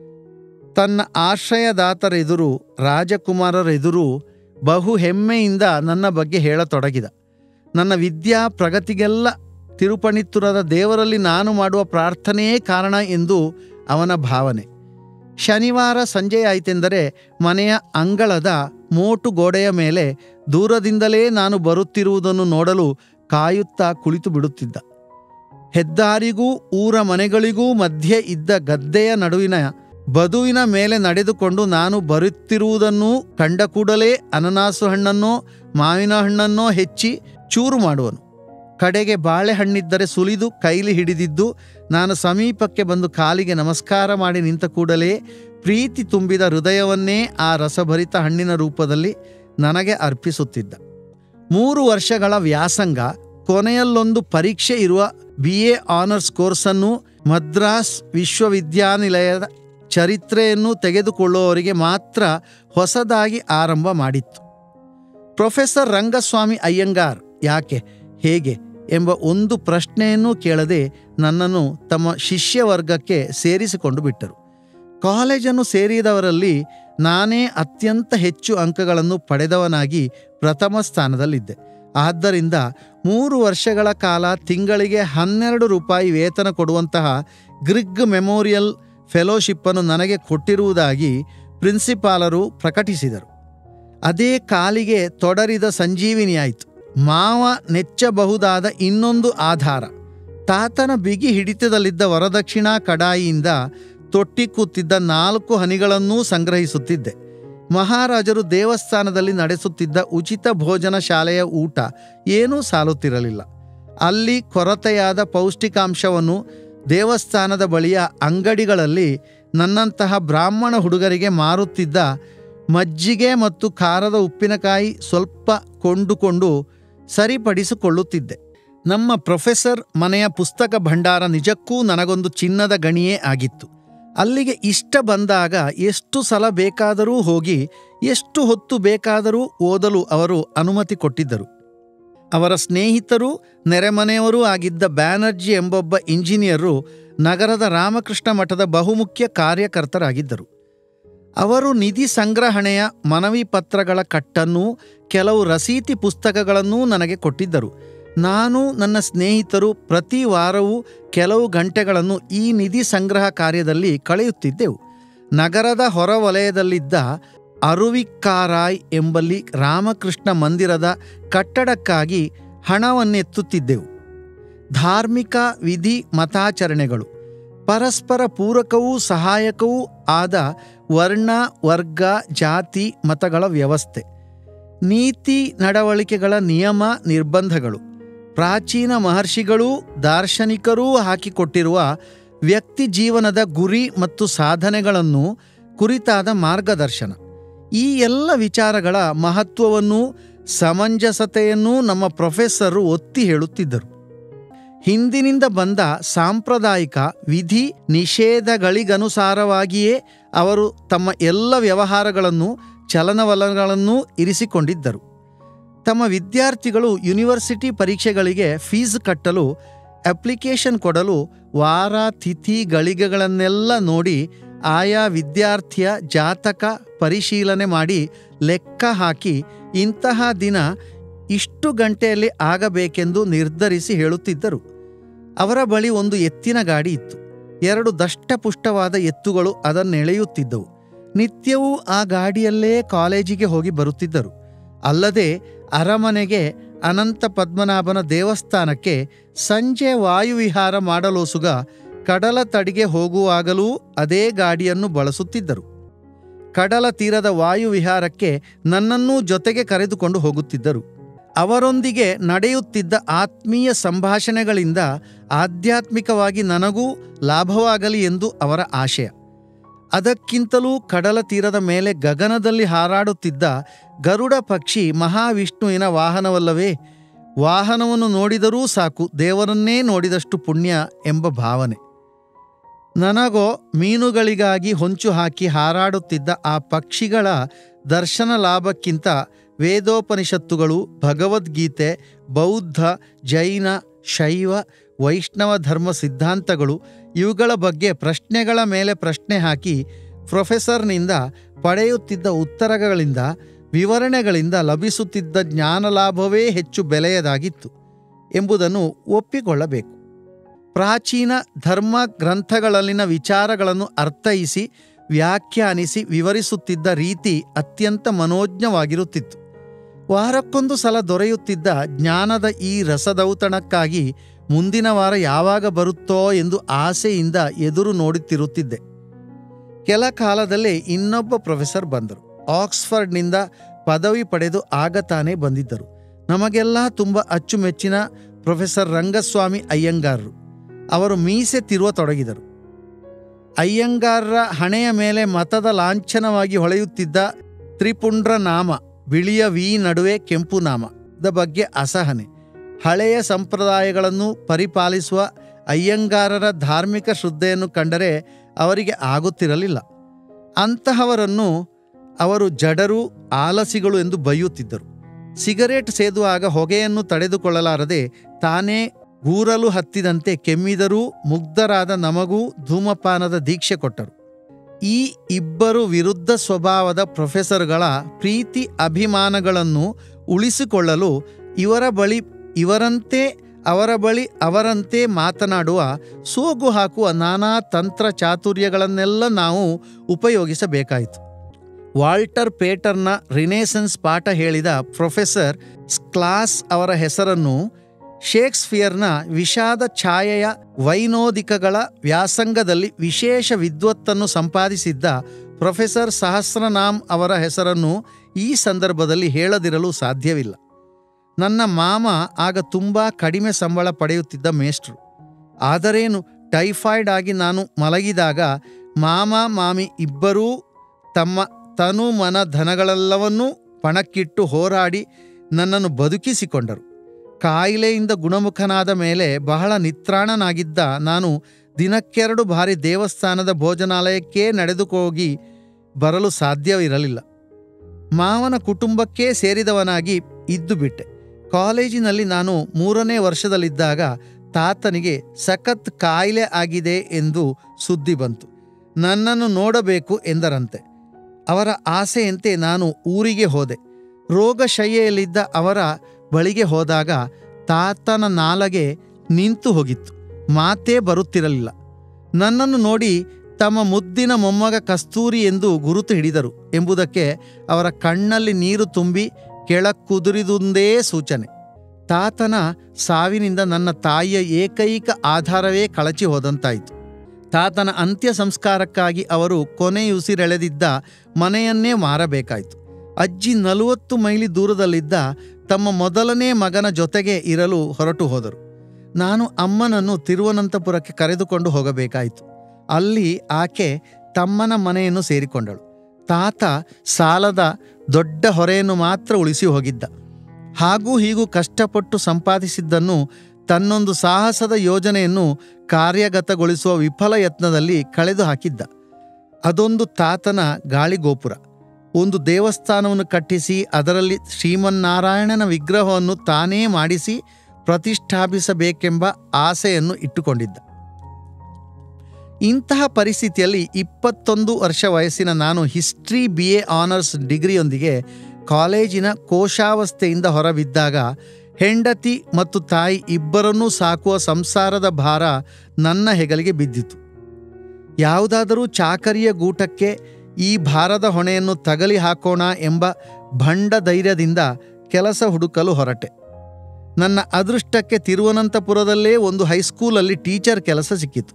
ತನ್ನ ಆಶ್ರಯದಾತರೆದುರು ರಾಜಕುಮಾರರೆದುರು ಬಹು ಹೆಮ್ಮೆಯಿಂದ ನನ್ನ ಬಗ್ಗೆ ಹೇಳತೊಡಗಿದ ನನ್ನ ವಿದ್ಯಾ ಪ್ರಗತಿಗೆಲ್ಲ ತಿರುಪಣಿತ್ತುರದ ದೇವರಲ್ಲಿ ನಾನು ಮಾಡುವ ಪ್ರಾರ್ಥನೆಯೇ ಕಾರಣ ಎಂದು ಅವನ ಭಾವನೆ ಶನಿವಾರ ಸಂಜೆಯಾಯಿತೆಂದರೆ ಮನೆಯ ಅಂಗಳದ ಮೋಟು ಗೋಡೆಯ ಮೇಲೆ ದೂರದಿಂದಲೇ ನಾನು ಬರುತ್ತಿರುವುದನ್ನು ನೋಡಲು ಕಾಯುತ್ತಾ ಕುಳಿತು ಬಿಡುತ್ತಿದ್ದ ಹೆದ್ದಾರಿಗೂ ಊರ ಮನೆಗಳಿಗೂ ಮಧ್ಯೆ ಇದ್ದ ಗದ್ದೆಯ ನಡುವಿನ ಬದುವಿನ ಮೇಲೆ ನಡೆದುಕೊಂಡು ನಾನು ಬರುತ್ತಿರುವುದನ್ನು ಕಂಡ ಕೂಡಲೇ ಅನನಾಸು ಹಣ್ಣನ್ನೋ ಮಾವಿನ ಹಣ್ಣನ್ನೋ ಹೆಚ್ಚಿ ಚೂರು ಮಾಡುವನು ಕಡೆಗೆ ಬಾಳೆಹಣ್ಣಿದ್ದರೆ ಸುಲಿದು ಕೈಲಿ ಹಿಡಿದಿದ್ದು ನಾನು ಸಮೀಪಕ್ಕೆ ಬಂದು ಕಾಲಿಗೆ ನಮಸ್ಕಾರ ಮಾಡಿ ನಿಂತ ಕೂಡಲೇ ಪ್ರೀತಿ ತುಂಬಿದ ಹೃದಯವನ್ನೇ ಆ ರಸಭರಿತ ಹಣ್ಣಿನ ರೂಪದಲ್ಲಿ ನನಗೆ ಅರ್ಪಿಸುತ್ತಿದ್ದ ಮೂರು ವರ್ಷಗಳ ವ್ಯಾಸಂಗ ಕೊನೆಯಲ್ಲೊಂದು ಪರೀಕ್ಷೆ ಇರುವ ಬಿ ಎ ಆನರ್ಸ್ ಕೋರ್ಸನ್ನು ಮದ್ರಾಸ್ ವಿಶ್ವವಿದ್ಯಾನಿಲಯದ ಚರಿತ್ರೆಯನ್ನು ತೆಗೆದುಕೊಳ್ಳುವವರಿಗೆ ಮಾತ್ರ ಹೊಸದಾಗಿ ಆರಂಭ ಮಾಡಿತ್ತು ಪ್ರೊಫೆಸರ್ ರಂಗಸ್ವಾಮಿ ಅಯ್ಯಂಗಾರ್ ಯಾಕೆ ಹೇಗೆ ಎಂಬ ಒಂದು ಪ್ರಶ್ನೆಯನ್ನೂ ಕೇಳದೆ ನನ್ನನ್ನು ತಮ್ಮ ಶಿಷ್ಯ ವರ್ಗಕ್ಕೆ ಸೇರಿಸಿಕೊಂಡು ಬಿಟ್ಟರು ಕಾಲೇಜನ್ನು ಸೇರಿದವರಲ್ಲಿ ನಾನೇ ಅತ್ಯಂತ ಹೆಚ್ಚು ಅಂಕಗಳನ್ನು ಪಡೆದವನಾಗಿ ಪ್ರಥಮ ಸ್ಥಾನದಲ್ಲಿದ್ದೆ ಆದ್ದರಿಂದ ಮೂರು ವರ್ಷಗಳ ಕಾಲ ತಿಂಗಳಿಗೆ ಹನ್ನೆರಡು ರೂಪಾಯಿ ವೇತನ ಕೊಡುವಂತಹ ಗ್ರಿಗ್ ಮೆಮೋರಿಯಲ್ ಫೆಲೋಶಿಪ್ಪನ್ನು ನನಗೆ ಕೊಟ್ಟಿರುವುದಾಗಿ ಪ್ರಿನ್ಸಿಪಾಲರು ಪ್ರಕಟಿಸಿದರು ಅದೇ ಕಾಲಿಗೆ ತೊಡರಿದ ಸಂಜೀವಿನಿಯಾಯಿತು ಮಾವ ನೆಚ್ಚಬಹುದಾದ ಇನ್ನೊಂದು ಆಧಾರ ತಾತನ ಬಿಗಿ ಹಿಡಿತದಲ್ಲಿದ್ದ ವರದಕ್ಷಿಣಾ ಕಡಾಯಿಯಿಂದ ತೊಟ್ಟಿ ಕೂತಿದ್ದ ನಾಲ್ಕು ಹನಿಗಳನ್ನೂ ಸಂಗ್ರಹಿಸುತ್ತಿದ್ದೆ ಮಹಾರಾಜರು ದೇವಸ್ಥಾನದಲ್ಲಿ ನಡೆಸುತ್ತಿದ್ದ ಉಚಿತ ಭೋಜನ ಶಾಲೆಯ ಊಟ ಏನೂ ಸಾಲುತ್ತಿರಲಿಲ್ಲ ಅಲ್ಲಿ ಕೊರತೆಯಾದ ಪೌಷ್ಟಿಕಾಂಶವನ್ನು ದೇವಸ್ಥಾನದ ಬಳಿಯ ಅಂಗಡಿಗಳಲ್ಲಿ ನನ್ನಂತಹ ಬ್ರಾಹ್ಮಣ ಹುಡುಗರಿಗೆ ಮಾರುತ್ತಿದ್ದ ಮಜ್ಜಿಗೆ ಮತ್ತು ಖಾರದ ಉಪ್ಪಿನಕಾಯಿ ಸ್ವಲ್ಪ ಕೊಂಡುಕೊಂಡು ಸರಿಪಡಿಸಿಕೊಳ್ಳುತ್ತಿದ್ದೆ ನಮ್ಮ ಪ್ರೊಫೆಸರ್ ಮನೆಯ ಪುಸ್ತಕ ಭಂಡಾರ ನಿಜಕ್ಕೂ ನನಗೊಂದು ಚಿನ್ನದ ಗಣಿಯೇ ಆಗಿತ್ತು ಅಲ್ಲಿಗೆ ಇಷ್ಟ ಬಂದಾಗ ಎಷ್ಟು ಸಲ ಬೇಕಾದರೂ ಹೋಗಿ ಎಷ್ಟು ಹೊತ್ತು ಬೇಕಾದರೂ ಓದಲು ಅವರು ಅನುಮತಿ ಕೊಟ್ಟಿದ್ದರು ಅವರ ಸ್ನೇಹಿತರು ನೆರೆಮನೆಯವರೂ ಆಗಿದ್ದ ಬ್ಯಾನರ್ಜಿ ಎಂಬೊಬ್ಬ ಇಂಜಿನಿಯರು ನಗರದ ರಾಮಕೃಷ್ಣ ಮಠದ ಬಹುಮುಖ್ಯ ಕಾರ್ಯಕರ್ತರಾಗಿದ್ದರು ಅವರು ನಿಧಿ ಸಂಗ್ರಹಣೆಯ ಮನವಿ ಪತ್ರಗಳ ಕಟ್ಟನ್ನು ಕೆಲವು ರಸೀತಿ ಪುಸ್ತಕಗಳನ್ನೂ ನನಗೆ ಕೊಟ್ಟಿದ್ದರು ನಾನು ನನ್ನ ಸ್ನೇಹಿತರು ಪ್ರತಿ ವಾರವೂ ಕೆಲವು ಗಂಟೆಗಳನ್ನು ಈ ನಿಧಿ ಸಂಗ್ರಹ ಕಾರ್ಯದಲ್ಲಿ ಕಳೆಯುತ್ತಿದ್ದೆವು ನಗರದ ಹೊರವಲಯದಲ್ಲಿದ್ದ ಅರುವಿಕ್ಕಾರಾಯ್ ಎಂಬಲ್ಲಿ ರಾಮಕೃಷ್ಣ ಮಂದಿರದ ಕಟ್ಟಡಕ್ಕಾಗಿ ಹಣವನ್ನೆತ್ತುತ್ತಿದ್ದೆವು ಧಾರ್ಮಿಕ ವಿಧಿ ಮತಾಚರಣೆಗಳು ಪರಸ್ಪರ ಪೂರಕವೂ ಸಹಾಯಕವೂ ಆದ ವರ್ಣ ವರ್ಗ ಜಾತಿ ಮತಗಳ ವ್ಯವಸ್ಥೆ ನೀತಿ ನಡವಳಿಕೆಗಳ ನಿಯಮ ನಿರ್ಬಂಧಗಳು ಪ್ರಾಚೀನ ಮಹರ್ಷಿಗಳೂ ದಾರ್ಶನಿಕರೂ ಹಾಕಿಕೊಟ್ಟಿರುವ ವ್ಯಕ್ತಿ ಜೀವನದ ಗುರಿ ಮತ್ತು ಸಾಧನೆಗಳನ್ನು ಕುರಿತಾದ ಮಾರ್ಗದರ್ಶನ ಈ ಎಲ್ಲ ವಿಚಾರಗಳ ಮಹತ್ವವನ್ನೂ ಸಮಂಜಸತೆಯನ್ನೂ ನಮ್ಮ ಪ್ರೊಫೆಸರು ಒತ್ತಿ ಹೇಳುತ್ತಿದ್ದರು ಹಿಂದಿನಿಂದ ಬಂದ ಸಾಂಪ್ರದಾಯಿಕ ವಿಧಿ ನಿಷೇಧಗಳಿಗನುಸಾರವಾಗಿಯೇ ಅವರು ತಮ್ಮ ಎಲ್ಲ ವ್ಯವಹಾರಗಳನ್ನು ಚಲನವಲನಗಳನ್ನೂ ಇರಿಸಿಕೊಂಡಿದ್ದರು ತಮ್ಮ ವಿದ್ಯಾರ್ಥಿಗಳು ಯೂನಿವರ್ಸಿಟಿ ಪರೀಕ್ಷೆಗಳಿಗೆ ಫೀಸ್ ಕಟ್ಟಲು ಅಪ್ಲಿಕೇಶನ್ ಕೊಡಲು ವಾರ ತಿಥಿ ಗಳಿಗೆಗಳನ್ನೆಲ್ಲ ನೋಡಿ ಆಯಾ ವಿದ್ಯಾರ್ಥಿಯ ಜಾತಕ ಪರಿಶೀಲನೆ ಮಾಡಿ ಲೆಕ್ಕ ಹಾಕಿ ಇಂತಹ ದಿನ ಇಷ್ಟು ಗಂಟೆಯಲ್ಲಿ ಆಗಬೇಕೆಂದು ನಿರ್ಧರಿಸಿ ಹೇಳುತ್ತಿದ್ದರು ಅವರ ಬಳಿ ಒಂದು ಎತ್ತಿನ ಗಾಡಿ ಇತ್ತು ಎರಡು ದಷ್ಟಪುಷ್ಟವಾದ ಎತ್ತುಗಳು ಅದನ್ನೆಳೆಯುತ್ತಿದ್ದವು ನಿತ್ಯವೂ ಆ ಗಾಡಿಯಲ್ಲೇ ಕಾಲೇಜಿಗೆ ಹೋಗಿ ಬರುತ್ತಿದ್ದರು ಅಲ್ಲದೆ ಅರಮನೆಗೆ ಅನಂತ ಪದ್ಮನಾಭನ ದೇವಸ್ಥಾನಕ್ಕೆ ಸಂಜೆ ವಾಯುವಿಹಾರ ಮಾಡಲೋಸುಗ ಕಡಲ ತಡಿಗೆ ಹೋಗುವಾಗಲೂ ಅದೇ ಗಾಡಿಯನ್ನು ಬಳಸುತ್ತಿದ್ದರು ಕಡಲ ತೀರದ ವಾಯುವಿಹಾರಕ್ಕೆ ನನ್ನನ್ನೂ ಜೊತೆಗೆ ಕರೆದುಕೊಂಡು ಹೋಗುತ್ತಿದ್ದರು ಅವರೊಂದಿಗೆ ನಡೆಯುತ್ತಿದ್ದ ಆತ್ಮೀಯ ಸಂಭಾಷಣೆಗಳಿಂದ ಆಧ್ಯಾತ್ಮಿಕವಾಗಿ ನನಗೂ ಲಾಭವಾಗಲಿ ಎಂದು ಅವರ ಆಶಯ ಅದಕ್ಕಿಂತಲೂ ಕಡಲ ತೀರದ ಮೇಲೆ ಗಗನದಲ್ಲಿ ಹಾರಾಡುತ್ತಿದ್ದ ಗರುಡ ಪಕ್ಷಿ ಮಹಾವಿಷ್ಣುವಿನ ವಾಹನವಲ್ಲವೇ ವಾಹನವನ್ನು ನೋಡಿದರೂ ಸಾಕು ದೇವರನ್ನೇ ನೋಡಿದಷ್ಟು ಪುಣ್ಯ ಎಂಬ ಭಾವನೆ ನನಗೋ ಮೀನುಗಳಿಗಾಗಿ ಹೊಂಚು ಹಾಕಿ ಹಾರಾಡುತ್ತಿದ್ದ ಆ ಪಕ್ಷಿಗಳ ದರ್ಶನ ಲಾಭಕ್ಕಿಂತ ವೇದೋಪನಿಷತ್ತುಗಳು ಭಗವದ್ಗೀತೆ ಬೌದ್ಧ ಜೈನ ಶೈವ ವೈಷ್ಣವ ಧರ್ಮ ಸಿದ್ಧಾಂತಗಳು ಇವುಗಳ ಬಗ್ಗೆ ಪ್ರಶ್ನೆಗಳ ಮೇಲೆ ಪ್ರಶ್ನೆ ಹಾಕಿ ಪ್ರೊಫೆಸರ್ನಿಂದ ಪಡೆಯುತ್ತಿದ್ದ ಉತ್ತರಗಳಿಂದ ವಿವರಣೆಗಳಿಂದ ಲಭಿಸುತ್ತಿದ್ದ ಜ್ಞಾನಲಾಭವೇ ಹೆಚ್ಚು ಬೆಲೆಯದಾಗಿತ್ತು ಎಂಬುದನ್ನು ಒಪ್ಪಿಕೊಳ್ಳಬೇಕು ಪ್ರಾಚೀನ ಧರ್ಮ ಗ್ರಂಥಗಳಲ್ಲಿನ ವಿಚಾರಗಳನ್ನು ಅರ್ಥೈಸಿ ವ್ಯಾಖ್ಯಾನಿಸಿ ವಿವರಿಸುತ್ತಿದ್ದ ರೀತಿ ಅತ್ಯಂತ ಮನೋಜ್ಞವಾಗಿರುತ್ತಿತ್ತು ವಾರಕ್ಕೊಂದು ಸಲ ದೊರೆಯುತ್ತಿದ್ದ ಜ್ಞಾನದ ಈ ರಸದೌತಣಕ್ಕಾಗಿ ಮುಂದಿನ ವಾರ ಯಾವಾಗ ಬರುತ್ತೋ ಎಂದು ಆಸೆಯಿಂದ ಎದುರು ನೋಡುತ್ತಿರುತ್ತಿದ್ದೆ ಕೆಲ ಕಾಲದಲ್ಲೇ ಇನ್ನೊಬ್ಬ ಪ್ರೊಫೆಸರ್ ಬಂದರು ಆಕ್ಸ್ಫರ್ಡ್ನಿಂದ ಪದವಿ ಪಡೆದು ಆಗ ತಾನೇ ಬಂದಿದ್ದರು ನಮಗೆಲ್ಲ ತುಂಬ ಅಚ್ಚುಮೆಚ್ಚಿನ ಪ್ರೊಫೆಸರ್ ರಂಗಸ್ವಾಮಿ ಅಯ್ಯಂಗಾರರು ಅವರು ಮೀಸೆ ತಿರುವ ತೊಡಗಿದರು ಅಯ್ಯಂಗಾರರ ಹಣೆಯ ಮೇಲೆ ಮತದ ಲಾಂಛನವಾಗಿ ಹೊಳೆಯುತ್ತಿದ್ದ ತ್ರಿಪುಂಡ್ರ ನಾಮ ಬಿಳಿಯ ವಿ ನಡುವೆ ಕೆಂಪು ನಾಮ ದ ಬಗ್ಗೆ ಅಸಹನೆ ಹಳೆಯ ಸಂಪ್ರದಾಯಗಳನ್ನು ಪರಿಪಾಲಿಸುವ ಅಯ್ಯಂಗಾರರ ಧಾರ್ಮಿಕ ಶ್ರದ್ಧೆಯನ್ನು ಕಂಡರೆ ಅವರಿಗೆ ಆಗುತ್ತಿರಲಿಲ್ಲ ಅಂತಹವರನ್ನು ಅವರು ಜಡರು ಆಲಸಿಗಳು ಎಂದು ಬೈಯುತ್ತಿದ್ದರು ಸಿಗರೇಟ್ ಸೇದುವಾಗ ಹೊಗೆಯನ್ನು ತಡೆದುಕೊಳ್ಳಲಾರದೆ ತಾನೇ ಗೂರಲು ಹತ್ತಿದಂತೆ ಕೆಮ್ಮಿದರೂ ಮುಗ್ಧರಾದ ನಮಗೂ ಧೂಮಪಾನದ ದೀಕ್ಷೆ ಕೊಟ್ಟರು ಈ ಇಬ್ಬರು ವಿರುದ್ಧ ಸ್ವಭಾವದ ಪ್ರೊಫೆಸರ್ಗಳ ಪ್ರೀತಿ ಅಭಿಮಾನಗಳನ್ನು ಉಳಿಸಿಕೊಳ್ಳಲು ಇವರ ಬಳಿ ಇವರಂತೆ ಅವರ ಬಳಿ ಅವರಂತೆ ಮಾತನಾಡುವ ಸೋಗು ಹಾಕುವ ನಾನಾ ತಂತ್ರ ಚಾತುರ್ಯಗಳನ್ನೆಲ್ಲ ನಾವು ಉಪಯೋಗಿಸಬೇಕಾಯಿತು ವಾಲ್ಟರ್ ಪೇಟರ್ನ ರಿನೇಸನ್ಸ್ ಪಾಠ ಹೇಳಿದ ಪ್ರೊಫೆಸರ್ ಸ್ಕ್ಲಾಸ್ ಅವರ ಹೆಸರನ್ನು ಶೇಕ್ಸ್ಪಿಯರ್ನ ವಿಷಾದ ಛಾಯೆಯ ವೈನೋದಿಕಗಳ ವ್ಯಾಸಂಗದಲ್ಲಿ ವಿಶೇಷ ವಿದ್ವತ್ತನ್ನು ಸಂಪಾದಿಸಿದ್ದ ಪ್ರೊಫೆಸರ್ ಸಹಸ್ರನಾಮ್ ಅವರ ಹೆಸರನ್ನು ಈ ಸಂದರ್ಭದಲ್ಲಿ ಹೇಳದಿರಲು ಸಾಧ್ಯವಿಲ್ಲ ನನ್ನ ಮಾಮ ಆಗ ತುಂಬ ಕಡಿಮೆ ಸಂಬಳ ಪಡೆಯುತ್ತಿದ್ದ ಮೇಷ್ಟ್ರು ಆದರೇನು ಟೈಫಾಯ್ಡ್ ಆಗಿ ನಾನು ಮಲಗಿದಾಗ ಮಾಮ ಮಾಮಿ ಇಬ್ಬರೂ ತಮ್ಮ ತನು ಮನ ಧನಗಳೆಲ್ಲವನ್ನೂ ಪಣಕ್ಕಿಟ್ಟು ಹೋರಾಡಿ ನನ್ನನ್ನು ಬದುಕಿಸಿಕೊಂಡರು ಕಾಯಿಲೆಯಿಂದ ಗುಣಮುಖನಾದ ಮೇಲೆ ಬಹಳ ನಿತ್ರಾಣನಾಗಿದ್ದ ನಾನು ದಿನಕ್ಕೆರಡು ಬಾರಿ ದೇವಸ್ಥಾನದ ಭೋಜನಾಲಯಕ್ಕೇ ನಡೆದುಕೋಗಿ ಬರಲು ಸಾಧ್ಯವಿರಲಿಲ್ಲ ಮಾವನ ಕುಟುಂಬಕ್ಕೇ ಸೇರಿದವನಾಗಿ ಇದ್ದು ಬಿಟ್ಟೆ ಕಾಲೇಜಿನಲ್ಲಿ ನಾನು ಮೂರನೇ ವರ್ಷದಲ್ಲಿದ್ದಾಗ ತಾತನಿಗೆ ಸಖತ್ ಕಾಯಿಲೆ ಆಗಿದೆ ಎಂದು ಸುದ್ದಿ ಬಂತು ನನ್ನನ್ನು ನೋಡಬೇಕು ಎಂದರಂತೆ ಅವರ ಆಸೆಯಂತೆ ನಾನು ಊರಿಗೆ ಹೋದೆ ರೋಗಶಯ್ಯೆಯಲ್ಲಿದ್ದ ಅವರ ಬಳಿಗೆ ಹೋದಾಗ ತಾತನ ನಾಲಗೆ ನಿಂತು ಹೋಗಿತ್ತು ಮಾತೇ ಬರುತ್ತಿರಲಿಲ್ಲ ನನ್ನನ್ನು ನೋಡಿ ತಮ್ಮ ಮುದ್ದಿನ ಮೊಮ್ಮಗ ಕಸ್ತೂರಿ ಎಂದು ಗುರುತು ಹಿಡಿದರು ಎಂಬುದಕ್ಕೆ ಅವರ ಕಣ್ಣಲ್ಲಿ ನೀರು ತುಂಬಿ ಕೆಳಕ್ಕುದುರಿದುದೇ ಸೂಚನೆ ತಾತನ ಸಾವಿನಿಂದ ನನ್ನ ತಾಯಿಯ ಏಕೈಕ ಆಧಾರವೇ ಕಳಚಿ ಹೋದಂತಾಯಿತು ತಾತನ ಅಂತ್ಯ ಸಂಸ್ಕಾರಕ್ಕಾಗಿ ಅವರು ಕೊನೆಯುಸಿರೆಳೆದಿದ್ದ ಮನೆಯನ್ನೇ ಮಾರಬೇಕಾಯಿತು ಅಜ್ಜಿ ನಲವತ್ತು ಮೈಲಿ ದೂರದಲ್ಲಿದ್ದ ತಮ್ಮ ಮೊದಲನೇ ಮಗನ ಜೊತೆಗೆ ಇರಲು ಹೊರಟು ಹೋದರು ನಾನು ಅಮ್ಮನನ್ನು ತಿರುವನಂತಪುರಕ್ಕೆ ಕರೆದುಕೊಂಡು ಹೋಗಬೇಕಾಯಿತು ಅಲ್ಲಿ ಆಕೆ ತಮ್ಮನ ಮನೆಯನ್ನು ಸೇರಿಕೊಂಡಳು ತಾತ ಸಾಲದ ದೊಡ್ಡ ಹೊರೆಯನ್ನು ಮಾತ್ರ ಉಳಿಸಿ ಹೋಗಿದ್ದ ಹಾಗೂ ಹೀಗೂ ಕಷ್ಟಪಟ್ಟು ಸಂಪಾದಿಸಿದ್ದನ್ನು ತನ್ನೊಂದು ಸಾಹಸದ ಯೋಜನೆಯನ್ನು ಕಾರ್ಯಗತಗೊಳಿಸುವ ವಿಫಲ ಯತ್ನದಲ್ಲಿ ಕಳೆದು ಹಾಕಿದ್ದ ಅದೊಂದು ತಾತನ ಗಾಳಿಗೋಪುರ ಒಂದು ದೇವಸ್ಥಾನವನ್ನು ಕಟ್ಟಿಸಿ ಅದರಲ್ಲಿ ಶ್ರೀಮನ್ನಾರಾಯಣನ ವಿಗ್ರಹವನ್ನು ತಾನೇ ಮಾಡಿಸಿ ಪ್ರತಿಷ್ಠಾಪಿಸಬೇಕೆಂಬ ಆಸೆಯನ್ನು ಇಟ್ಟುಕೊಂಡಿದ್ದ ಇಂತಹ ಪರಿಸ್ಥಿತಿಯಲ್ಲಿ ಇಪ್ಪತ್ತೊಂದು ವರ್ಷ ವಯಸ್ಸಿನ ನಾನು ಹಿಸ್ಟ್ರಿ ಬಿ ಎ ಆನರ್ಸ್ ಡಿಗ್ರಿಯೊಂದಿಗೆ ಕಾಲೇಜಿನ ಕೋಶಾವಸ್ಥೆಯಿಂದ ಹೊರಬಿದ್ದಾಗ ಹೆಂಡತಿ ಮತ್ತು ತಾಯಿ ಇಬ್ಬರನ್ನೂ ಸಾಕುವ ಸಂಸಾರದ ಭಾರ ನನ್ನ ಹೆಗಲಿಗೆ ಬಿದ್ದಿತು ಯಾವುದಾದರೂ ಚಾಕರಿಯ ಗೂಟಕ್ಕೆ ಈ ಭಾರದ ಹೊಣೆಯನ್ನು ತಗಲಿ ಹಾಕೋಣ ಎಂಬ ಭಂಡ ಧೈರ್ಯದಿಂದ ಕೆಲಸ ಹುಡುಕಲು ಹೊರಟೆ ನನ್ನ ಅದೃಷ್ಟಕ್ಕೆ ತಿರುವನಂತಪುರದಲ್ಲೇ ಒಂದು ಹೈಸ್ಕೂಲಲ್ಲಿ ಟೀಚರ್ ಕೆಲಸ ಸಿಕ್ಕಿತು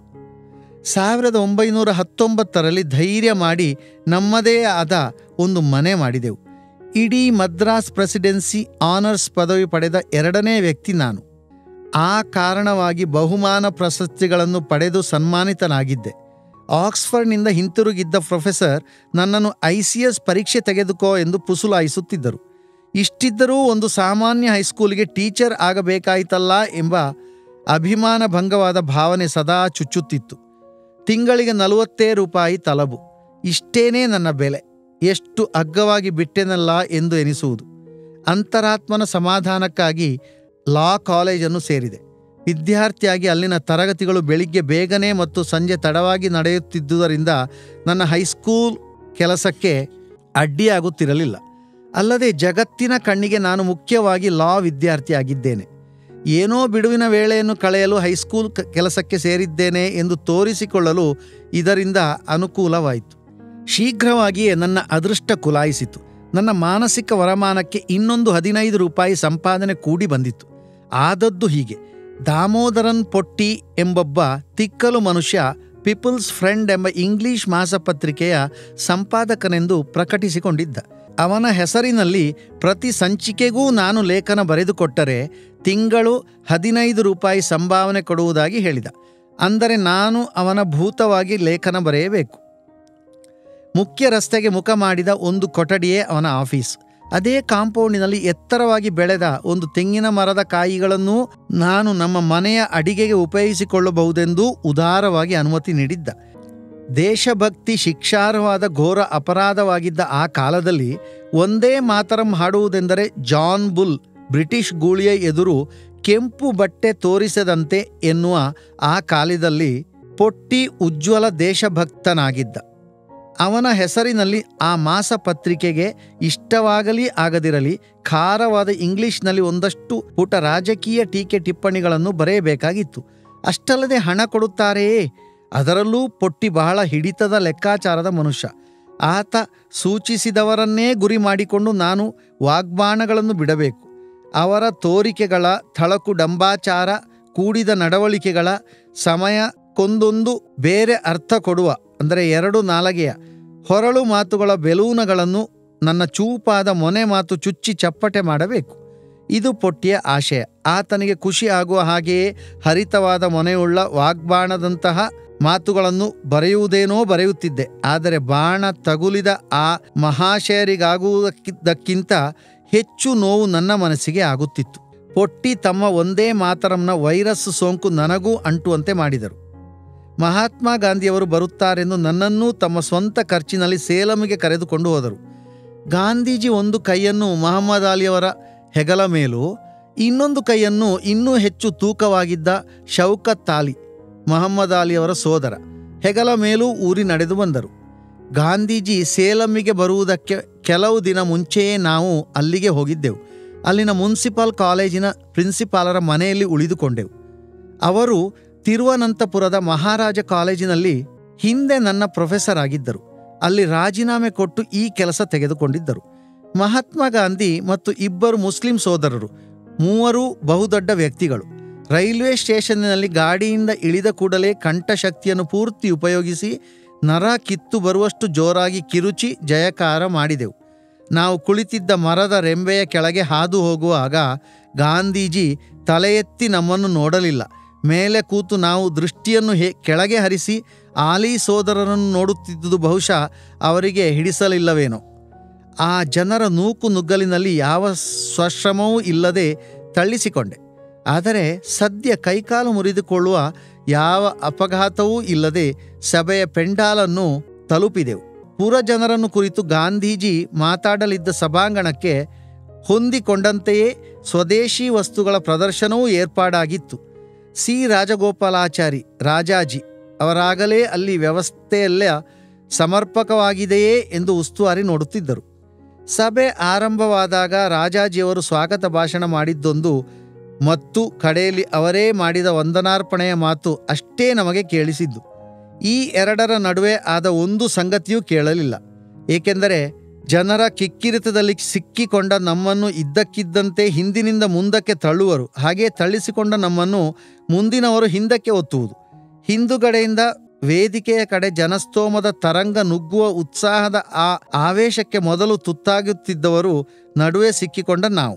ಸಾವಿರದ ಒಂಬೈನೂರ ಹತ್ತೊಂಬತ್ತರಲ್ಲಿ ಧೈರ್ಯ ಮಾಡಿ ನಮ್ಮದೇ ಆದ ಒಂದು ಮನೆ ಮಾಡಿದೆವು ಇಡೀ ಮದ್ರಾಸ್ ಪ್ರೆಸಿಡೆನ್ಸಿ ಆನರ್ಸ್ ಪದವಿ ಪಡೆದ ಎರಡನೇ ವ್ಯಕ್ತಿ ನಾನು ಆ ಕಾರಣವಾಗಿ ಬಹುಮಾನ ಪ್ರಶಸ್ತಿಗಳನ್ನು ಪಡೆದು ಸನ್ಮಾನಿತನಾಗಿದ್ದೆ ಆಕ್ಸ್ಫರ್ಡ್ನಿಂದ ಹಿಂತಿರುಗಿದ್ದ ಪ್ರೊಫೆಸರ್ ನನ್ನನ್ನು ಐ ಸಿ ಎಸ್ ಪರೀಕ್ಷೆ ತೆಗೆದುಕೋ ಎಂದು ಪುಸುಲಾಯಿಸುತ್ತಿದ್ದರು ಇಷ್ಟಿದ್ದರೂ ಒಂದು ಸಾಮಾನ್ಯ ಹೈಸ್ಕೂಲಿಗೆ ಟೀಚರ್ ಆಗಬೇಕಾಯಿತಲ್ಲ ಎಂಬ ಅಭಿಮಾನ ಭಂಗವಾದ ಭಾವನೆ ಸದಾ ಚುಚ್ಚುತ್ತಿತ್ತು ತಿಂಗಳಿಗೆ ನಲವತ್ತೇ ರೂಪಾಯಿ ತಲಬು ಇಷ್ಟೇನೇ ನನ್ನ ಬೆಲೆ ಎಷ್ಟು ಅಗ್ಗವಾಗಿ ಬಿಟ್ಟೆನಲ್ಲ ಎಂದು ಎನಿಸುವುದು ಅಂತರಾತ್ಮನ ಸಮಾಧಾನಕ್ಕಾಗಿ ಲಾ ಕಾಲೇಜನ್ನು ಸೇರಿದೆ ವಿದ್ಯಾರ್ಥಿಯಾಗಿ ಅಲ್ಲಿನ ತರಗತಿಗಳು ಬೆಳಿಗ್ಗೆ ಬೇಗನೆ ಮತ್ತು ಸಂಜೆ ತಡವಾಗಿ ನಡೆಯುತ್ತಿದ್ದುದರಿಂದ ನನ್ನ ಹೈಸ್ಕೂಲ್ ಕೆಲಸಕ್ಕೆ ಅಡ್ಡಿಯಾಗುತ್ತಿರಲಿಲ್ಲ ಅಲ್ಲದೆ ಜಗತ್ತಿನ ಕಣ್ಣಿಗೆ ನಾನು ಮುಖ್ಯವಾಗಿ ಲಾ ವಿದ್ಯಾರ್ಥಿಯಾಗಿದ್ದೇನೆ ಏನೋ ಬಿಡುವಿನ ವೇಳೆಯನ್ನು ಕಳೆಯಲು ಹೈಸ್ಕೂಲ್ ಕ- ಕೆಲಸಕ್ಕೆ ಸೇರಿದ್ದೇನೆ ಎಂದು ತೋರಿಸಿಕೊಳ್ಳಲು ಇದರಿಂದ ಅನುಕೂಲವಾಯಿತು ಶೀಘ್ರವಾಗಿಯೇ ನನ್ನ ಅದೃಷ್ಟ ಕುಲಾಯಿಸಿತು ನನ್ನ ಮಾನಸಿಕ ವರಮಾನಕ್ಕೆ ಇನ್ನೊಂದು ಹದಿನೈದು ರೂಪಾಯಿ ಸಂಪಾದನೆ ಕೂಡಿ ಬಂದಿತ್ತು ಆದದ್ದು ಹೀಗೆ ದಾಮೋದರನ್ ಪೊಟ್ಟಿ ಎಂಬೊಬ್ಬ ತಿಕ್ಕಲು ಮನುಷ್ಯ ಪೀಪಲ್ಸ್ ಫ್ರೆಂಡ್ ಎಂಬ ಇಂಗ್ಲಿಷ್ ಮಾಸಪತ್ರಿಕೆಯ ಸಂಪಾದಕನೆಂದು ಪ್ರಕಟಿಸಿಕೊಂಡಿದ್ದ ಅವನ ಹೆಸರಿನಲ್ಲಿ ಪ್ರತಿ ಸಂಚಿಕೆಗೂ ನಾನು ಲೇಖನ ಬರೆದುಕೊಟ್ಟರೆ ತಿಂಗಳು ಹದಿನೈದು ರೂಪಾಯಿ ಸಂಭಾವನೆ ಕೊಡುವುದಾಗಿ ಹೇಳಿದ ಅಂದರೆ ನಾನು ಅವನ ಭೂತವಾಗಿ ಲೇಖನ ಬರೆಯಬೇಕು ಮುಖ್ಯ ರಸ್ತೆಗೆ ಮುಖ ಮಾಡಿದ ಒಂದು ಕೊಠಡಿಯೇ ಅವನ ಆಫೀಸ್ ಅದೇ ಕಾಂಪೌಂಡಿನಲ್ಲಿ ಎತ್ತರವಾಗಿ ಬೆಳೆದ ಒಂದು ತೆಂಗಿನ ಮರದ ಕಾಯಿಗಳನ್ನೂ ನಾನು ನಮ್ಮ ಮನೆಯ ಅಡಿಗೆಗೆ ಉಪಯೋಗಿಸಿಕೊಳ್ಳಬಹುದೆಂದೂ ಉದಾರವಾಗಿ ಅನುಮತಿ ನೀಡಿದ್ದ ದೇಶಭಕ್ತಿ ಶಿಕ್ಷಾರ್ಹವಾದ ಘೋರ ಅಪರಾಧವಾಗಿದ್ದ ಆ ಕಾಲದಲ್ಲಿ ಒಂದೇ ಮಾತರಂ ಹಾಡುವುದೆಂದರೆ ಜಾನ್ ಬುಲ್ ಬ್ರಿಟಿಷ್ ಗೂಳಿಯ ಎದುರು ಕೆಂಪು ಬಟ್ಟೆ ತೋರಿಸದಂತೆ ಎನ್ನುವ ಆ ಕಾಲದಲ್ಲಿ ಪೊಟ್ಟಿ ಉಜ್ವಲ ದೇಶಭಕ್ತನಾಗಿದ್ದ ಅವನ ಹೆಸರಿನಲ್ಲಿ ಆ ಮಾಸಪತ್ರಿಕೆಗೆ ಇಷ್ಟವಾಗಲಿ ಆಗದಿರಲಿ ಖಾರವಾದ ಇಂಗ್ಲಿಷ್ನಲ್ಲಿ ಒಂದಷ್ಟು ಪುಟ ರಾಜಕೀಯ ಟೀಕೆ ಟಿಪ್ಪಣಿಗಳನ್ನು ಬರೆಯಬೇಕಾಗಿತ್ತು ಅಷ್ಟಲ್ಲದೆ ಹಣ ಕೊಡುತ್ತಾರೆಯೇ ಅದರಲ್ಲೂ ಪೊಟ್ಟಿ ಬಹಳ ಹಿಡಿತದ ಲೆಕ್ಕಾಚಾರದ ಮನುಷ್ಯ ಆತ ಸೂಚಿಸಿದವರನ್ನೇ ಗುರಿ ಮಾಡಿಕೊಂಡು ನಾನು ವಾಗ್ಬಾಣಗಳನ್ನು ಬಿಡಬೇಕು ಅವರ ತೋರಿಕೆಗಳ ಥಳಕು ಡಂಬಾಚಾರ ಕೂಡಿದ ನಡವಳಿಕೆಗಳ ಸಮಯಕ್ಕೊಂದೊಂದು ಬೇರೆ ಅರ್ಥ ಕೊಡುವ ಅಂದರೆ ಎರಡು ನಾಲಗೆಯ ಹೊರಳು ಮಾತುಗಳ ಬೆಲೂನಗಳನ್ನು ನನ್ನ ಚೂಪಾದ ಮೊನೆ ಮಾತು ಚುಚ್ಚಿ ಚಪ್ಪಟೆ ಮಾಡಬೇಕು ಇದು ಪೊಟ್ಟಿಯ ಆಶಯ ಆತನಿಗೆ ಖುಷಿ ಆಗುವ ಹಾಗೆಯೇ ಹರಿತವಾದ ಮೊನೆಯುಳ್ಳ ವಾಗ್ಬಾಣದಂತಹ ಮಾತುಗಳನ್ನು ಬರೆಯುವುದೇನೋ ಬರೆಯುತ್ತಿದ್ದೆ ಆದರೆ ಬಾಣ ತಗುಲಿದ ಆ ಮಹಾಶಯರಿಗಾಗುವುದಕ್ಕಿಂತ ಹೆಚ್ಚು ನೋವು ನನ್ನ ಮನಸ್ಸಿಗೆ ಆಗುತ್ತಿತ್ತು ಪೊಟ್ಟಿ ತಮ್ಮ ಒಂದೇ ಮಾತರಂನ ವೈರಸ್ ಸೋಂಕು ನನಗೂ ಅಂಟುವಂತೆ ಮಾಡಿದರು ಮಹಾತ್ಮ ಗಾಂಧಿಯವರು ಬರುತ್ತಾರೆಂದು ನನ್ನನ್ನೂ ತಮ್ಮ ಸ್ವಂತ ಖರ್ಚಿನಲ್ಲಿ ಸೇಲಂಗೆ ಕರೆದುಕೊಂಡು ಹೋದರು ಗಾಂಧೀಜಿ ಒಂದು ಕೈಯನ್ನು ಮಹಮ್ಮದ್ ಅಲಿಯವರ ಹೆಗಲ ಮೇಲೂ ಇನ್ನೊಂದು ಕೈಯನ್ನು ಇನ್ನೂ ಹೆಚ್ಚು ತೂಕವಾಗಿದ್ದ ಶೌಕತ್ ಅಲಿ ಮಹಮ್ಮದ್ ಅಲಿಯವರ ಸೋದರ ಹೆಗಲ ಮೇಲೂ ಊರಿ ನಡೆದು ಬಂದರು ಗಾಂಧೀಜಿ ಸೇಲಮ್ಮಿಗೆ ಬರುವುದಕ್ಕೆ ಕೆಲವು ದಿನ ಮುಂಚೆಯೇ ನಾವು ಅಲ್ಲಿಗೆ ಹೋಗಿದ್ದೆವು ಅಲ್ಲಿನ ಮುನ್ಸಿಪಲ್ ಕಾಲೇಜಿನ ಪ್ರಿನ್ಸಿಪಾಲರ ಮನೆಯಲ್ಲಿ ಉಳಿದುಕೊಂಡೆವು ಅವರು ತಿರುವನಂತಪುರದ ಮಹಾರಾಜ ಕಾಲೇಜಿನಲ್ಲಿ ಹಿಂದೆ ನನ್ನ ಪ್ರೊಫೆಸರ್ ಆಗಿದ್ದರು ಅಲ್ಲಿ ರಾಜೀನಾಮೆ ಕೊಟ್ಟು ಈ ಕೆಲಸ ತೆಗೆದುಕೊಂಡಿದ್ದರು ಮಹಾತ್ಮ ಗಾಂಧಿ ಮತ್ತು ಇಬ್ಬರು ಮುಸ್ಲಿಂ ಸೋದರರು ಮೂವರು ಬಹುದೊಡ್ಡ ವ್ಯಕ್ತಿಗಳು ರೈಲ್ವೆ ಸ್ಟೇಷನ್ನಿನಲ್ಲಿ ಗಾಡಿಯಿಂದ ಇಳಿದ ಕೂಡಲೇ ಕಂಠಶಕ್ತಿಯನ್ನು ಪೂರ್ತಿ ಉಪಯೋಗಿಸಿ ನರ ಕಿತ್ತು ಬರುವಷ್ಟು ಜೋರಾಗಿ ಕಿರುಚಿ ಜಯಕಾರ ಮಾಡಿದೆವು ನಾವು ಕುಳಿತಿದ್ದ ಮರದ ರೆಂಬೆಯ ಕೆಳಗೆ ಹಾದು ಹೋಗುವಾಗ ಗಾಂಧೀಜಿ ತಲೆ ಎತ್ತಿ ನಮ್ಮನ್ನು ನೋಡಲಿಲ್ಲ ಮೇಲೆ ಕೂತು ನಾವು ದೃಷ್ಟಿಯನ್ನು ಹೆ ಕೆಳಗೆ ಹರಿಸಿ ಆಲಿ ಸೋದರರನ್ನು ನೋಡುತ್ತಿದ್ದುದು ಬಹುಶಃ ಅವರಿಗೆ ಹಿಡಿಸಲಿಲ್ಲವೇನೋ ಆ ಜನರ ನೂಕು ನುಗ್ಗಲಿನಲ್ಲಿ ಯಾವ ಸ್ವಶ್ರಮವೂ ಇಲ್ಲದೆ ತಳ್ಳಿಸಿಕೊಂಡೆ ಆದರೆ ಸದ್ಯ ಕೈಕಾಲು ಮುರಿದುಕೊಳ್ಳುವ ಯಾವ ಅಪಘಾತವೂ ಇಲ್ಲದೆ ಸಭೆಯ ಪೆಂಡಾಲನ್ನು ತಲುಪಿದೆವು ಪುರ ಜನರನ್ನು ಕುರಿತು ಗಾಂಧೀಜಿ ಮಾತಾಡಲಿದ್ದ ಸಭಾಂಗಣಕ್ಕೆ ಹೊಂದಿಕೊಂಡಂತೆಯೇ ಸ್ವದೇಶಿ ವಸ್ತುಗಳ ಪ್ರದರ್ಶನವೂ ಏರ್ಪಾಡಾಗಿತ್ತು ಸಿ ರಾಜಗೋಪಾಲಾಚಾರಿ ರಾಜಾಜಿ ಅವರಾಗಲೇ ಅಲ್ಲಿ ವ್ಯವಸ್ಥೆಯೆಲ್ಲ ಸಮರ್ಪಕವಾಗಿದೆಯೇ ಎಂದು ಉಸ್ತುವಾರಿ ನೋಡುತ್ತಿದ್ದರು ಸಭೆ ಆರಂಭವಾದಾಗ ರಾಜಾಜಿಯವರು ಸ್ವಾಗತ ಭಾಷಣ ಮಾಡಿದ್ದೊಂದು ಮತ್ತು ಕಡೆಯಲ್ಲಿ ಅವರೇ ಮಾಡಿದ ವಂದನಾರ್ಪಣೆಯ ಮಾತು ಅಷ್ಟೇ ನಮಗೆ ಕೇಳಿಸಿದ್ದು ಈ ಎರಡರ ನಡುವೆ ಆದ ಒಂದು ಸಂಗತಿಯೂ ಕೇಳಲಿಲ್ಲ ಏಕೆಂದರೆ ಜನರ ಕಿಕ್ಕಿರಿತದಲ್ಲಿ ಸಿಕ್ಕಿಕೊಂಡ ನಮ್ಮನ್ನು ಇದ್ದಕ್ಕಿದ್ದಂತೆ ಹಿಂದಿನಿಂದ ಮುಂದಕ್ಕೆ ತಳ್ಳುವರು ಹಾಗೆ ತಳ್ಳಿಸಿಕೊಂಡ ನಮ್ಮನ್ನು ಮುಂದಿನವರು ಹಿಂದಕ್ಕೆ ಒತ್ತುವುದು ಹಿಂದುಗಡೆಯಿಂದ ವೇದಿಕೆಯ ಕಡೆ ಜನಸ್ತೋಮದ ತರಂಗ ನುಗ್ಗುವ ಉತ್ಸಾಹದ ಆ ಆವೇಶಕ್ಕೆ ಮೊದಲು ತುತ್ತಾಗುತ್ತಿದ್ದವರು ನಡುವೆ ಸಿಕ್ಕಿಕೊಂಡ ನಾವು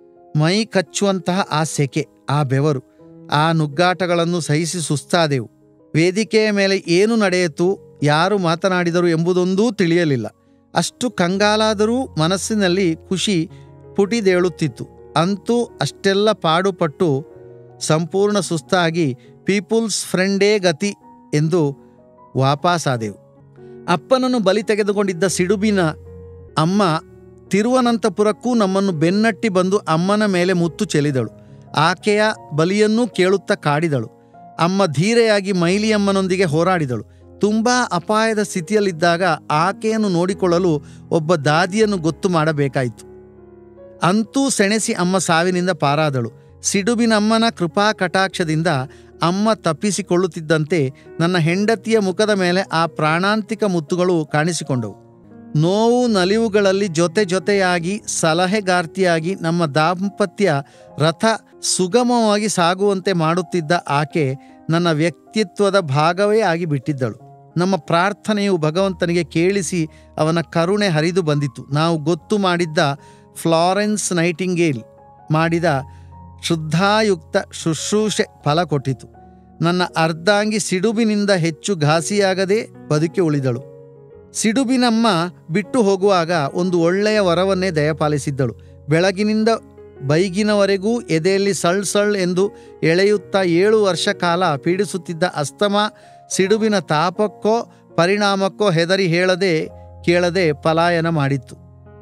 ಮೈ ಕಚ್ಚುವಂತಹ ಆ ಸೆಕೆ ಆ ಬೆವರು ಆ ನುಗ್ಗಾಟಗಳನ್ನು ಸಹಿಸಿ ಸುಸ್ತಾದೆವು ವೇದಿಕೆಯ ಮೇಲೆ ಏನು ನಡೆಯಿತು ಯಾರು ಮಾತನಾಡಿದರು ಎಂಬುದೊಂದೂ ತಿಳಿಯಲಿಲ್ಲ ಅಷ್ಟು ಕಂಗಾಲಾದರೂ ಮನಸ್ಸಿನಲ್ಲಿ ಖುಷಿ ಪುಟಿದೇಳುತ್ತಿತ್ತು ಅಂತೂ ಅಷ್ಟೆಲ್ಲ ಪಾಡುಪಟ್ಟು ಸಂಪೂರ್ಣ ಸುಸ್ತಾಗಿ ಪೀಪಲ್ಸ್ ಫ್ರೆಂಡೇ ಗತಿ ಎಂದು ವಾಪಾಸಾದೆವು ಅಪ್ಪನನ್ನು ಬಲಿ ತೆಗೆದುಕೊಂಡಿದ್ದ ಸಿಡುಬಿನ ಅಮ್ಮ ತಿರುವನಂತಪುರಕ್ಕೂ ನಮ್ಮನ್ನು ಬೆನ್ನಟ್ಟಿ ಬಂದು ಅಮ್ಮನ ಮೇಲೆ ಮುತ್ತು ಚೆಲ್ಲಿದಳು ಆಕೆಯ ಬಲಿಯನ್ನೂ ಕೇಳುತ್ತಾ ಕಾಡಿದಳು ಅಮ್ಮ ಧೀರೆಯಾಗಿ ಮೈಲಿಯಮ್ಮನೊಂದಿಗೆ ಹೋರಾಡಿದಳು ತುಂಬ ಅಪಾಯದ ಸ್ಥಿತಿಯಲ್ಲಿದ್ದಾಗ ಆಕೆಯನ್ನು ನೋಡಿಕೊಳ್ಳಲು ಒಬ್ಬ ದಾದಿಯನ್ನು ಗೊತ್ತು ಮಾಡಬೇಕಾಯಿತು ಅಂತೂ ಸೆಣೆಸಿ ಅಮ್ಮ ಸಾವಿನಿಂದ ಪಾರಾದಳು ಸಿಡುಬಿನಮ್ಮನ ಕೃಪಾ ಕಟಾಕ್ಷದಿಂದ ಅಮ್ಮ ತಪ್ಪಿಸಿಕೊಳ್ಳುತ್ತಿದ್ದಂತೆ ನನ್ನ ಹೆಂಡತಿಯ ಮುಖದ ಮೇಲೆ ಆ ಪ್ರಾಣಾಂತಿಕ ಮುತ್ತುಗಳು ಕಾಣಿಸಿಕೊಂಡವು ನೋವು ನಲಿವುಗಳಲ್ಲಿ ಜೊತೆ ಜೊತೆಯಾಗಿ ಸಲಹೆಗಾರ್ತಿಯಾಗಿ ನಮ್ಮ ದಾಂಪತ್ಯ ರಥ ಸುಗಮವಾಗಿ ಸಾಗುವಂತೆ ಮಾಡುತ್ತಿದ್ದ ಆಕೆ ನನ್ನ ವ್ಯಕ್ತಿತ್ವದ ಭಾಗವೇ ಆಗಿ ಬಿಟ್ಟಿದ್ದಳು ನಮ್ಮ ಪ್ರಾರ್ಥನೆಯು ಭಗವಂತನಿಗೆ ಕೇಳಿಸಿ ಅವನ ಕರುಣೆ ಹರಿದು ಬಂದಿತು ನಾವು ಗೊತ್ತು ಮಾಡಿದ್ದ ಫ್ಲಾರೆನ್ಸ್ ನೈಟಿಂಗೇಲ್ ಮಾಡಿದ ಶುದ್ಧಾಯುಕ್ತ ಶುಶ್ರೂಷೆ ಫಲ ಕೊಟ್ಟಿತು ನನ್ನ ಅರ್ಧಾಂಗಿ ಸಿಡುಬಿನಿಂದ ಹೆಚ್ಚು ಘಾಸಿಯಾಗದೆ ಬದುಕಿ ಉಳಿದಳು ಸಿಡುಬಿನಮ್ಮ ಬಿಟ್ಟು ಹೋಗುವಾಗ ಒಂದು ಒಳ್ಳೆಯ ವರವನ್ನೇ ದಯಪಾಲಿಸಿದ್ದಳು ಬೆಳಗಿನಿಂದ ಬೈಗಿನವರೆಗೂ ಎದೆಯಲ್ಲಿ ಸಳ್ ಸಳ್ ಎಂದು ಎಳೆಯುತ್ತಾ ಏಳು ವರ್ಷ ಕಾಲ ಪೀಡಿಸುತ್ತಿದ್ದ ಅಸ್ತಮ ಸಿಡುಬಿನ ತಾಪಕ್ಕೋ ಪರಿಣಾಮಕ್ಕೋ ಹೆದರಿ ಹೇಳದೆ ಕೇಳದೆ ಪಲಾಯನ ಮಾಡಿತ್ತು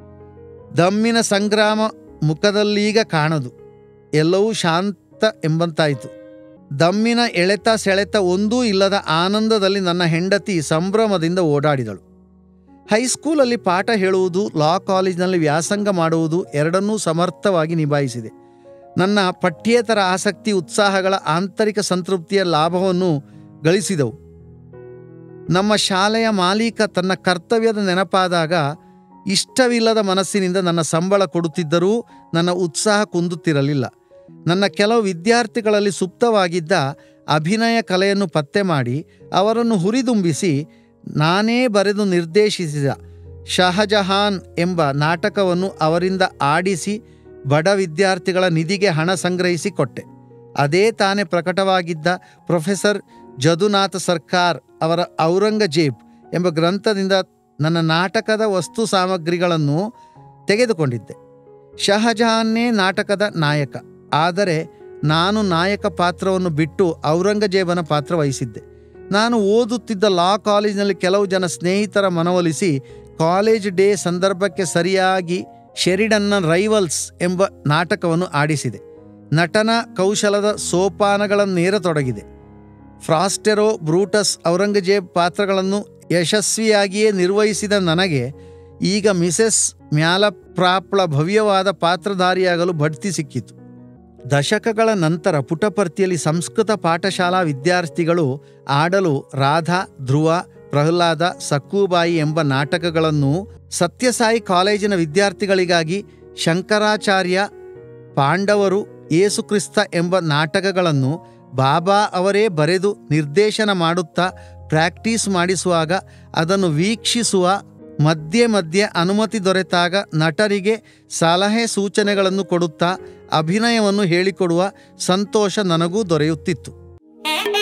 ದಮ್ಮಿನ ಸಂಗ್ರಾಮ ಮುಖದಲ್ಲೀಗ ಕಾಣದು ಎಲ್ಲವೂ ಶಾಂತ ಎಂಬಂತಾಯಿತು ದಮ್ಮಿನ ಎಳೆತ ಸೆಳೆತ ಒಂದೂ ಇಲ್ಲದ ಆನಂದದಲ್ಲಿ ನನ್ನ ಹೆಂಡತಿ ಸಂಭ್ರಮದಿಂದ ಓಡಾಡಿದಳು ಹೈಸ್ಕೂಲಲ್ಲಿ ಪಾಠ ಹೇಳುವುದು ಲಾ ಕಾಲೇಜಿನಲ್ಲಿ ವ್ಯಾಸಂಗ ಮಾಡುವುದು ಎರಡನ್ನೂ ಸಮರ್ಥವಾಗಿ ನಿಭಾಯಿಸಿದೆ ನನ್ನ ಪಠ್ಯೇತರ ಆಸಕ್ತಿ ಉತ್ಸಾಹಗಳ ಆಂತರಿಕ ಸಂತೃಪ್ತಿಯ ಲಾಭವನ್ನು ಗಳಿಸಿದವು ನಮ್ಮ ಶಾಲೆಯ ಮಾಲೀಕ ತನ್ನ ಕರ್ತವ್ಯದ ನೆನಪಾದಾಗ ಇಷ್ಟವಿಲ್ಲದ ಮನಸ್ಸಿನಿಂದ ನನ್ನ ಸಂಬಳ ಕೊಡುತ್ತಿದ್ದರೂ ನನ್ನ ಉತ್ಸಾಹ ಕುಂದುತ್ತಿರಲಿಲ್ಲ ನನ್ನ ಕೆಲವು ವಿದ್ಯಾರ್ಥಿಗಳಲ್ಲಿ ಸುಪ್ತವಾಗಿದ್ದ ಅಭಿನಯ ಕಲೆಯನ್ನು ಪತ್ತೆ ಮಾಡಿ ಅವರನ್ನು ಹುರಿದುಂಬಿಸಿ ನಾನೇ ಬರೆದು ನಿರ್ದೇಶಿಸಿದ ಶಹಜಹಾನ್ ಎಂಬ ನಾಟಕವನ್ನು ಅವರಿಂದ ಆಡಿಸಿ ಬಡ ವಿದ್ಯಾರ್ಥಿಗಳ ನಿಧಿಗೆ ಹಣ ಸಂಗ್ರಹಿಸಿ ಕೊಟ್ಟೆ ಅದೇ ತಾನೇ ಪ್ರಕಟವಾಗಿದ್ದ ಪ್ರೊಫೆಸರ್ ಜದುನಾಥ ಸರ್ಕಾರ್ ಅವರ ಔರಂಗಜೇಬ್ ಎಂಬ ಗ್ರಂಥದಿಂದ ನನ್ನ ನಾಟಕದ ವಸ್ತು ಸಾಮಗ್ರಿಗಳನ್ನು ತೆಗೆದುಕೊಂಡಿದ್ದೆ ಶಹಜಹಾನ್ನೇ ನಾಟಕದ ನಾಯಕ ಆದರೆ ನಾನು ನಾಯಕ ಪಾತ್ರವನ್ನು ಬಿಟ್ಟು ಔರಂಗಜೇಬನ ಪಾತ್ರ ವಹಿಸಿದ್ದೆ ನಾನು ಓದುತ್ತಿದ್ದ ಲಾ ಕಾಲೇಜಿನಲ್ಲಿ ಕೆಲವು ಜನ ಸ್ನೇಹಿತರ ಮನವೊಲಿಸಿ ಕಾಲೇಜ್ ಡೇ ಸಂದರ್ಭಕ್ಕೆ ಸರಿಯಾಗಿ ಶೆರಿಡನ್ನ ರೈವಲ್ಸ್ ಎಂಬ ನಾಟಕವನ್ನು ಆಡಿಸಿದೆ ನಟನ ಕೌಶಲದ ಸೋಪಾನಗಳನ್ನೇರತೊಡಗಿದೆ ಫ್ರಾಸ್ಟೆರೋ ಬ್ರೂಟಸ್ ಔರಂಗಜೇಬ್ ಪಾತ್ರಗಳನ್ನು ಯಶಸ್ವಿಯಾಗಿಯೇ ನಿರ್ವಹಿಸಿದ ನನಗೆ ಈಗ ಮಿಸೆಸ್ ಮ್ಯಾಲಪ್ರಾಪ್ಳ ಭವ್ಯವಾದ ಪಾತ್ರಧಾರಿಯಾಗಲು ಬಡ್ತಿ ಸಿಕ್ಕಿತು ದಶಕಗಳ ನಂತರ ಪುಟಪರ್ತಿಯಲ್ಲಿ ಸಂಸ್ಕೃತ ಪಾಠಶಾಲಾ ವಿದ್ಯಾರ್ಥಿಗಳು ಆಡಲು ರಾಧಾ ಧ್ರುವ ಪ್ರಹ್ಲಾದ ಸಕ್ಕೂಬಾಯಿ ಎಂಬ ನಾಟಕಗಳನ್ನು ಸತ್ಯಸಾಯಿ ಕಾಲೇಜಿನ ವಿದ್ಯಾರ್ಥಿಗಳಿಗಾಗಿ ಶಂಕರಾಚಾರ್ಯ ಪಾಂಡವರು ಯೇಸುಕ್ರಿಸ್ತ ಎಂಬ ನಾಟಕಗಳನ್ನು ಬಾಬಾ ಅವರೇ ಬರೆದು ನಿರ್ದೇಶನ ಮಾಡುತ್ತಾ ಪ್ರಾಕ್ಟೀಸ್ ಮಾಡಿಸುವಾಗ ಅದನ್ನು ವೀಕ್ಷಿಸುವ ಮಧ್ಯೆ ಮಧ್ಯೆ ಅನುಮತಿ ದೊರೆತಾಗ ನಟರಿಗೆ ಸಲಹೆ ಸೂಚನೆಗಳನ್ನು ಕೊಡುತ್ತಾ ಅಭಿನಯವನ್ನು ಹೇಳಿಕೊಡುವ ಸಂತೋಷ ನನಗೂ ದೊರೆಯುತ್ತಿತ್ತು